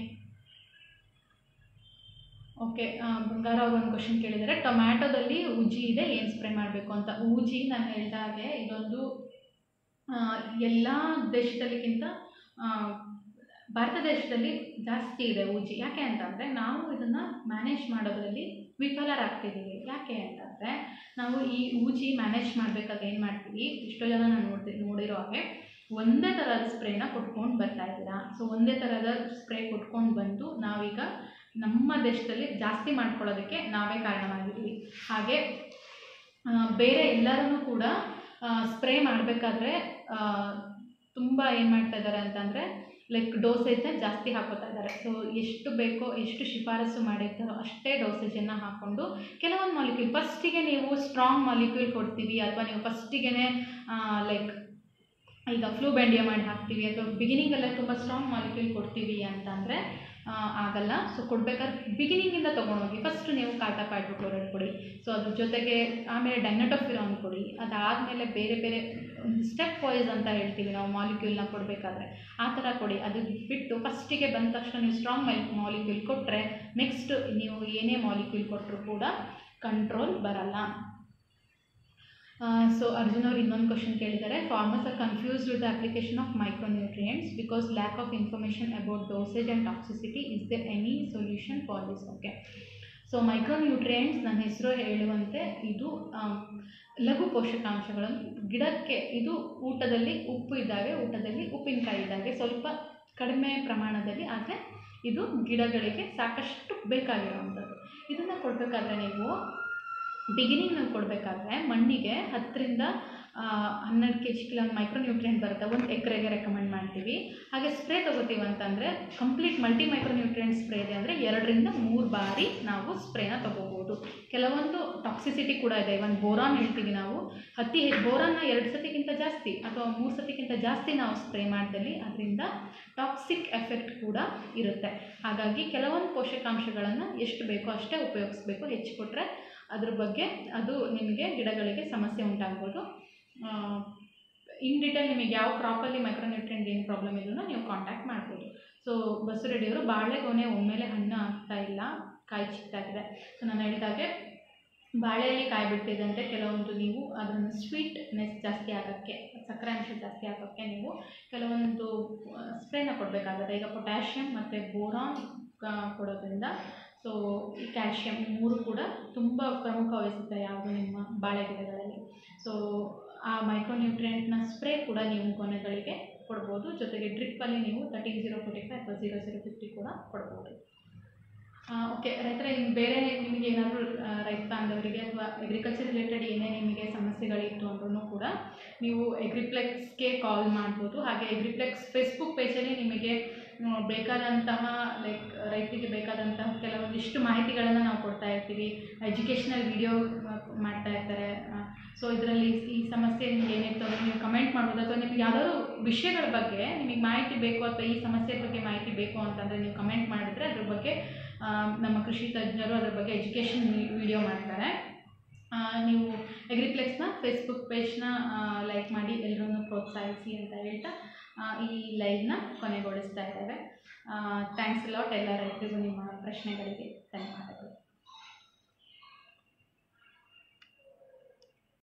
ಓಕೆ ಬಂಗಾರ ಅವ್ರು ಒಂದು ಕ್ವಶನ್ ಕೇಳಿದ್ದಾರೆ ಟೊಮ್ಯಾಟೊದಲ್ಲಿ ಉಜ್ಜಿ ಇದೆ ಏನು ಸ್ಪ್ರೇ ಮಾಡಬೇಕು ಅಂತ ಊಜಿ ನಾನು ಹೇಳ್ದ ಹಾಗೆ ಇದೊಂದು ಎಲ್ಲ ದೇಶದಲ್ಲಿಗಿಂತ ಆ, ಭಾರತ ದೇಶದಲ್ಲಿ ಜಾಸ್ತಿ ಇದೆ ಊಜಿ ಯಾಕೆ ಅಂತಂದರೆ ನಾವು ಇದನ್ನು ಮ್ಯಾನೇಜ್ ಮಾಡೋದ್ರಲ್ಲಿ ವಿಫಲರಾಗ್ತಿದ್ದೀವಿ ಯಾಕೆ ಅಂತಂದರೆ ನಾವು ಈ ಊಜಿ ಮ್ಯಾನೇಜ್ ಮಾಡಬೇಕಾದ್ರೆ ಏನು ಮಾಡ್ತೀವಿ ಎಷ್ಟೋ ಜನ ನಾನು ನೋಡ್ತಿ ನೋಡಿರೋ ಹಾಗೆ ಒಂದೇ ಥರದ ಸ್ಪ್ರೇನ ಕೊಟ್ಕೊಂಡು ಬರ್ತಾ ಇದ್ದೀರಾ ಸೊ ಒಂದೇ ಥರದ ಸ್ಪ್ರೇ ಕೊಟ್ಕೊಂಡು ಬಂದು ನಾವೀಗ ನಮ್ಮ ದೇಶದಲ್ಲಿ ಜಾಸ್ತಿ ಮಾಡ್ಕೊಳ್ಳೋದಕ್ಕೆ ನಾವೇ ಕಾರಣವಾಗಿದ್ದೀವಿ ಹಾಗೆ ಆ, ಬೇರೆ ಎಲ್ಲರೂ ಕೂಡ ಸ್ಪ್ರೇ ಮಾಡಬೇಕಾದ್ರೆ ತುಂಬ ಏನು ಮಾಡ್ತಾ ಇದ್ದಾರೆ ಅಂತಂದರೆ ಲೈಕ್ ಡೋಸೇಜ್ನ ಜಾಸ್ತಿ ಹಾಕೋತಾ ಇದ್ದಾರೆ ಸೊ ಎಷ್ಟು ಬೇಕೋ ಎಷ್ಟು ಶಿಫಾರಸು ಮಾಡಿರ್ತಾರೋ ಅಷ್ಟೇ ಡೋಸೇಜನ್ನು ಹಾಕ್ಕೊಂಡು ಕೆಲವೊಂದು ಮಾಲಿಕ್ಯೂಲ್ ಫಸ್ಟಿಗೆ ನೀವು ಸ್ಟ್ರಾಂಗ್ ಮಾಲಿಕ್ಯೂಲ್ ಕೊಡ್ತೀವಿ ಅಥವಾ ನೀವು ಫಸ್ಟಿಗೆ ಲೈಕ್ ಈಗ ಫ್ಲೂ ಬ್ಯಾಂಡಿಯ ಮಾಡಿ ಹಾಕ್ತೀವಿ ಅಥವಾ ಬಿಗಿನಿಂಗಲ್ಲೇ ತುಂಬ ಸ್ಟ್ರಾಂಗ್ ಮಾಲಿಕ್ಯೂಲ್ ಕೊಡ್ತೀವಿ ಅಂತಂದರೆ ಆ, ಆಗಲ್ಲ ಸೊ ಕೊಡ್ಬೇಕಾದ್ರೆ ಬಿಗಿನಿಂಗಿಂದ ತೊಗೊಂಡೋಗಿ ಫಸ್ಟ್ ನೀವು ಕಾಟಾ ಹೈಡ್ರೋಕ್ಲೋರೈಡ್ ಕೊಡಿ ಸೊ ಅದ್ರ ಜೊತೆಗೆ ಆಮೇಲೆ ಡೈನಟೋಫಿರಾನ್ ಕೊಡಿ ಅದಾದಮೇಲೆ ಬೇರೆ ಬೇರೆ ಒಂದು ಸ್ಟೆಪ್ ವೈಸ್ ಅಂತ ಹೇಳ್ತೀವಿ ನಾವು ಮಾಲಿಕ್ಯೂಲ್ನ ಕೊಡಬೇಕಾದ್ರೆ ಆ ಥರ ಕೊಡಿ ಅದು ಬಿಟ್ಟು ಫಸ್ಟಿಗೆ ಬಂದ ತಕ್ಷಣ ನೀವು ಸ್ಟ್ರಾಂಗ್ ಮೈ ಮಾಲಿಕ್ಯೂಲ್ ಕೊಟ್ಟರೆ ನೆಕ್ಸ್ಟ್ ನೀವು ಏನೇ ಮಾಲಿಕ್ಯೂಲ್ ಕೊಟ್ಟರು ಕೂಡ ಕಂಟ್ರೋಲ್ ಬರಲ್ಲ ಸೊ ಅರ್ಜುನ್ ಅವ್ರು ಇನ್ನೊಂದು ಕ್ವಶನ್ ಕೇಳಿದ್ದಾರೆ farmers are confused with the application of micronutrients because lack of information about dosage and toxicity is there any solution for this okay so micronutrients ನನ್ನ ಹೆಸರು ಹೇಳುವಂತೆ ಇದು ಆಮ್, ಲಘು ಪೋಷಕಾಂಶಗಳನ್ನು ಗಿಡಕ್ಕೆ ಇದು ಊಟದಲ್ಲಿ ಉಪ್ಪು ಇದ್ದಾವೆ ಊಟದಲ್ಲಿ ಉಪ್ಪಿನಕಾಯಿ ಇದ್ದಾವೆ ಸ್ವಲ್ಪ ಕಡಿಮೆ ಪ್ರಮಾಣದಲ್ಲಿ ಆದರೆ ಇದು ಗಿಡಗಳಿಗೆ ಸಾಕಷ್ಟು ಬೇಕಾಗಿರುವಂಥದ್ದು ಇದನ್ನು ಕೊಡಬೇಕಾದ್ರೆ ನೀವು ಬಿಗಿನಿಂಗ್ ನಾವು ಕೊಡಬೇಕಾದ್ರೆ ಮಣ್ಣಿಗೆ ಹತ್ತರಿಂದ ಆ, ಹನ್ನೆರಡು ಕೆ ಜಿ ಕಿಲೋ ಮೈಕ್ರೋನ್ಯೂಟ್ರಿಯೆಂಟ್ ಬರುತ್ತೆ ಒಂದು ಎಕರೆಗೆ ರೆಕಮೆಂಡ್ ಮಾಡ್ತೀವಿ ಹಾಗೆ ಸ್ಪ್ರೇ ತೊಗೋತೀವಿ ಅಂತಂದರೆ ಕಂಪ್ಲೀಟ್ ಮಲ್ಟಿ ಮೈಕ್ರೋನ್ಯೂಟ್ರಿಯೆಂಟ್ ಸ್ಪ್ರೇ ಇದೆ ಅಂದರೆ ಎರಡರಿಂದ ಮೂರು ಬಾರಿ ನಾವು ಸ್ಪ್ರೇನ ತೊಗೋಬೋದು ಕೆಲವೊಂದು ಟಾಕ್ಸಿಸಿಟಿ ಕೂಡ ಇದೆ ಒಂದು ಬೋರಾನ್ ಹೇಳ್ತೀವಿ ನಾವು ಅತಿ ಬೋರಾನ್ನ ಎರಡು ಸತಿಗಿಂತ ಜಾಸ್ತಿ ಅಥವಾ ಮೂರು ಸತಿಗಿಂತ ಜಾಸ್ತಿ ನಾವು ಸ್ಪ್ರೇ ಮಾಡಿದಲ್ಲಿ ಅದರಿಂದ ಟಾಕ್ಸಿಕ್ ಎಫೆಕ್ಟ್ ಕೂಡ ಇರುತ್ತೆ ಹಾಗಾಗಿ ಕೆಲವೊಂದು ಪೋಷಕಾಂಶಗಳನ್ನು ಎಷ್ಟು ಬೇಕೋ ಅಷ್ಟೇ ಉಪಯೋಗಿಸ್ಬೇಕು ಹೆಚ್ಚು ಕೊಟ್ಟರೆ ಅದ್ರ ಬಗ್ಗೆ ಅದು ನಿಮಗೆ ಗಿಡಗಳಿಗೆ ಸಮಸ್ಯೆ ಉಂಟಾಗ್ಬೋದು ಇನ್ ಡೀಟೇಲ್ ನಿಮಗೆ ಯಾವ ಕ್ರಾಪಲ್ಲಿ ಮೈಕ್ರೋನ್ಯೂಟ್ರಿಯೆಂಟ್ ಏನು ಪ್ರಾಬ್ಲಮ್ ಇದ್ರೂ ನೀವು ಕಾಂಟ್ಯಾಕ್ಟ್ ಮಾಡ್ಬೋದು ಸೊ ಬಸರೆಡ್ಡಿಯವರು ಬಾಳೆಗೊನೆ ಒಮ್ಮೆಲೆ ಹಣ್ಣು ಆಗ್ತಾ ಇಲ್ಲ ಕಾಯಿ ಚಿಕ್ಕದಾಗಿದೆ ಸೊ ನಾನು ಹೇಳಿದಾಗೆ ಬಾಳೆಯಲ್ಲಿ ಕಾಯಿ ಬಿಡ್ತಿದ್ದಂತೆ ಕೆಲವೊಂದು ನೀವು ಅದನ್ನು ಸ್ವೀಟ್ನೆಸ್ ಜಾಸ್ತಿ ಆಗೋಕ್ಕೆ ಸಕ್ಕರೆ ಅಂಶ ಜಾಸ್ತಿ ಆಗೋಕ್ಕೆ ನೀವು ಕೆಲವೊಂದು ಸ್ಪ್ರೇನ ಕೊಡಬೇಕಾಗುತ್ತೆ ಈಗ ಪೊಟ್ಯಾಷಿಯಮ್ ಮತ್ತು ಬೋರಾನ್ ಕೊಡೋದ್ರಿಂದ ಸೊ ಈ ಕ್ಯಾಲ್ಶಿಯಂ ಮೂರು ಕೂಡ ತುಂಬ ಪ್ರಮುಖ ವಹಿಸುತ್ತೆ ಯಾವುದು ನಿಮ್ಮ ಬಾಳೆ ಗಿಡಗಳಲ್ಲಿ ಸೊ ಆ ಮೈಕ್ರೋನ್ಯೂಟ್ರಿಯೆಂಟ್ನ ಸ್ಪ್ರೇ ಕೂಡ ನೀವು ಕೊನೆಗಳಿಗೆ ಕೊಡ್ಬೋದು ಜೊತೆಗೆ ಡ್ರಿಪ್ಪಲ್ಲಿ ನೀವು ತರ್ಟೀನ್ ಜೀರೋ ಫೋರ್ಟಿ ಫೈವ್ ಅಥವಾ ಜೀರೋ ಜೀರೋ ಫಿಫ್ಟಿ ಕೂಡ ಕೊಡ್ಬೋದು ಓಕೆ ರೈತರ ಇನ್ನು ಬೇರೆ ನಿಮಗೆ ಏನಾದರೂ ರೈತ ಬಾಂಧವರಿಗೆ ಅಥವಾ ಅಗ್ರಿಕಲ್ಚರ್ ರಿಲೇಟೆಡ್ ಏನೇ ನಿಮಗೆ ಸಮಸ್ಯೆಗಳಿತ್ತು ಅಂದ್ರೂ ಕೂಡ ನೀವು ಎಗ್ರಿಪ್ಲೆಕ್ಸ್ಗೆ ಕಾಲ್ ಮಾಡ್ಬೋದು ಹಾಗೆ ಎಗ್ರಿಪ್ಲೆಕ್ಸ್ ಫೇಸ್ಬುಕ್ ಪೇಜಲ್ಲಿ ನಿಮಗೆ ಆ, ಬೇಕಾದಂತಹ ಲೈಕ್ ರೈತರಿಗೆ ಬೇಕಾದಂತಹ ಕೆಲವೊಂದಿಷ್ಟು ಮಾಹಿತಿಗಳನ್ನು ನಾವು ಕೊಡ್ತಾ ಇರ್ತೀವಿ ಎಜುಕೇಷ್ನಲ್ ವಿಡಿಯೋ ಮಾಡ್ತಾ ಇರ್ತಾರೆ ಸೊ ಇದರಲ್ಲಿ ಈ ಸಮಸ್ಯೆ ನಿಮ್ಗೆ ಏನಿತ್ತು ಅಂದರೆ ನೀವು ಕಮೆಂಟ್ ಮಾಡ್ಬೋದು ಅಥವಾ ನಿಮ್ಗೆ ಯಾವ್ದಾದ್ರು ವಿಷಯಗಳ ಬಗ್ಗೆ ನಿಮಗೆ ಮಾಹಿತಿ ಬೇಕು ಅಥವಾ ಈ ಸಮಸ್ಯೆ ಬಗ್ಗೆ ಮಾಹಿತಿ ಬೇಕು ಅಂತಂದರೆ ನೀವು ಕಮೆಂಟ್ ಮಾಡಿದರೆ ಅದ್ರ ಬಗ್ಗೆ ಆ, ನಮ್ಮ ಕೃಷಿ ತಜ್ಞರು ಅದ್ರ ಬಗ್ಗೆ ಎಜುಕೇಷನ್ ವಿಡಿಯೋ ಮಾಡ್ತಾರೆ ಆ, ನೀವು ಎಗ್ರಿಪ್ಲೆಕ್ಸ್ನ ಫೇಸ್ಬುಕ್ ಪೇಜ್ನ ಲೈಕ್ ಮಾಡಿ ಎಲ್ಲರೂ ಪ್ರೋತ್ಸಾಹಿಸಿ ಅಂತ ಹೇಳ್ತಾ ಆ, ಈ ಲೈವ್ನ ಕೊನೆಗೊಳಿಸ್ತಾ ಇದ್ದೇವೆ ಥ್ಯಾಂಕ್ಸ್ ಲಾಟ್ ಎಲ್ಲ ರೈತರಿಗೂ ನಿಮ್ಮ ಪ್ರಶ್ನೆಗಳಿಗೆ ಧನ್ಯವಾದಗಳು